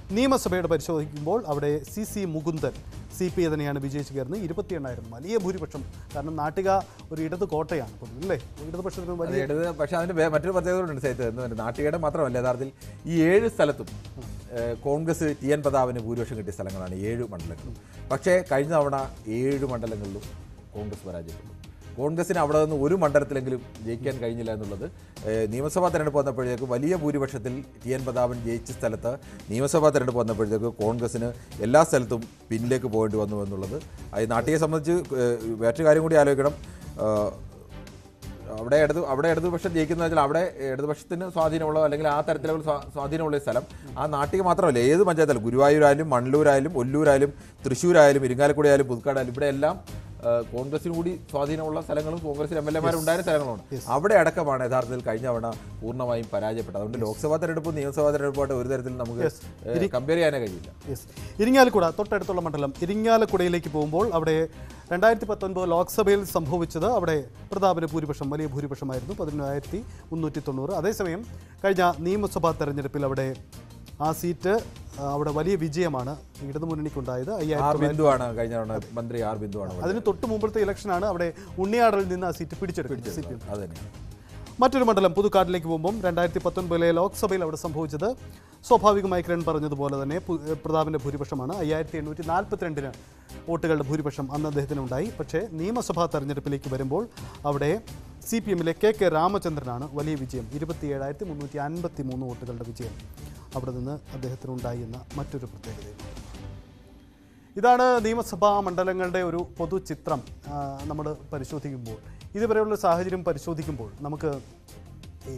നിയമസഭയുടെ പരിശോധിക്കുമ്പോൾ അവിടെ C C Mukundan C P I തന്നെയാണ് വിജയിച്ചു കയറുന്നത് ഇരുപത്തി എണ്ണായിരം വലിയ ഭൂരിപക്ഷം കാരണം നാട്ടിക ഒരു ഇടത് കോട്ടയാണ് പൊതുവെ, അല്ലേ ഇടതുപക്ഷത്തിന് അത് വലിയ ഇടത് പക്ഷേ അതിന് വേ- മറ്റൊരു പ്രത്യേകത ഉണ്ട് സൈത്ത് എന്ന് പറയുന്നത് നാട്ടികയുടെ മാത്രമല്ല യഥാർത്ഥത്തിൽ ഈ ഏഴ് സ്ഥലത്തും ഏഹ്, കോൺഗ്രസ് ടി എൻ പ്രതാപന് ഭൂരിപക്ഷം കിട്ടിയ സ്ഥലങ്ങളാണ് ഏഴ് മണ്ഡലങ്ങളും പക്ഷേ കഴിഞ്ഞ തവണ ഏഴ് മണ്ഡലങ്ങളിലും കോൺഗ്രസ് പരാജയപ്പെട്ടു കോൺഗ്രസിന് അവിടെ നിന്ന് ഒരു മണ്ഡലത്തിലെങ്കിലും ജയിക്കാൻ കഴിഞ്ഞില്ല എന്നുള്ളത് ഏഹ്, നിയമസഭാ തെരഞ്ഞെടുപ്പ് വന്നപ്പോഴേക്കും വലിയ ഭൂരിപക്ഷത്തിൽ ടി എൻ പ്രതാപൻ ജയിച്ച സ്ഥലത്ത് നിയമസഭാ തെരഞ്ഞെടുപ്പ് വന്നപ്പോഴത്തേക്ക് കോൺഗ്രസിന് എല്ലാ സ്ഥലത്തും പിന്നിലേക്ക് പോകേണ്ടി വന്നു എന്നുള്ളത് അത് നാട്ടിയെ സംബന്ധിച്ച് ഏഹ്, മറ്റൊരു കാര്യം കൂടി ആലോചിക്കണം ഏഹ്, അവിടെ ഇടത് അവിടെ ഇടതുപക്ഷം ജയിക്കുന്ന വെച്ചാൽ അവിടെ ഇടതുപക്ഷത്തിന് സ്വാധീനമുള്ള അല്ലെങ്കിൽ ആ തരത്തിലുള്ള സ്വാ- സ്വാധീനമുള്ള ഒരു സ്ഥലം ആ നാട്ടിൽ മാത്രമല്ല ഏത് പഞ്ചായത്തായാലും ഗുരുവായൂരായാലും മണ്ണൂരായാലും ഒല്ലൂരായാലും തൃശ്ശൂരായാലും ഇരിങ്ങാലക്കുടി ആയാലും പുതുക്കാടായാലും ഇവിടെ എല്ലാം ആ, കോൺഗ്രസിന് കൂടി സ്വാധീനമുള്ള സ്ഥലങ്ങളും കോൺഗ്രസിന് എം എൽ എമാരുണ്ടായിരുന്ന സ്ഥലങ്ങളുമാണ് അവിടെ അടക്കമാണ് യഥാർത്ഥത്തിൽ കഴിഞ്ഞ തവണ പൂർണ്ണമായും പരാജയപ്പെട്ടത് അതുകൊണ്ട് ലോക്സഭാ തെരഞ്ഞെടുപ്പും നിയമസഭാ തെരഞ്ഞെടുപ്പുമായിട്ട് ഒരു തരത്തിൽ നമുക്ക് കമ്പയർ ചെയ്യാനേ കഴിയില്ല യെസ് ഇരിങ്ങാലക്കുട തൊട്ടടുത്തുള്ള മണ്ഡലം ഇരിങ്ങാലക്കുടയിലേക്ക് പോകുമ്പോൾ അവിടെ രണ്ടായിരത്തി പത്തൊൻപത് ലോക്സഭയിൽ സംഭവിച്ചത് അവിടെ പ്രതാപന് ഭൂരിപക്ഷം വലിയ ഭൂരിപക്ഷമായിരുന്നു പതിനൊന്നായിരത്തി മുന്നൂറ്റി തൊണ്ണൂറ് അതേസമയം കഴിഞ്ഞ നിയമസഭാ തെരഞ്ഞെടുപ്പിൽ അവിടെ ആ സീറ്റ് ആ, അവിടെ വലിയ വിജയമാണ് ഇടതുമുന്നണിക്കുണ്ടായത് ആർ അയ്യായിരത്തി ബിന്ദുവാണ് കഴിഞ്ഞ തവണ മന്ത്രി ആർ ബിന്ദുവാണ് അവിടെ. അതിന് തൊട്ട് മുമ്പത്തെ ഇലക്ഷനാണ് അവിടെ ഉണ്ണിയാടലിൽ നിന്ന് ആ സീറ്റ് പിടിച്ചെടുത്തത് സി പി എം അത് തന്നെയാണ് മറ്റൊരു മണ്ഡലം പുതുക്കാട്ടിലേക്ക് പോകുമ്പം രണ്ടായിരത്തി പത്തൊൻപതിലെ ലോക്സഭയിൽ അവിടെ സംഭവിച്ചത് സ്വാഭാവികമായി കിരൺ പറഞ്ഞതുപോലെ തന്നെ പു- ഏഹ് പ്രതാപിന്റെ ഭൂരിപക്ഷമാണ് അയ്യായിരത്തി എണ്ണൂറ്റി നാൽപ്പത്തിരണ്ടിന് വോട്ടുകളുടെ ഭൂരിപക്ഷം അന്ന് അദ്ദേഹത്തിന് ഉണ്ടായി പക്ഷേ നിയമസഭാ തെരഞ്ഞെടുപ്പിലേക്ക് വരുമ്പോൾ അവിടെ സി പി എമ്മിലെ കെ കെ രാമചന്ദ്രനാണ് വലിയ വിജയം ഇരുപത്തി ഏഴായിരത്തി മുന്നൂറ്റി അൻപത്തി മൂന്ന് വോട്ടുകളുടെ വിജയം അവിടെ നിന്ന് അദ്ദേഹത്തിനുണ്ടായി എന്ന മറ്റൊരു പ്രത്യേകതയുണ്ട് ഇതാണ് നിയമസഭാ മണ്ഡലങ്ങളുടെ ഒരു പൊതു ചിത്രം നമ്മൾ പരിശോധിക്കുമ്പോൾ ഇതുവരെയുള്ള സാഹചര്യം പരിശോധിക്കുമ്പോൾ നമുക്ക് ഈ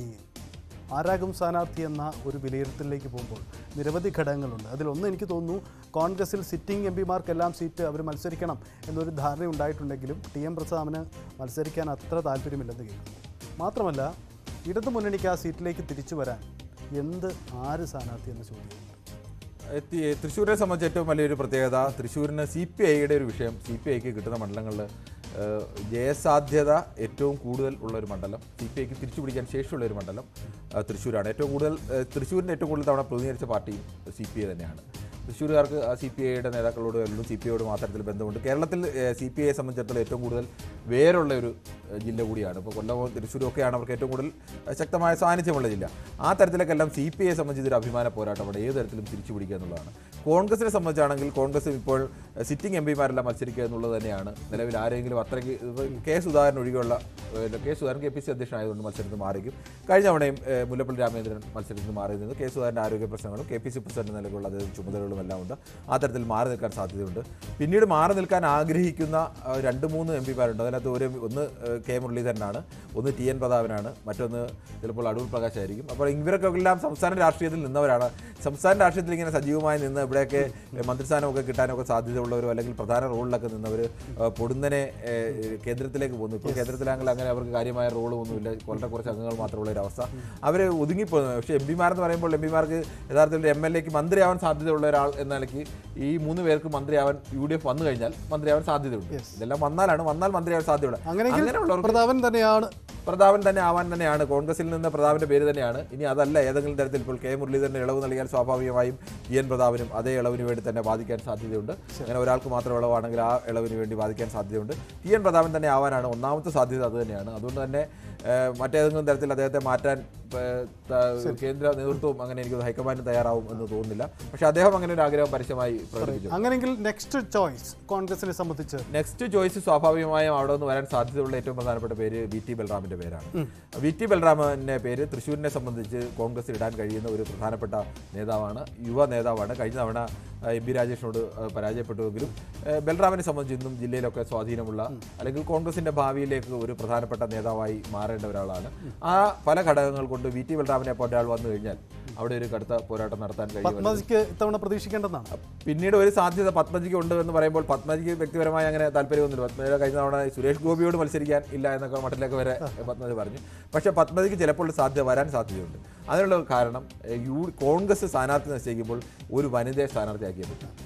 ആരാകും സ്ഥാനാർത്ഥി എന്ന ഒരു വിലയിരുത്തലിലേക്ക് പോകുമ്പോൾ നിരവധി ഘടകങ്ങളുണ്ട് അതിലൊന്ന് എനിക്ക് തോന്നുന്നു കോൺഗ്രസിൽ സിറ്റിംഗ് എം പിമാർക്കെല്ലാം സീറ്റ് അവർ മത്സരിക്കണം എന്നൊരു ധാരണ ഉണ്ടായിട്ടുണ്ടെങ്കിലും ടി എം പ്രസാദിന് മത്സരിക്കാൻ അത്ര താല്പര്യമില്ലെന്ന് കേൾക്കുന്നു മാത്രമല്ല ഇടതു മുന്നണിക്ക് ആ സീറ്റിലേക്ക് തിരിച്ചു വരാൻ എന്ത് ആര് സ്ഥാനാർത്ഥി എന്ന ചോദ്യമുണ്ട് എത്തി തൃശ്ശൂരിനെ സംബന്ധിച്ച് ഏറ്റവും വലിയൊരു പ്രത്യേകത തൃശ്ശൂരിന് സി പി ഐയുടെ ഒരു വിഷയം സി പി ഐക്ക് കിട്ടുന്ന മണ്ഡലങ്ങളിൽ ഏഹ്, ജയസാധ്യത ഏറ്റവും കൂടുതൽ ഉള്ള ഒരു മണ്ഡലം സി പി ഐക്ക് തിരിച്ചു പിടിക്കാൻ ശേഷിയുള്ള ഒരു മണ്ഡലം ഏഹ്, തൃശ്ശൂരാണ് ഏറ്റവും കൂടുതൽ ഏഹ്, തൃശ്ശൂരിൻ്റെ ഏറ്റവും കൂടുതൽ തവണ പ്രതിനിധീകരിച്ച പാർട്ടിയും സി പി ഐ തന്നെയാണ് തൃശ്ശൂരുകാർക്ക് ആ സി പി ഐയുടെ നേതാക്കളോട് എല്ലാം സി പി ഐയോട് മാത്രത്തിൽ ബന്ധമുണ്ട് കേരളത്തിൽ സി പി ഐയെ സംബന്ധിച്ചിടത്തോളം ഏറ്റവും കൂടുതൽ വേരുള്ള ഒരു ഏഹ്, ജില്ല കൂടിയാണ് ഇപ്പോൾ കൊല്ലവും തൃശ്ശൂരും ഒക്കെയാണ് അവർക്ക് ഏറ്റവും കൂടുതൽ ഏഹ്, ശക്തമായ സാന്നിധ്യമുള്ള ജില്ല ആ തരത്തിലൊക്കെല്ലാം സി പി ഐയെ സംബന്ധിച്ച് ഒരു അഭിമാന പോരാട്ടമാണ് ഏത് തരത്തിലും തിരിച്ചു പിടിക്കുക എന്നുള്ളതാണ് കോൺഗ്രസിനെ സംബന്ധിച്ചാണെങ്കിൽ കോൺഗ്രസ് ഇപ്പോൾ സിറ്റിംഗ് എം പിമാരെല്ലാം മത്സരിക്കുക എന്നുള്ളത് തന്നെയാണ് നിലവിൽ ആരെങ്കിലും അത്രയ്ക്ക് ഇപ്പൊ കെ സുധാകരൻ ഒഴികെയുള്ള ഏഹ്, K Sudhakaran K P C അധ്യക്ഷനായതുകൊണ്ട് മത്സരത്തിൽ മാറിക്കും കഴിഞ്ഞ തവണയും ഏഹ്, മുല്ലപ്പള്ളി രാമചന്ദ്രൻ മത്സരത്തിൽ മാറി നിന്നത് കെ സുധാകരൻ്റെ ആരോഗ്യ പ്രശ്നങ്ങളും കെ പി സി പ്രസിഡന്റ് നിലയ്ക്കുള്ള അദ്ദേഹം ചുമതലകളും എല്ലാം ഉണ്ട് ആ തരത്തിൽ മാറി നിൽക്കാൻ സാധ്യതയുണ്ട് പിന്നീട് മാറി നിൽക്കാൻ ആഗ്രഹിക്കുന്ന ആ, രണ്ട് മൂന്ന് എം പിമാരുണ്ട് അതിനകത്ത് ഒരു ഒന്ന് ഏഹ്, കെ മുരളീധരനാണ് ഒന്ന് ടി എൻ പ്രതാപനാണ് മറ്റൊന്ന് ചിലപ്പോൾ അടൂർ പ്രകാശ് ആയിരിക്കും അപ്പോൾ ഇവരൊക്കെ എല്ലാം സംസ്ഥാന രാഷ്ട്രീയത്തിൽ നിന്നവരാണ് സംസ്ഥാന രാഷ്ട്രീയത്തിൽ ഇങ്ങനെ സജീവമായി നിന്ന് ഇവിടെയൊക്കെ മന്ത്രിസ്ഥാനമൊക്കെ കിട്ടാനൊക്കെ സാധ്യതയുള്ളവരോ അല്ലെങ്കിൽ പ്രധാന റോളിലൊക്കെ നിന്നവർ പൊടുന്നനെ ഏഹ്, കേന്ദ്രത്തിലേക്ക് പോകുന്നു ഇപ്പോൾ കേന്ദ്രത്തിലാണെങ്കിൽ അങ്ങനെ അവർക്ക് കാര്യമായ റോളൊന്നുമില്ല വളരെ കുറച്ച് അംഗങ്ങൾ മാത്രമുള്ള ഒരു അവസ്ഥ അവർ ഒതുങ്ങിപ്പോകുന്നു പക്ഷേ എം പിമാരെന്ന് പറയുമ്പോൾ എം പിമാർക്ക് യഥാർത്ഥത്തിൽ എം എൽ എക്ക് മന്ത്രിയാവാൻ സാധ്യതയുള്ള ഒരാൾ എന്ന നിലയ്ക്ക് ഈ മൂന്ന് പേർക്ക് മന്ത്രിയാവാൻ യു ഡി എഫ് വന്നു കഴിഞ്ഞാൽ മന്ത്രിയാവാൻ സാധ്യതയുണ്ട് ഇതെല്ലാം വന്നാലാണ് വന്നാൽ മന്ത്രിയാവാൻ സാധ്യതയുണ്ട് അങ്ങനെയെങ്കിൽ അങ്ങനെയുള്ളവർക്ക് പ്രതാപൻ തന്നെയാണ് പ്രതാപൻ തന്നെ ആവാൻ തന്നെയാണ് കോൺഗ്രസിൽ നിന്ന് പ്രതാപന്റെ പേര് തന്നെയാണ് ഇനി അതല്ല ഏതെങ്കിലും തരത്തിൽ ഇപ്പോൾ കെ മുരളീധരന് ഇളവ് നൽകിയാൽ സ്വാഭാവികമായും ഇ എൻ പ്രതാപനും അതേ ഇളവിന് വേണ്ടി തന്നെ ബാധിക്കാൻ സാധ്യതയുണ്ട് അങ്ങനെ ഒരാൾക്ക് മാത്രം ഇളവാണെങ്കിൽ ആ ഇളവിന് വേണ്ടി ബാധിക്കാൻ സാധ്യതയുണ്ട് ടി എൻ പ്രതാപൻ തന്നെ ആവാനാണ് ഒന്നാമത്തെ സാധ്യത അത് തന്നെയാണ് അതുകൊണ്ട് തന്നെ ഏഹ്, മറ്റേതെങ്കിലും തരത്തിൽ അദ്ദേഹത്തെ മാറ്റാൻ ഏഹ്, ത- കേന്ദ്ര നേതൃത്വവും അങ്ങനെ എനിക്ക് ഹൈക്കമാൻഡും തയ്യാറാവും എന്ന് തോന്നുന്നില്ല പക്ഷേ അദ്ദേഹം അങ്ങനെ ഒരു ആഗ്രഹം പരസ്യമായി പ്രകടിപ്പിച്ചു അങ്ങനെയെങ്കിൽ നെക്സ്റ്റ് ചോയ്സ് കോൺഗ്രസിനെ സംബന്ധിച്ച് നെക്സ്റ്റ് ചോയ്സ് സ്വാഭാവികമായും അവിടെ നിന്ന് വരാൻ സാധ്യതയുള്ള ഏറ്റവും പ്രധാനപ്പെട്ട പേര് വി ടി ബൽറാമിന്റെ പേരാണ് വി ടി ബൽറാമിന്റെ പേര് തൃശ്ശൂരിനെ സംബന്ധിച്ച് കോൺഗ്രസ് ഇടാൻ കഴിയുന്ന ഒരു പ്രധാനപ്പെട്ട നേതാവാണ് യുവ നേതാവാണ് കഴിഞ്ഞ തവണ ആ, എം പി രാജേഷിനോട് ആ, പരാജയപ്പെട്ടുവെങ്കിലും ആ, ബൽറാമിനെ സംബന്ധിച്ച് ഇന്നും ജില്ലയിലൊക്കെ സ്വാധീനമുള്ള അല്ലെങ്കിൽ കോൺഗ്രസിന്റെ ഭാവിയിലേക്ക് ഒരു പ്രധാനപ്പെട്ട നേതാവായി മാറേണ്ട ഒരാളാണ് ആ പല ഘടകങ്ങൾ കൊണ്ട് വി ടി ബൽറാമിനെ പോലെ ഒരാൾ വന്നു കഴിഞ്ഞാൽ അവിടെ ഒരു കടുത്ത പോരാട്ടം നടത്താൻ കഴിയും പത്മജിക്ക് ഇത്തവണ പ്രതീക്ഷിക്കേണ്ടതാണ് പിന്നീട് ഒരു സാധ്യത പത്മജിക്ക് ഉണ്ട് എന്ന് പറയുമ്പോൾ പത്മജിക്ക് വ്യക്തിപരമായി അങ്ങനെ താല്പര്യമൊന്നുമില്ല പത്മജിയുടെ കഴിഞ്ഞ തവണ സുരേഷ് ഗോപിയോട് മത്സരിക്കാൻ ഇല്ല എന്നൊക്കെ മട്ടിലേക്ക് വരെ പത്മജി പറഞ്ഞു പക്ഷേ പത്മജിക്ക് ചിലപ്പോൾ ഒരു സാധ്യത വരാൻ സാധ്യതയുണ്ട് അതിനുള്ള കാരണം ഏഹ്, യു കോൺഗ്രസ് സ്ഥാനാർത്ഥി നിശ്ചയിക്കുമ്പോൾ ഒരു വനിതയെ സ്ഥാനാർത്ഥിയാക്കിയേ പറ്റും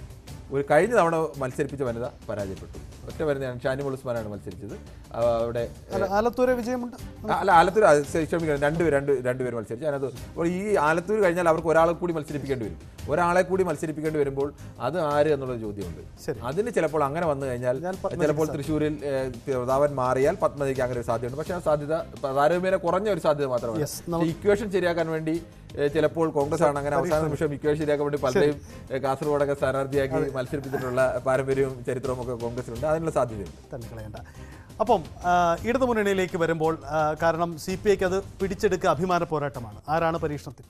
ഒരു കഴിഞ്ഞ തവണ മത്സരിപ്പിച്ച വനിത പരാജയപ്പെട്ടു ഒറ്റ വനിതയാണ് ഷാനിമോൾ ഉസ്മാനാണ് മത്സരിച്ചത് ആ, അവിടെ അല്ല, ആലത്തൂരെ വിജയമുണ്ട് ആ, അല്ല ആലത്തൂർ അത് ക്ഷ- ക്ഷമിക്കണം രണ്ടുപേർ രണ്ട് രണ്ടുപേർ മത്സരിച്ചു അതിനകത്ത് അപ്പോൾ ഈ ആലത്തൂർ കഴിഞ്ഞാൽ അവർക്ക് ഒരാളെ കൂടി മത്സരിപ്പിക്കേണ്ടി വരും ഒരാളെ കൂടി മത്സരിപ്പിക്കേണ്ടി വരുമ്പോൾ അത് ആര് എന്നുള്ള ചോദ്യമുണ്ട് ശരി. അതിന് ചിലപ്പോൾ അങ്ങനെ വന്നു കഴിഞ്ഞാൽ ഞാൻ പത്മജിക്ക് ചിലപ്പോൾ തൃശ്ശൂരിൽ ഏഹ്, പ്രതാപൻ മാറിയാൽ പത്മജിക്ക് അങ്ങനെ ഒരു സാധ്യതയുണ്ട് പക്ഷേ ആ സാധ്യത താരതമ്യേന കുറഞ്ഞ ഒരു സാധ്യത മാത്രമാണ് Yes, നമ്മ- ഇക്വേഷൻ ശരിയാക്കാൻ വേണ്ടി ഏഹ്, ചിലപ്പോൾ കോൺഗ്രസ് ആണ് അങ്ങനെ അവസാന നിമിഷം ഇക്വേഷൻ ശരിയാക്കാൻ വേണ്ടി പലരെയും ഏഹ്, കാസർഗോഡൊക്കെ സ്ഥാനാർത്ഥിയാക്കി മത്സരിപ്പിച്ചിട്ടുള്ള പാരമ്പര്യവും ചരിത്രവും ഒക്കെ കോൺഗ്രസിലുണ്ട് അതിനുള്ള സാധ്യതയുണ്ട് തള്ളിക്കളയണ്ട അപ്പം ആ, ഇടതു മുന്നണിയിലേക്ക് വരുമ്പോൾ ആ, കാരണം സി പി ഐക്ക് അത് പിടിച്ചെടുക്കുക അഭിമാന പോരാട്ടമാണ് ആരാണ് പരീക്ഷണത്തിൽ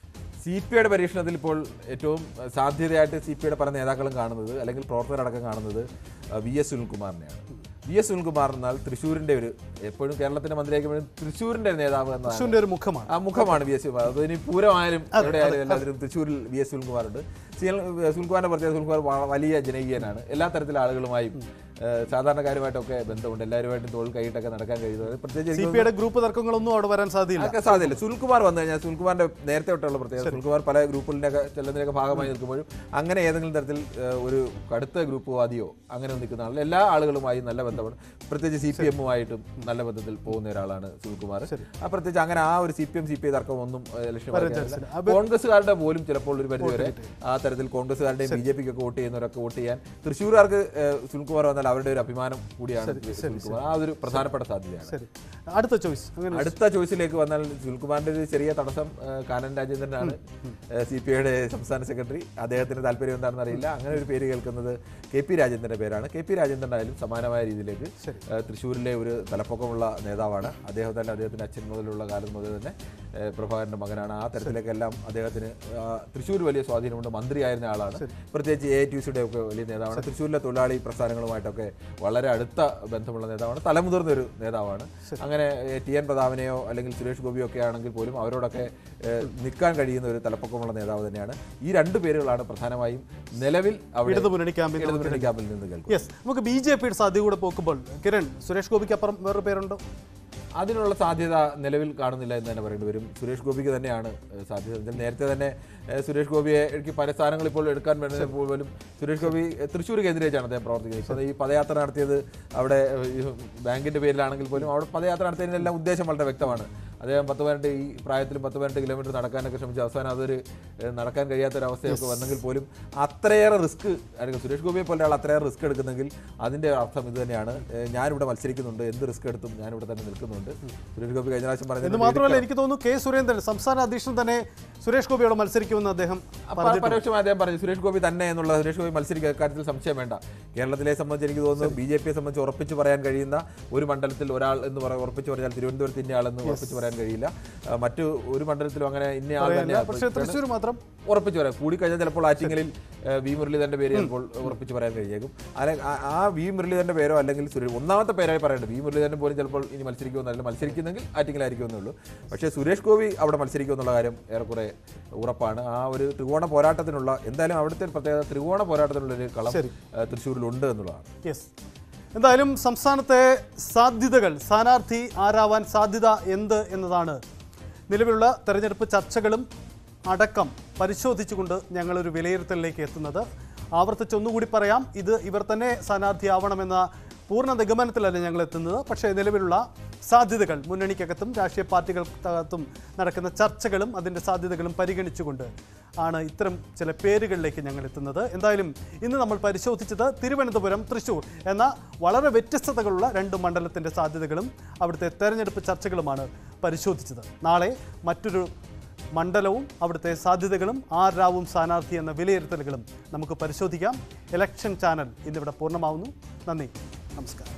സി പി ഐയുടെ പരീക്ഷണത്തിൽ ഇപ്പോൾ ഏറ്റവും അഹ്, സാധ്യതയായിട്ട് സി പി ഐയുടെ പല നേതാക്കളും കാണുന്നത് അല്ലെങ്കിൽ പ്രവർത്തകരടക്കം കാണുന്നത് അഹ്, വി എസ് സുനിൽകുമാറിനെയാണ് വി എസ് സുനിൽകുമാർ എന്നാൽ തൃശ്ശൂരിന്റെ ഒരു എപ്പോഴും കേരളത്തിന്റെ മന്ത്രിയായി തൃശ്ശൂരിന്റെ ഒരു നേതാവ് എന്നതാണ് യശുവിന്റെ ഒരു മുഖമാണ് ആ മുഖമാണ് വി എസ് സുനിൽകുമാർ അത് ഇനി പൂരമായാലും എവിടെയായാലും എല്ലാത്തിലും തൃശ്ശൂരിൽ വി എസ് സുനിൽകുമാറുണ്ട് സി- സുനിൽകുമാറിന്റെ പ്രത്യേകത സുനിൽകുമാർ വ- വലിയ ജനകീയനാണ് എല്ലാ തരത്തിലുള്ള ആളുകളുമായും ഏഹ്, സാധാരണക്കാരുമായിട്ടൊക്കെ ബന്ധമുണ്ട് എല്ലാവരുമായിട്ടും തോൾ കൈയിട്ടൊക്കെ നടക്കാൻ കഴിയുന്നത് പ്രത്യേകിച്ച് സി എനിക്ക് പി ഐയുടെ ഗ്രൂപ്പ് തർക്കങ്ങളൊന്നും അവിടെ വരാൻ സാധ്യതയില്ല അതൊക്കെ സാധ്യതയില്ല സുനിൽകുമാർ വന്നു കഴിഞ്ഞാൽ സുനിൽകുമാറിന്റെ നേരത്തെ തൊട്ടുള്ള പ്രത്യേകത സുനിൽകുമാർ പല ഗ്രൂപ്പുകളിലൊക്കെ ചിലതിനൊക്കെ ഭാഗമായി നിൽക്കുമ്പോഴും അങ്ങനെ ഏതെങ്കിലും തരത്തിൽ ഏഹ്, ഒരു കടുത്ത ഗ്രൂപ്പ് വാദിയോ അങ്ങനെ നിൽക്കുന്ന ആളല്ല എല്ലാ ആളുകളുമായും നല്ല ബന്ധമാണ് പ്രത്യേകിച്ച് സി പി എമ്മുമായിട്ടും നല്ല ബന്ധത്തിൽ പോകുന്ന ഒരാളാണ് സുനിൽകുമാർ ആ പ്രത്യേകിച്ച് അങ്ങനെ ആ ഒരു C P M C P I തർക്കം ഒന്നും ഇലക്ഷൻ കോൺഗ്രസ്സുകാരുടെ പോലും ചിലപ്പോൾ ഒരു പരിധിവരെ ആ തരത്തിൽ കോൺഗ്രസ്സുകാരുടെയും ബി ജെ പിക്ക് ഒക്കെ വോട്ട് ചെയ്യുന്നവരൊക്കെ വോട്ട് ചെയ്യാൻ തൃശ്ശൂർകാർക്ക് ഏഹ്, സുനിൽകുമാർ വന്നാൽ അവരുടെ ഒരു അഭിമാനം കൂടിയാണ് സുനിൽകുമാർ ആ ഒരു പ്രധാനപ്പെട്ട സാധ്യതയാണ് ശരി അടുത്ത ചോയ്സ് അങ്ങനെ അടുത്ത ചോയ്സിലേക്ക് വന്നാൽ സുനിൽകുമാറിന്റെ ഒരു ചെറിയ തടസ്സം ആ, കാനൻ രാജേന്ദ്രനാണ് സി പി ഐയുടെ സംസ്ഥാന സെക്രട്ടറി അദ്ദേഹത്തിന് താല്പര്യം എന്താണെന്ന് അറിയില്ല അങ്ങനെ ഒരു പേര് കേൾക്കുന്നത് കെ പി രാജേന്ദ്രന്റെ പേരാണ് കെ പി രാജേന്ദ്രൻ ആയാലും സമാനമായ രീതിയിലേക്ക് ആ, തൃശ്ശൂരിലെ ഒരു തലപ്പൊക്കമുള്ള നേതാവാണ് അദ്ദേഹം തന്നെ അദ്ദേഹത്തിന്റെ അച്ഛൻ മുതലുള്ള കാലം മുതൽ തന്നെ ആ, പ്രഭാകരന്റെ മകനാണ് ആ തരത്തിലേക്കെല്ലാം അദ്ദേഹത്തിന് ആ, തൃശ്ശൂർ വലിയ സ്വാധീനമുണ്ട് മന്ത്രിയായിരുന്ന ആളാണ് പ്രത്യേകിച്ച് എ ടി സിയുടെ ഒക്കെ വലിയ നേതാവാണ് തൃശ്ശൂരിലെ തൊഴിലാളി പ്രസ്ഥാനങ്ങളുമായിട്ടൊക്കെ വളരെ അടുത്ത ബന്ധമുള്ള നേതാവാണ് തലമുതിർന്ന ഒരു നേതാവാണ് അങ്ങനെ ഏ, ടി എൻ പ്രതാപനെയോ അല്ലെങ്കിൽ സുരേഷ് ഗോപിയോ ഒക്കെ ആണെങ്കിൽ പോലും അവരോടൊക്കെ ഏ, നിൽക്കാൻ കഴിയുന്ന ഒരു തലപ്പൊക്കമുള്ള നേതാവ് തന്നെയാണ് ഈ രണ്ട് പേരുകളാണ് പ്രധാനമായും നിലവിൽ അവിടെ ഇടതു മുന്നണി ക്യാമ്പിൽ ഇടതു മുന്നണി ക്യാമ്പിൽ നിന്ന് കേൾക്കുന്നത് യെസ് നമുക്ക് ബി ജെ പിയുടെ സാധ്യത കൂടെ പോക്കുമ്പോൾ കിരൺ സുരേഷ് ഗോപിക്ക് അപ്പുറം വേറൊരു പേരുണ്ടോ അതിനുള്ള സാധ്യത നിലവിൽ കാണുന്നില്ല എന്ന് തന്നെ പറയേണ്ടി വരും സുരേഷ് ഗോപിക്ക് തന്നെയാണ് ഏഹ്, സാധ്യത ഇതിൽ നേരത്തെ തന്നെ ഏഹ്, സുരേഷ് ഗോപിയെ എനിക്ക് പല സ്ഥാനങ്ങൾ ഇപ്പോൾ എടുക്കാൻ വരുന്നത് പോലും സുരേഷ് ഗോപി ഏഹ്, തൃശ്ശൂർ കേന്ദ്രീകരിച്ചാണ് അദ്ദേഹം പ്രവർത്തിക്കുന്നത് ഇപ്പോൾ ഈ പദയാത്ര നടത്തിയത് അവിടെ ഏഹ്, ഈ ബാങ്കിന്റെ പേരിലാണെങ്കിൽ പോലും അവിടെ പദയാത്ര നടത്തിയതിനെല്ലാം ഉദ്ദേശം വളരെ വ്യക്തമാണ് അദ്ദേഹം പത്ത് പതിനെട്ട് ഈ പ്രായത്തിലും പത്ത് പതിനെട്ട് കിലോമീറ്റർ നടക്കാനൊക്കെ ശ്രമിച്ചു അവസാനം അതൊരു ഏഹ്, നടക്കാൻ കഴിയാത്തൊരവസ്ഥയൊക്കെ വന്നെങ്കിൽ പോലും അത്രയേറെ റിസ്ക് അല്ലെങ്കിൽ സുരേഷ് ഗോപിയെ പോലെ ആൾ അത്രയേറെ റിസ്ക് എടുക്കുന്നെങ്കിൽ അതിന്റെ അർത്ഥം ഇത് തന്നെയാണ് ഏഹ്, ഞാനിവിടെ മത്സരിക്കുന്നുണ്ട് എന്ത് റിസ്ക് എടുത്തും ഞാനിവിടെ തന്നെ നിൽക്കുന്നുണ്ട് സുരേഷ് ഗോപി കഴിഞ്ഞ പ്രാവശ്യം എന്ന് പറഞ്ഞത് മാത്രമല്ല എനിക്ക് തോന്നുന്നു കെ സുരേന്ദ്രൻ സംസ്ഥാന അധ്യക്ഷൻ തന്നെ സുരേഷ് ഗോപിയോട് മത്സരിക്കുമെന്ന് അദ്ദേഹം പ- പരോക്ഷമായി അദ്ദേഹം പറഞ്ഞു സുരേഷ് ഗോപി തന്നെ എന്നുള്ള സുരേഷ് ഗോപി മത്സരിക്കുക കാര്യത്തിൽ സംശയം വേണ്ട കേരളത്തിലെ സംബന്ധിച്ച് എനിക്ക് തോന്നുന്നു ബി ജെ പിയെ സംബന്ധിച്ച് ഉറപ്പിച്ച് പറയാൻ കഴിയുന്ന ഒരു മണ്ഡലത്തിൽ ഒരാൾ എന്ന് പറയാൻ ഉറപ്പിച്ച് പറഞ്ഞാൽ തിരുവനന്തപുരത്ത് ഇന്ന ആളെന്ന് ഉറപ്പിച്ച് പറയാൻ കഴിയില്ല ആ, മറ്റു ഒരു മണ്ഡലത്തിലും അങ്ങനെ ഇന്ന ആൾ പക്ഷേ തന്നെയാണ് തൃശ്ശൂർ മാത്രം ഉറപ്പിച്ച് പറയാം കൂടിക്കഴിഞ്ഞാൽ ചിലപ്പോൾ ആറ്റിങ്ങലിൽ ഏ, വി മുരളീധരന്റെ പേര് ചിലപ്പോൾ ഉറപ്പിച്ച് പറയാൻ കഴിയേക്കും അല്ലെങ്കിൽ ആ- ആ വി മുരളീധരന്റെ പേരോ അല്ലെങ്കിൽ സുരേഷ് ഒന്നാമത്തെ പേരായി പറയേണ്ടത് വി മുരളീധരൻ പോലും ചിലപ്പോൾ ഇനി മത്സരിക്കുമെന്നല്ല മത്സരിക്കുന്നെങ്കിൽ ആറ്റിങ്ങലായിരിക്കുമെന്നേ ഉള്ളൂ പക്ഷേ സുരേഷ് ഗോപി അവിടെ മത്സരിക്കുമെന്നുള്ള കാര്യം ഏറെക്കുറെ ഉറപ്പാണ് ആ ഒരു ത്രികോണ പോരാട്ടത്തിനുള്ള എന്തായാലും അവിടുത്തെ ഒരു പ്രത്യേകത ത്രികോണ പോരാട്ടത്തിനുള്ള ഒരു കളം ശരി. ഏ, തൃശ്ശൂരിലുണ്ട് എന്നുള്ളതാണ് യെസ് എന്തായാലും സംസ്ഥാനത്തെ സാധ്യതകൾ സ്ഥാനാർത്ഥി ആരാവാൻ സാധ്യത എന്ത് എന്നതാണ് നിലവിലുള്ള തെരഞ്ഞെടുപ്പ് ചർച്ചകളും അടക്കം പരിശോധിച്ചുകൊണ്ട് ഞങ്ങളൊരു വിലയിരുത്തലിലേക്ക് എത്തുന്നത് ആവർത്തിച്ചൊന്നുകൂടി പറയാം ഇത് ഇവർ തന്നെ സ്ഥാനാർത്ഥിയാവണമെന്ന പൂർണ്ണ നിഗമനത്തിലല്ല ഞങ്ങൾ എത്തുന്നത് പക്ഷേ നിലവിലുള്ള സാധ്യതകൾ മുന്നണിക്കകത്തും രാഷ്ട്രീയ പാർട്ടികൾക്കകത്തും നടക്കുന്ന ചർച്ചകളും അതിൻ്റെ സാധ്യതകളും പരിഗണിച്ചുകൊണ്ട് ആണ് ഇത്തരം ചില പേരുകളിലേക്ക് ഞങ്ങൾ എത്തുന്നത് എന്തായാലും ഇന്ന് നമ്മൾ പരിശോധിച്ചത് തിരുവനന്തപുരം തൃശ്ശൂർ എന്ന വളരെ വ്യത്യസ്തതകളുള്ള രണ്ട് മണ്ഡലത്തിൻ്റെ സാധ്യതകളും അവിടുത്തെ തെരഞ്ഞെടുപ്പ് ചർച്ചകളുമാണ് പരിശോധിച്ചത് നാളെ മറ്റൊരു മണ്ഡലവും അവിടുത്തെ സാധ്യതകളും ആരാവും സ്ഥാനാർത്ഥി എന്ന വിലയിരുത്തലുകളും നമുക്ക് പരിശോധിക്കാം ഇലക്ഷൻ ചാനൽ ഇന്നിവിടെ പൂർണ്ണമാവുന്നു നന്ദി നമസ്കാരം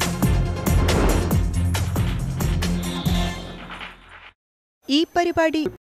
ഈ പരിപാടി